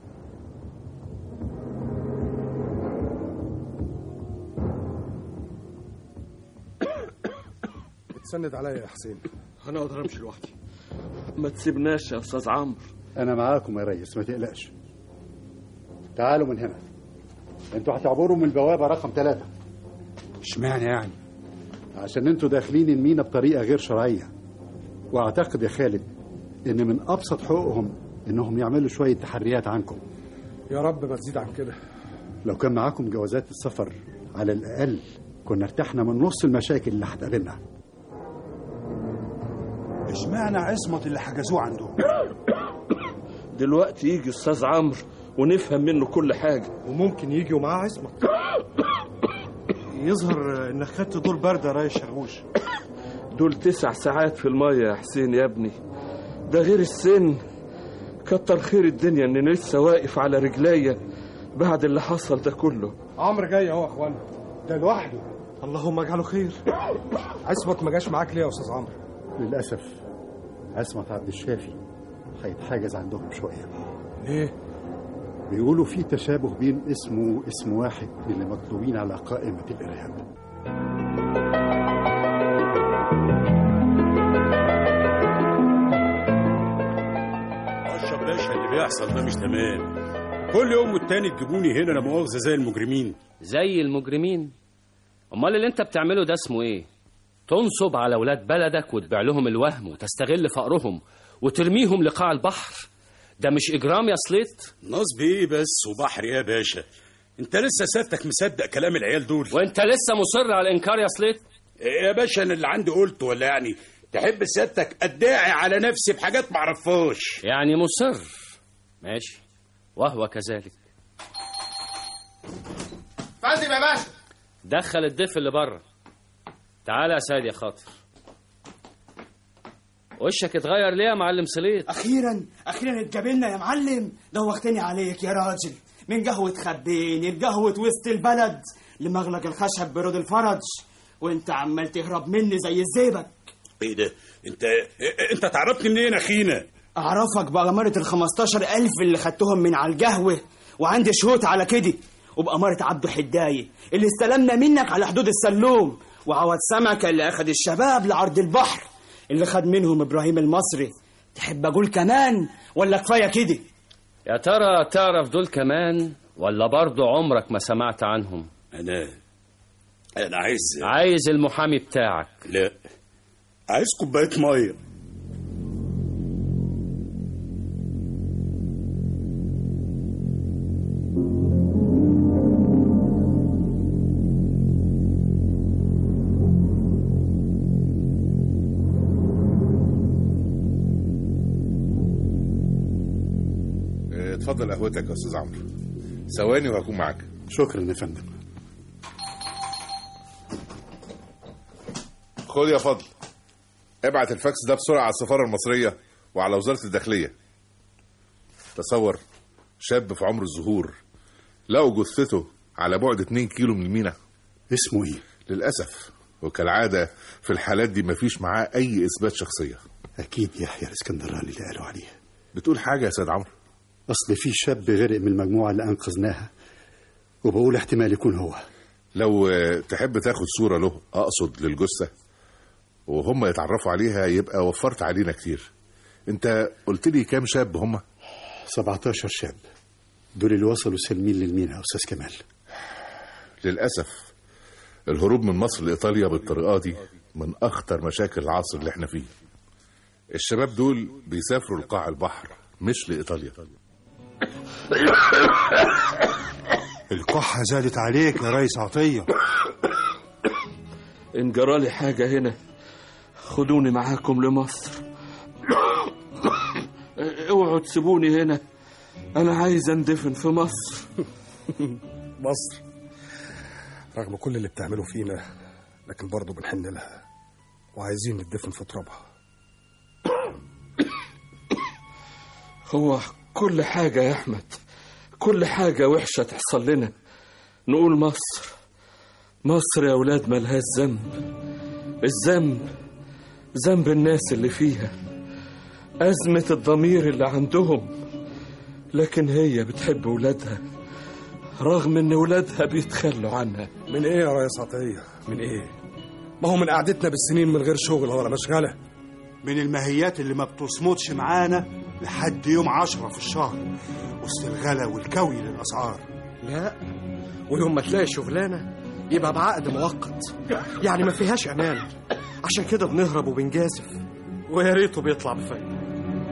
Speaker 4: اتسند عليا يا حسين
Speaker 7: انا اقدر امشي لوحدي ما تسيبناش يا استاذ عمرو
Speaker 9: انا معاكم يا ريس ما تقلقش تعالوا من هنا انتوا هتعبروا من البوابه رقم ثلاثة
Speaker 6: اشمعنى يعني
Speaker 9: عشان انتوا داخلين المينا بطريقه غير شرعيه واعتقد يا خالد ان من ابسط حقوقهم انهم يعملوا شويه تحريات عنكم
Speaker 6: يا رب ما تزيد عن كده
Speaker 9: لو كان معاكم جوازات السفر على الاقل كنا ارتحنا من نص المشاكل اللي هتقابلنا
Speaker 2: اشمعنى عصمت اللي حجزوه عندهم
Speaker 7: دلوقتي يجي استاذ عمرو ونفهم منه كل حاجه
Speaker 6: وممكن يجي ومعاه عصمت
Speaker 15: يظهر انك خدت دور برد يا ريس شرغوش
Speaker 7: دول تسع ساعات في الميه يا حسين يا ابني ده غير السن كتر خير الدنيا اني لسه واقف على رجليا بعد اللي حصل ده كله
Speaker 6: عمرو جاي اهو يا اخوانا ده لوحده
Speaker 15: اللهم اجعله خير
Speaker 6: عصمت ما جاش معاك ليه يا استاذ عمرو
Speaker 9: للاسف عصمت عبد الشافي هيتحاجز عندهم شويه
Speaker 6: ليه
Speaker 9: بيقولوا في تشابه بين اسمه واسم واحد من اللي مطلوبين على قائمه الارهاب
Speaker 10: اشرف باشا اللي بيحصل ده مش تمام كل يوم والتاني تجيبوني هنا لا مؤاخذة زي المجرمين
Speaker 18: زي المجرمين امال اللي انت بتعمله ده اسمه ايه تنصب على ولاد بلدك وتبيع لهم الوهم وتستغل فقرهم وترميهم لقاع البحر ده مش اجرام يا سليت
Speaker 10: نصب ايه بس وبحر يا باشا انت لسه سيادتك مصدق كلام العيال دول
Speaker 18: وانت لسه مصر على الانكار يا سليت
Speaker 10: يا باشا انا اللي عندي قلته ولا يعني تحب سيادتك ادعي على نفسي بحاجات معرفهاش
Speaker 18: يعني مصر ماشي وهو كذلك
Speaker 2: فندم يا باشا
Speaker 18: دخل الضيف اللي بره تعال يا سيد يا خاطر وشك اتغير ليه يا معلم سليط
Speaker 24: اخيرا اخيرا اتجابلنا يا معلم دوختني عليك يا راجل من قهوة خبيني لقهوة وسط البلد لمغلق الخشب برود الفرج وانت عمال تهرب مني زي الزيبك
Speaker 10: ايه ده انت انت تعرفني منين يا اخينا
Speaker 24: اعرفك بأمارة ال 15000 اللي خدتهم من على القهوة وعندي شهود على كده وبأمارة عبده حداية اللي استلمنا منك على حدود السلوم وعوض سمكة اللي أخد الشباب لعرض البحر اللي خد منهم إبراهيم المصري تحب أقول كمان ولا كفاية كده
Speaker 18: يا ترى تعرف دول كمان ولا برضو عمرك ما سمعت عنهم
Speaker 10: انا انا عايز
Speaker 18: عايز المحامي بتاعك
Speaker 10: لا عايز كوبايه ميه
Speaker 17: اه، اتفضل قهوتك يا استاذ عمرو ثواني وهكون معاك
Speaker 9: شكرا يا فندم
Speaker 17: خد يا فضل ابعت الفاكس ده بسرعه على السفاره المصريه وعلى وزاره الداخليه تصور شاب في عمر الزهور لقوا جثته على بعد 2 كيلو من المينا
Speaker 9: اسمه ايه
Speaker 17: للاسف وكالعاده في الحالات دي مفيش معاه اي اثبات شخصيه
Speaker 9: اكيد يحيى الاسكندراني اللي قالوا عليه
Speaker 17: بتقول حاجه يا سيد عمرو
Speaker 9: اصل في شاب غرق من المجموعه اللي انقذناها وبقول احتمال يكون هو
Speaker 17: لو آه، تحب تاخد صوره له اقصد للجثه وهم يتعرفوا عليها يبقى وفرت علينا كتير انت قلت لي كام شاب هم
Speaker 9: 17 شاب دول اللي وصلوا سالمين للمينا يا استاذ كمال
Speaker 17: للاسف الهروب من مصر لايطاليا بالطريقه دي من اخطر مشاكل العصر اللي احنا فيه الشباب دول بيسافروا لقاع البحر مش لايطاليا
Speaker 15: الكحة زادت عليك يا ريس عطية
Speaker 22: إن جرالي حاجة هنا خدوني معاكم لمصر اوعوا تسيبوني هنا أنا عايز أندفن في مصر
Speaker 4: مصر رغم كل اللي بتعمله فينا لكن برضه بنحن لها وعايزين ندفن في ترابها
Speaker 22: هو كل حاجة يا أحمد كل حاجة وحشة تحصل لنا نقول مصر مصر يا ولاد ملهاش ذنب الذنب ذنب الناس اللي فيها أزمة الضمير اللي عندهم لكن هي بتحب ولادها رغم ان ولادها بيتخلوا عنها
Speaker 4: من ايه يا ريس عطيه من ايه ما هو من قعدتنا بالسنين من غير شغل ولا مشغله
Speaker 15: من الماهيات اللي ما بتصمتش معانا لحد يوم عشرة في الشهر وسط الغلا والكوي للأسعار
Speaker 6: لا ويوم ما تلاقي شغلانه يبقى بعقد مؤقت يعني ما فيهاش امان عشان كده بنهرب وبنجازف ويا ريته بيطلع بفايده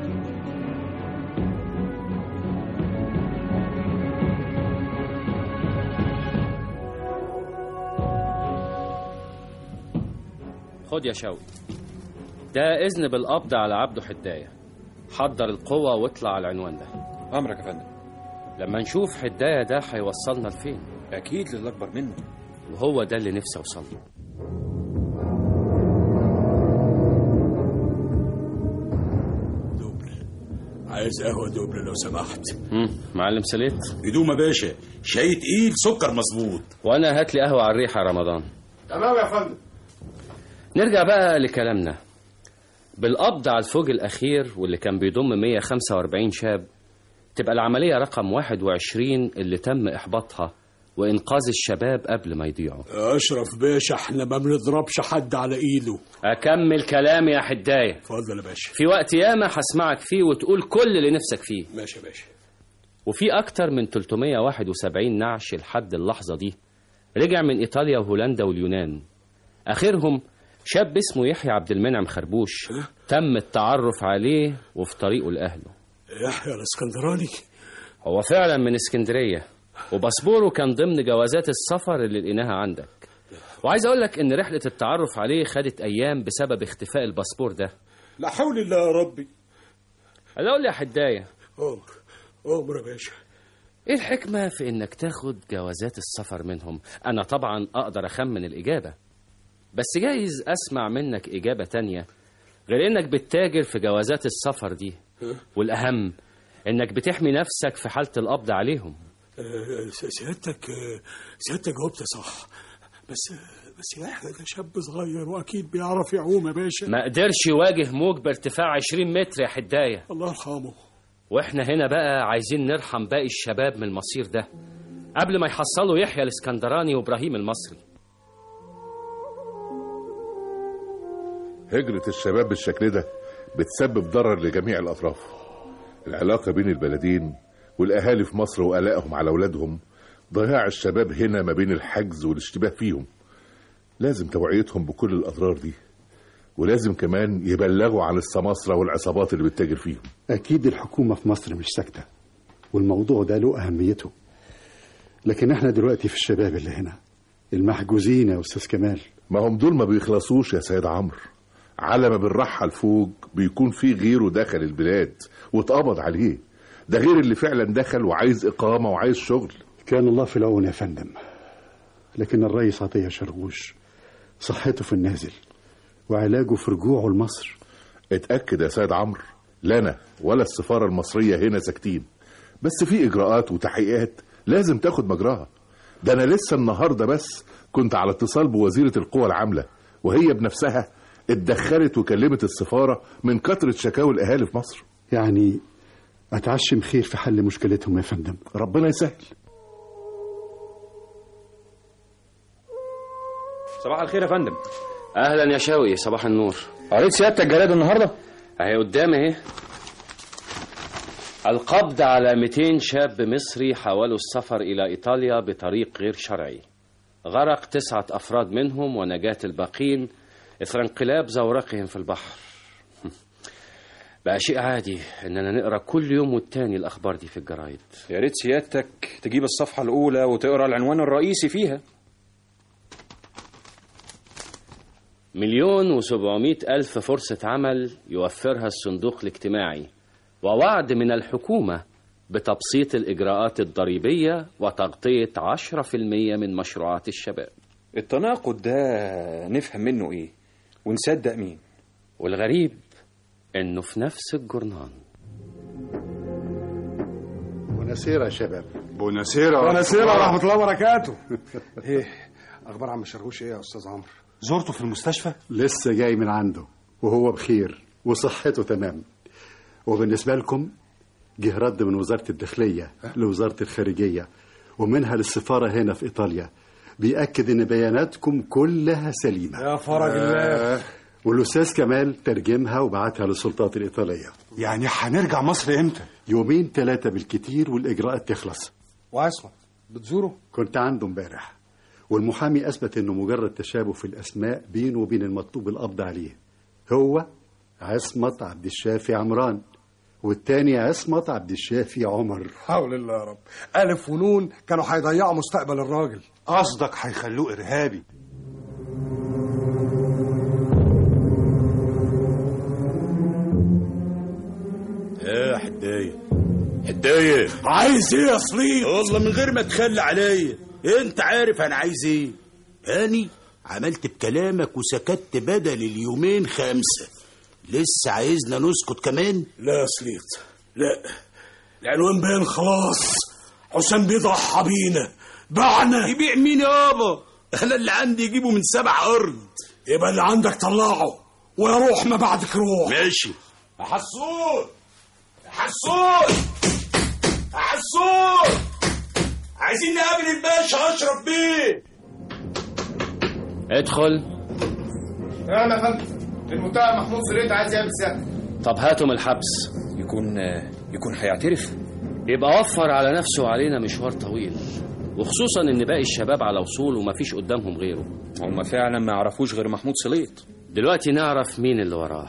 Speaker 18: خد يا شوقي ده إذن بالقبض على عبده حداية حضر القوة واطلع على العنوان ده
Speaker 12: أمرك يا فندم
Speaker 18: لما نشوف حداية ده هيوصلنا لفين
Speaker 12: أكيد للأكبر منه
Speaker 18: وهو ده اللي نفسي أوصل له
Speaker 14: عايز قهوة دوبل لو سمحت
Speaker 18: مم، معلم سليت
Speaker 10: هدوم يا باشا شاي تقيل سكر مظبوط
Speaker 18: وأنا هات لي قهوة على الريحة يا رمضان
Speaker 2: تمام يا فندم
Speaker 18: نرجع بقى لكلامنا بالقبض على الفوج الأخير واللي كان بيضم 145 شاب تبقى العملية رقم 21 اللي تم إحباطها وإنقاذ الشباب قبل ما يضيعوا
Speaker 14: أشرف باشا احنا ما بنضربش حد على إيده
Speaker 18: أكمل كلامي يا حداية
Speaker 14: اتفضل يا باشا
Speaker 18: في وقت ياما هسمعك فيه وتقول كل اللي نفسك فيه
Speaker 14: ماشي يا باشا
Speaker 18: وفي أكتر من 371 نعش لحد اللحظة دي رجع من إيطاليا وهولندا واليونان آخرهم شاب اسمه يحيى عبد المنعم خربوش تم التعرف عليه وفي طريقه لأهله
Speaker 14: يحيى الاسكندراني
Speaker 18: هو فعلا من اسكندرية وباسبوره كان ضمن جوازات السفر اللي لقيناها عندك وعايز اقول لك ان رحلة التعرف عليه خدت ايام بسبب اختفاء الباسبور ده
Speaker 14: لا حول الله يا ربي
Speaker 18: قول لي يا حداية
Speaker 14: أمر أمر يا باشا
Speaker 18: ايه الحكمة في انك تاخد جوازات السفر منهم انا طبعا اقدر اخمن الاجابة بس جايز اسمع منك اجابة تانية غير انك بتتاجر في جوازات السفر دي والاهم انك بتحمي نفسك في حالة القبض عليهم
Speaker 14: آه، سيادتك آه، سيادتك جاوبت صح بس بس يا احنا ده شاب صغير واكيد بيعرف يعوم يا باشا
Speaker 18: ما قدرش يواجه موج بارتفاع 20 متر يا حداية
Speaker 14: الله يرحمه
Speaker 18: واحنا هنا بقى عايزين نرحم باقي الشباب من المصير ده قبل ما يحصلوا يحيى الاسكندراني وابراهيم المصري
Speaker 17: هجرة الشباب بالشكل ده بتسبب ضرر لجميع الأطراف العلاقة بين البلدين والأهالي في مصر وقلقهم على أولادهم ضياع الشباب هنا ما بين الحجز والاشتباه فيهم لازم توعيتهم بكل الأضرار دي ولازم كمان يبلغوا عن السماسرة والعصابات اللي بتتاجر فيهم
Speaker 9: أكيد الحكومة في مصر مش ساكتة والموضوع ده له أهميته لكن احنا دلوقتي في الشباب اللي هنا المحجوزين يا أستاذ كمال
Speaker 17: ما هم دول ما بيخلصوش يا سيد عمرو على ما بنرحل فوق بيكون في غيره دخل البلاد واتقبض عليه ده غير اللي فعلا دخل وعايز إقامة وعايز شغل
Speaker 9: كان الله في العون يا فندم لكن الرئيس عطية شرغوش صحته في النازل وعلاجه في رجوعه لمصر
Speaker 17: اتأكد يا سيد عمرو لا انا ولا السفاره المصريه هنا ساكتين بس في اجراءات وتحقيقات لازم تاخد مجراها ده انا لسه النهارده بس كنت على اتصال بوزيره القوى العامله وهي بنفسها اتدخلت وكلمت السفاره من كثره شكاوى الاهالي في مصر
Speaker 9: يعني اتعشم خير في حل مشكلتهم يا فندم
Speaker 17: ربنا يسهل
Speaker 12: صباح الخير يا فندم اهلا يا شوقي صباح النور قريت سيادتك الجرائد النهارده اهي قدامي اهي القبض على 200 شاب مصري حاولوا السفر الى ايطاليا بطريق غير شرعي غرق تسعة افراد منهم ونجاة الباقين اثر انقلاب زورقهم في البحر بقى شيء عادي اننا نقرا كل يوم والتاني الاخبار دي في الجرايد يا ريت سيادتك تجيب الصفحه الاولى وتقرا العنوان الرئيسي فيها
Speaker 18: مليون وسبعمائة ألف فرصة عمل يوفرها الصندوق الاجتماعي ووعد من الحكومة بتبسيط الإجراءات الضريبية وتغطية عشرة في المية من مشروعات الشباب
Speaker 12: التناقض ده نفهم منه ايه ونصدق مين
Speaker 18: والغريب إنه في نفس الجرنان
Speaker 9: بوناسيرا يا شباب
Speaker 2: بوناسيرا
Speaker 4: بوناسيرا ورحمة الله وبركاته ايه اخبار عم شرغوش ايه يا استاذ عمرو
Speaker 15: زرته في المستشفى
Speaker 9: لسه جاي من عنده وهو بخير وصحته تمام وبالنسبة لكم جه رد من وزارة الداخلية لوزارة الخارجية ومنها للسفارة هنا في إيطاليا بيأكد إن بياناتكم كلها سليمة
Speaker 4: يا فرج الله
Speaker 9: والأستاذ كمال ترجمها وبعتها للسلطات الإيطالية
Speaker 15: يعني هنرجع مصر إمتى؟
Speaker 9: يومين ثلاثة بالكتير والإجراءات تخلص
Speaker 4: وعصمت بتزوره؟
Speaker 9: كنت عنده امبارح والمحامي أثبت إنه مجرد تشابه في الأسماء بينه وبين المطلوب القبض عليه هو عصمت عبد الشافي عمران والتاني عصمت عبد الشافي عمر
Speaker 4: حول الله يا رب ألف ونون كانوا هيضيعوا مستقبل الراجل
Speaker 15: قصدك هيخلوه إرهابي
Speaker 14: ايه حدايه حدايه عايز ايه يا صليب والله من غير ما تخلي عليا انت عارف انا عايز ايه هاني عملت بكلامك وسكت بدل اليومين خمسة لسه عايزنا نسكت كمان
Speaker 3: لا يا سليط لا العنوان باين خلاص حسام بيضحى بينا بعنا
Speaker 14: يبيع مين يابا انا اللي عندي يجيبه من سبع ارض
Speaker 3: يبقى اللي عندك طلعه ويروح ما بعدك روح
Speaker 14: ماشي يا حسون يا حسون يا حسون عايزين نقابل الباشا اشرف بيه
Speaker 18: ادخل
Speaker 2: نعم يا فندم المتهم محمود سريت عايز يقابل سيادتك
Speaker 18: طب هاته من الحبس
Speaker 12: يكون يكون هيعترف
Speaker 18: يبقى وفر على نفسه وعلينا مشوار طويل وخصوصا ان باقي الشباب على وصول ومفيش قدامهم غيره
Speaker 12: هم فعلا ما يعرفوش غير محمود سليط
Speaker 18: دلوقتي نعرف مين اللي وراه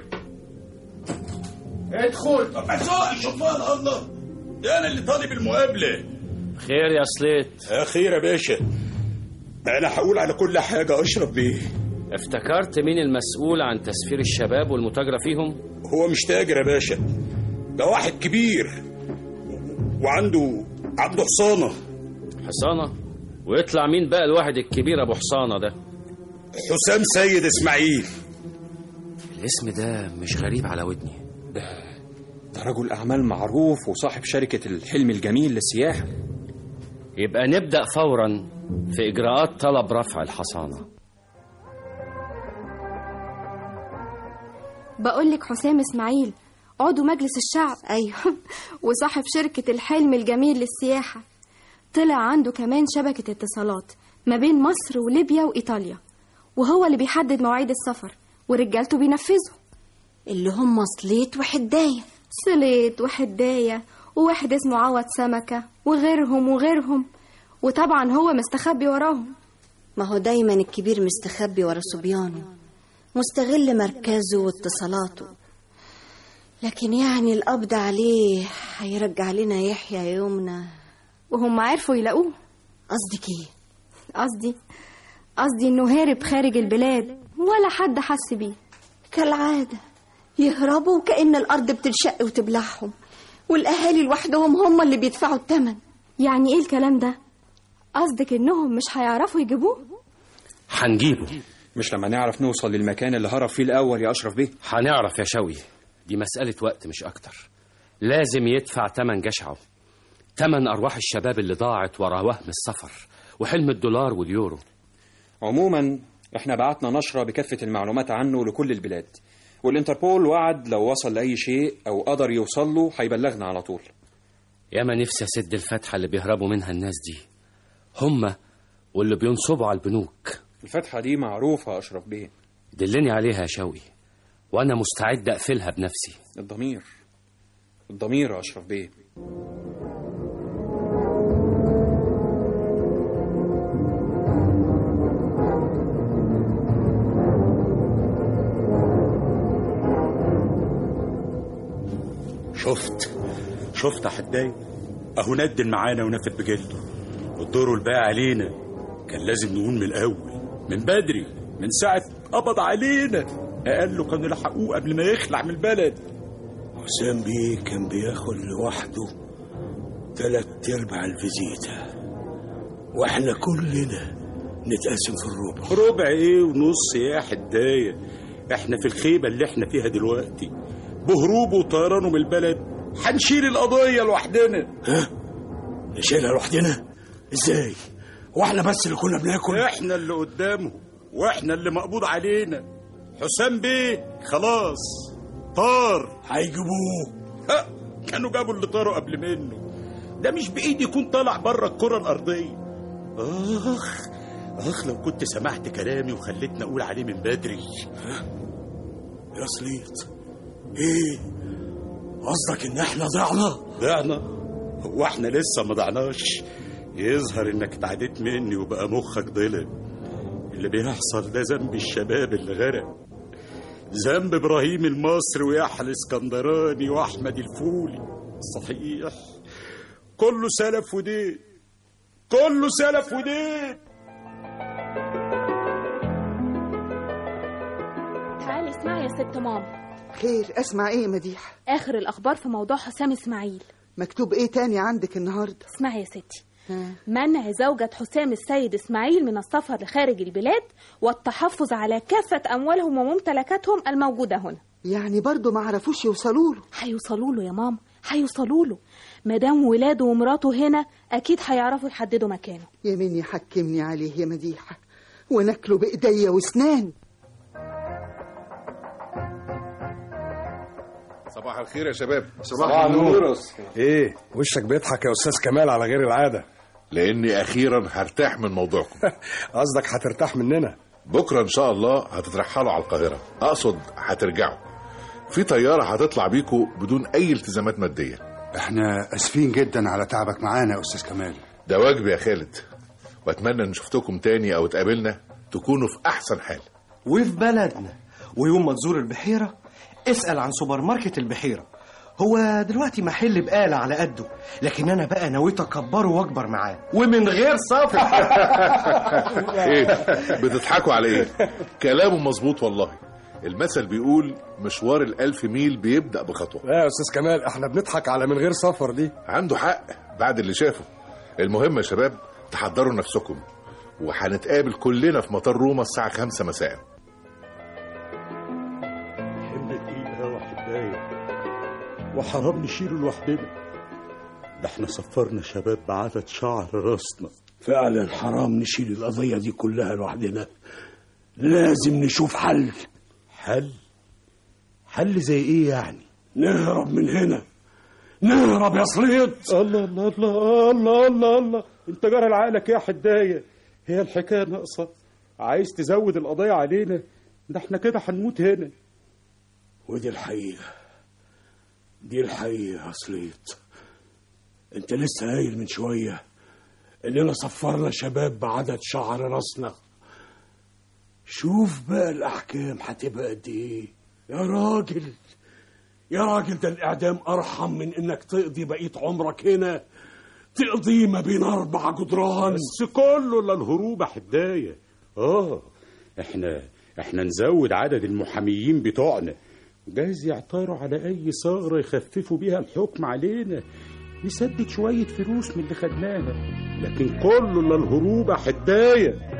Speaker 2: ادخل
Speaker 14: طب ما تسوقش امال الله ده انا اللي طالب المقابله
Speaker 18: خير يا سليت
Speaker 14: خير يا باشا انا هقول على كل حاجه اشرف بيه
Speaker 18: افتكرت مين المسؤول عن تسفير الشباب والمتاجرة فيهم؟
Speaker 14: هو مش تاجر يا باشا ده واحد كبير وعنده عنده حصانة
Speaker 18: حصانة؟ ويطلع مين بقى الواحد الكبير أبو حصانة ده؟
Speaker 14: حسام سيد إسماعيل
Speaker 18: الاسم ده مش غريب على ودني
Speaker 12: ده ده رجل أعمال معروف وصاحب شركة الحلم الجميل للسياحة
Speaker 18: يبقى نبدأ فورا في إجراءات طلب رفع الحصانة
Speaker 1: بقول لك حسام اسماعيل عضو مجلس الشعب
Speaker 8: ايوه
Speaker 1: وصاحب شركة الحلم الجميل للسياحة طلع عنده كمان شبكة اتصالات ما بين مصر وليبيا وإيطاليا وهو اللي بيحدد مواعيد السفر ورجالته بينفذوا
Speaker 8: اللي هم صليت وحداية
Speaker 1: صليت وحداية وواحد اسمه عوض سمكة وغيرهم وغيرهم وطبعا هو مستخبي وراهم
Speaker 8: ما هو دايما الكبير مستخبي ورا صبيانه مستغل مركزه واتصالاته لكن يعني القبض عليه هيرجع لنا يحيى يومنا
Speaker 1: وهم عرفوا يلاقوه
Speaker 8: قصدك ايه
Speaker 1: قصدي قصدي انه هارب خارج البلاد ولا حد حس بيه
Speaker 8: كالعادة يهربوا وكأن الأرض بتنشق وتبلعهم والأهالي لوحدهم هم اللي بيدفعوا الثمن
Speaker 1: يعني ايه الكلام ده قصدك انهم مش هيعرفوا يجيبوه
Speaker 18: هنجيبه
Speaker 12: مش لما نعرف نوصل للمكان اللي هرب فيه الأول يا أشرف بيه
Speaker 18: هنعرف يا شوي
Speaker 12: دي مسألة وقت مش أكتر لازم يدفع تمن جشعه تمن أرواح الشباب اللي ضاعت ورا وهم السفر وحلم الدولار واليورو
Speaker 5: عموما احنا بعتنا نشرة بكافة المعلومات عنه لكل البلاد والانتربول وعد لو وصل لأي شيء أو قدر يوصل له هيبلغنا على طول
Speaker 12: ياما نفسي أسد الفتحة اللي بيهربوا منها الناس دي هما واللي بينصبوا على البنوك
Speaker 5: الفتحة دي معروفة يا أشرف بيه
Speaker 12: دلني عليها يا شوقي وأنا مستعد أقفلها بنفسي
Speaker 5: الضمير الضمير يا أشرف بيه
Speaker 10: شفت شفت يا حداي اهو ندل معانا ونفد بجلده والدور والباقي علينا كان لازم نقول من الاول من بدري من ساعه قبض علينا اقل كانوا لحقوه قبل ما يخلع من البلد حسام بيه كان بياخد لوحده تلات ارباع الفيزيتا واحنا كلنا نتقاسم في الربع ربع ايه ونص يا حدايه احنا في الخيبه اللي احنا فيها دلوقتي بهروبه وطيرانه من البلد هنشيل القضيه لوحدنا ها نشيلها لوحدنا ازاي واحنا بس اللي كنا بناكل احنا اللي قدامه واحنا اللي مقبوض علينا حسام بيه خلاص طار هيجيبوه ها كانوا جابوا اللي طاروا قبل منه ده مش بايدي يكون طالع بره الكره الارضيه اخ اخ لو كنت سمعت كلامي وخليتني اقول عليه من بدري ها يا سليط ايه قصدك ان احنا ضعنا ضعنا هو احنا لسه ما ضعناش يظهر انك اتعديت مني وبقى مخك ضلع اللي بيحصل ده ذنب الشباب اللي غرق ذنب ابراهيم المصري ويحيى الاسكندراني واحمد الفولي صحيح كله سلف ودين كله سلف ودين
Speaker 13: تعالي اسمعي يا ست ماما
Speaker 19: خير اسمع ايه يا مديحه
Speaker 13: اخر الاخبار في موضوع حسام اسماعيل
Speaker 19: مكتوب ايه تاني عندك النهارده
Speaker 13: اسمعي يا ستي منع زوجة حسام السيد إسماعيل من السفر لخارج البلاد والتحفظ على كافة أموالهم وممتلكاتهم الموجودة هنا
Speaker 19: يعني برضه ما عرفوش يوصلوا له
Speaker 13: هيوصلوا له يا ماما هيوصلوا له مدام ولاده ومراته هنا أكيد هيعرفوا يحددوا مكانه
Speaker 19: يا مين يحكمني عليه يا مديحه وناكله بايديا واسنان
Speaker 17: صباح الخير يا شباب
Speaker 4: صباح النور ايه وشك بيضحك يا استاذ كمال على غير العاده
Speaker 17: لاني اخيرا هرتاح من موضوعكم
Speaker 4: قصدك هترتاح مننا
Speaker 17: بكره ان شاء الله هتترحلوا على القاهره اقصد هترجعوا في طياره هتطلع بيكم بدون اي التزامات ماديه
Speaker 15: احنا اسفين جدا على تعبك معانا يا استاذ كمال
Speaker 17: ده واجب يا خالد واتمنى ان شفتكم تاني او اتقابلنا تكونوا في احسن حال
Speaker 20: وفي بلدنا ويوم ما تزور البحيرة اسأل عن سوبر ماركت البحيرة هو دلوقتي محل بقالة على قده لكن أنا بقى نويت أكبره وأكبر معاه ومن غير سفر
Speaker 17: ايه بتضحكوا على ايه كلامه مظبوط والله المثل بيقول مشوار الألف ميل بيبدأ بخطوة
Speaker 4: لا يا أستاذ كمال احنا بنضحك على من غير سفر دي
Speaker 17: عنده حق بعد اللي شافه المهم يا شباب تحضروا نفسكم وهنتقابل كلنا في مطار روما الساعة خمسة مساء
Speaker 10: حمل تقيل قوي حدايه وحرام نشيله لوحدنا ده احنا سفرنا شباب بعدد شعر راسنا فعلا حرام نشيل القضية دي كلها لوحدنا لازم نشوف حل حل حل زي ايه يعني نهرب من هنا نهرب يا صليط الله الله الله الله الله الله انت جرى لعقلك يا حدايه هي الحكايه ناقصه عايز تزود القضيه علينا ده احنا كده هنموت هنا ودي الحقيقه دي الحقيقه يا صليط انت لسه قايل من شويه اننا سفرنا شباب بعدد شعر راسنا شوف بقى الاحكام هتبقى قد ايه يا راجل يا راجل ده الاعدام ارحم من انك تقضي بقيه عمرك هنا تقضيه ما بين اربع جدران بس كله الا الهروب يا حدايه اه احنا احنا نزود عدد المحاميين بتوعنا جايز يعتروا على اي ثغره يخففوا بيها الحكم علينا نسدد شويه فلوس من اللي خدناها لكن كله الا الهروب يا حدايه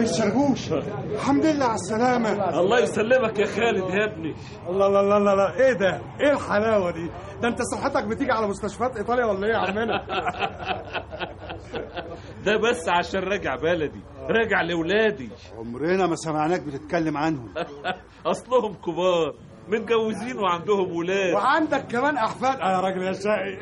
Speaker 15: ريس شربوش الحمد لله على السلامة
Speaker 22: الله يسلمك يا خالد يا ابني
Speaker 6: الله الله الله الله الله ايه ده؟ ايه الحلاوه دي؟ ده انت صحتك بتيجي على مستشفيات ايطاليا ولا ايه يا عمنا؟
Speaker 22: ده بس عشان راجع بلدي راجع لولادي
Speaker 15: عمرنا ما سمعناك بتتكلم عنهم
Speaker 22: اصلهم كبار متجوزين وعندهم ولاد
Speaker 6: وعندك كمان احفاد آه يا راجل يا شقي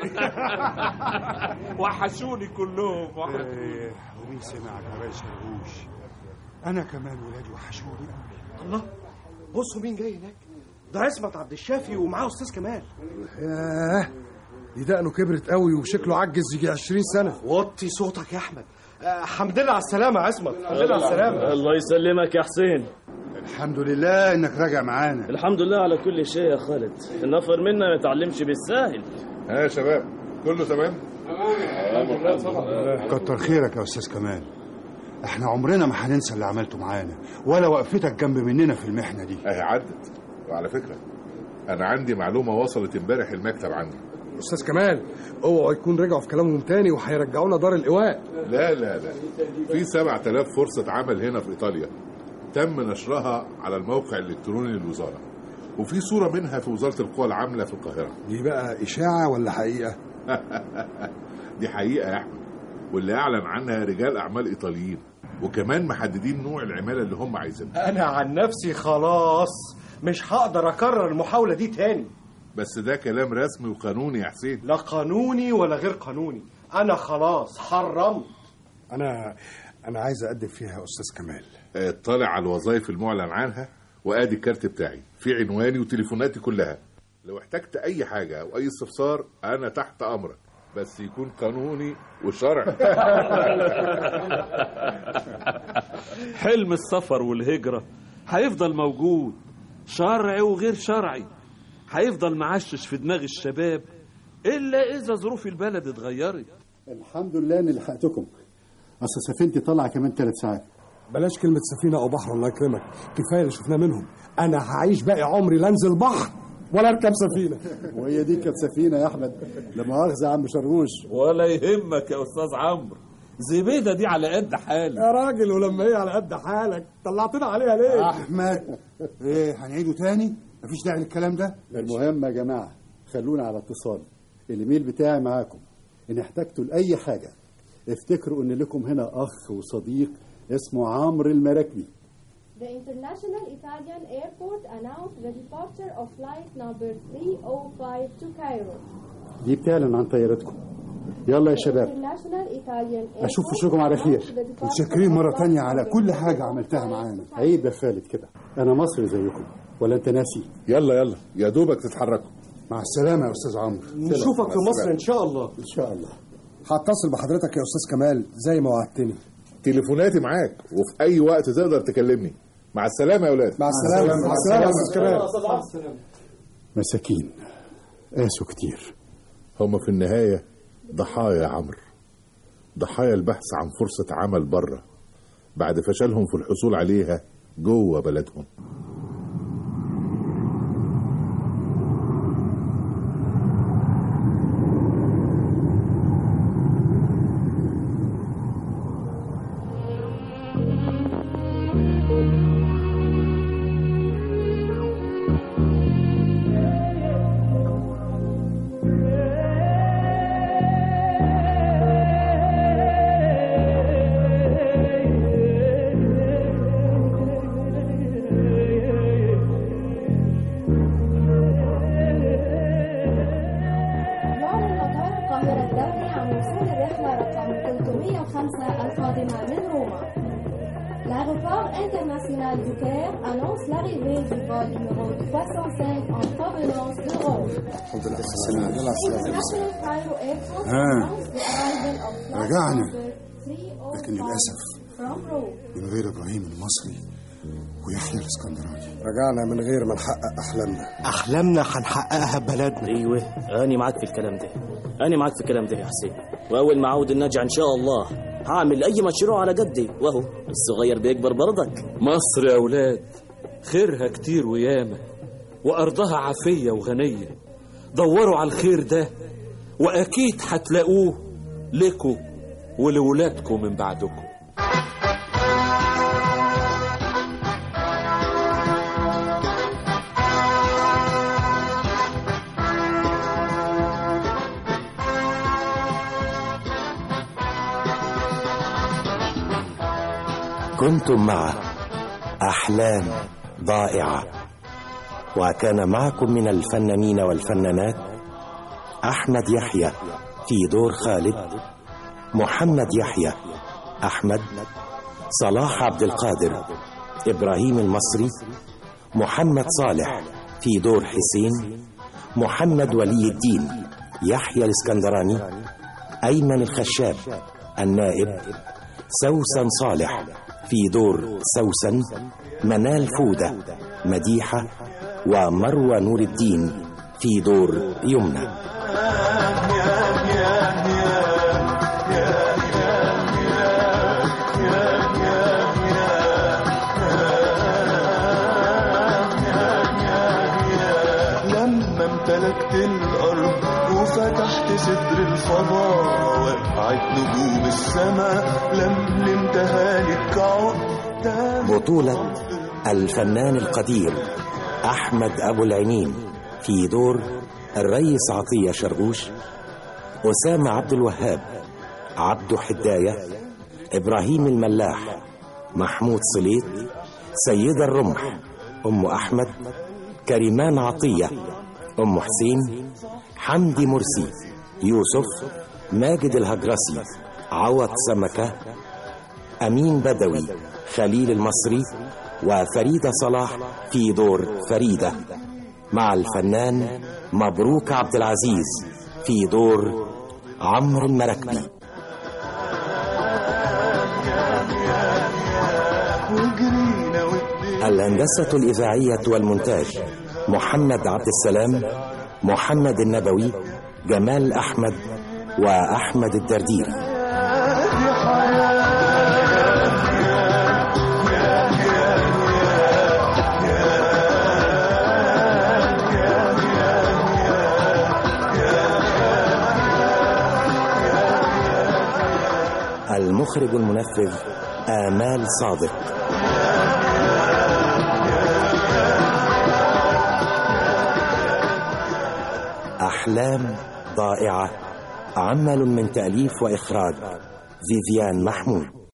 Speaker 22: وحشوني كلهم
Speaker 15: إيه، ومين سمعك يا ريس شربوش انا كمان ولادي وحشوني
Speaker 20: الله بصوا مين جاي هناك ده عصمت عبد الشافي ومعاه استاذ كمال
Speaker 4: ياه دي دقنه كبرت قوي وشكله عجز يجي 20 سنه
Speaker 20: وطي صوتك يا احمد آه، الحمد لله على السلامه يا عصمت الحمد لله على السلامه
Speaker 11: الله يسلمك يا حسين
Speaker 15: الحمد لله انك راجع معانا
Speaker 11: الحمد لله على كل شيء يا خالد النفر منا ما يتعلمش بالساهل
Speaker 17: ها يا شباب كله تمام
Speaker 15: كتر خيرك يا استاذ كمال احنا عمرنا ما هننسى اللي عملته معانا ولا وقفتك جنب مننا في المحنه دي
Speaker 17: اهي عدت وعلى فكره انا عندي معلومه وصلت امبارح المكتب عندي
Speaker 4: استاذ كمال اوعوا يكون رجعوا في كلامهم تاني وهيرجعونا دار الايواء
Speaker 17: لا لا لا في 7000 فرصه عمل هنا في ايطاليا تم نشرها على الموقع الالكتروني للوزاره وفي صوره منها في وزاره القوى العامله في القاهره
Speaker 4: دي بقى اشاعه ولا حقيقه
Speaker 17: دي حقيقه يا احمد واللي اعلن عنها رجال اعمال ايطاليين وكمان محددين نوع العماله اللي هم عايزينها
Speaker 20: انا عن نفسي خلاص مش هقدر اكرر المحاوله دي تاني
Speaker 17: بس ده كلام رسمي وقانوني يا حسين
Speaker 20: لا قانوني ولا غير قانوني انا خلاص حرمت
Speaker 4: انا انا عايز اقدم فيها يا استاذ كمال
Speaker 17: اطلع على الوظائف المعلن عنها وادي الكارت بتاعي في عنواني وتليفوناتي كلها لو احتجت اي حاجه او اي استفسار انا تحت امرك بس يكون قانوني وشرعي
Speaker 22: حلم السفر والهجرة هيفضل موجود شرعي وغير شرعي هيفضل معشش في دماغ الشباب إلا إذا ظروف البلد اتغيرت
Speaker 9: الحمد لله اني لحقتكم اصل سفينتي طالعه كمان ثلاث ساعات
Speaker 6: بلاش كلمة سفينة أو بحر الله يكرمك كفاية اللي شفناه منهم أنا هعيش باقي عمري لا أنزل بحر ولا أركب سفينة
Speaker 9: وهي دي كانت سفينه يا احمد لا مؤاخذه يا عم شربوش
Speaker 22: ولا يهمك يا أستاذ عمرو زبيدة دي على قد حالي
Speaker 6: يا راجل ولما هي على قد حالك طلعتنا عليها ليه؟
Speaker 15: احمد ايه هنعيده تاني مفيش داعي للكلام ده
Speaker 9: المهم يا جماعه خلونا على اتصال الايميل بتاعي معاكم ان احتجتوا لاي حاجه افتكروا ان لكم هنا اخ وصديق اسمه عمرو المراكبي
Speaker 1: The International Italian Airport announced the departure of flight number 305 to Cairo.
Speaker 9: دي بتعلن عن طيارتكم يلا يا شباب
Speaker 1: International Italian Airport
Speaker 9: اشوف وشكم على خير
Speaker 1: announced the departure
Speaker 15: متشكرين
Speaker 1: of
Speaker 15: مرة
Speaker 1: flight
Speaker 15: تانية على
Speaker 1: number
Speaker 15: كل حاجة عملتها معانا
Speaker 9: عيب يا خالد كده انا مصري زيكم ولا انت ناسي
Speaker 17: يلا يلا يا دوبك تتحركوا
Speaker 15: مع السلامة يا أستاذ عمرو
Speaker 20: نشوفك في مصر ان شاء الله
Speaker 9: ان شاء الله
Speaker 4: هتصل بحضرتك يا استاذ كمال زي ما وعدتني
Speaker 17: تليفوناتي معاك وفي اي وقت تقدر تكلمني مع السلامه يا اولاد
Speaker 4: مع السلامه مع السلامه يا استاذ كمال
Speaker 9: مساكين قاسوا كتير
Speaker 17: هم في النهايه ضحايا يا عمرو ضحايا البحث عن فرصه عمل بره بعد فشلهم في الحصول عليها جوه بلدهم
Speaker 1: يعلن مطار القاهرة الدولي عن وصول الرحلة رقم 305 القادمة من روما. L'aéroport international du Caire annonce l'arrivée du vol numéro 305 en provenance de Rome.
Speaker 4: الحمد لله على السلامه يلا على السلامه
Speaker 1: International Cairo Airport
Speaker 15: ها.
Speaker 1: announced the arrival of flight
Speaker 15: رجعنا.
Speaker 1: number 305
Speaker 15: لكن للأسف
Speaker 1: from Rome.
Speaker 15: من غير إبراهيم المصري ويحيى الإسكندراني
Speaker 4: رجعنا من غير ما نحقق احلامنا
Speaker 20: احلامنا هنحققها ببلدنا
Speaker 11: ايوه انا معاك في الكلام ده انا معاك في الكلام ده يا حسين واول ما اعود النجع ان شاء الله هعمل اي مشروع على قدي وهو الصغير بيكبر برضك
Speaker 22: مصر يا أولاد خيرها كتير وياما وأرضها عافية وغنية دوروا على الخير ده وأكيد هتلاقوه لكم ولولادكم من بعدكم
Speaker 7: كنتم مع أحلام ضائعة وكان معكم من الفنانين والفنانات أحمد يحيى في دور خالد محمد يحيى أحمد صلاح عبد القادر إبراهيم المصري محمد صالح في دور حسين محمد ولي الدين يحيى الاسكندراني أيمن الخشاب النائب سوسن صالح في دور سوسن منال فودة مديحة ومروى نور الدين في دور يمنى
Speaker 16: لما امتلكت الأرض وفتحت صدر الفضاء وقعت نجوم السماء لملمتها لك عقدة
Speaker 7: بطولة الفنان القدير أحمد أبو العينين في دور الريس عطية شربوش أسامة عبد الوهاب عبد حداية إبراهيم الملاح محمود صليت سيدة الرمح أم أحمد كريمان عطية أم حسين حمدي مرسي يوسف ماجد الهجرسي عوض سمكة أمين بدوي خليل المصري وفريدة صلاح في دور فريدة مع الفنان مبروك عبد العزيز في دور عمرو المراكبي
Speaker 16: وجرينا
Speaker 7: الهندسة الإذاعية والمونتاج محمد عبد السلام محمد النبوي جمال أحمد وأحمد الدرديري المخرج المنفذ آمال صادق أحلام ضائعة عمل من تأليف وإخراج فيفيان محمود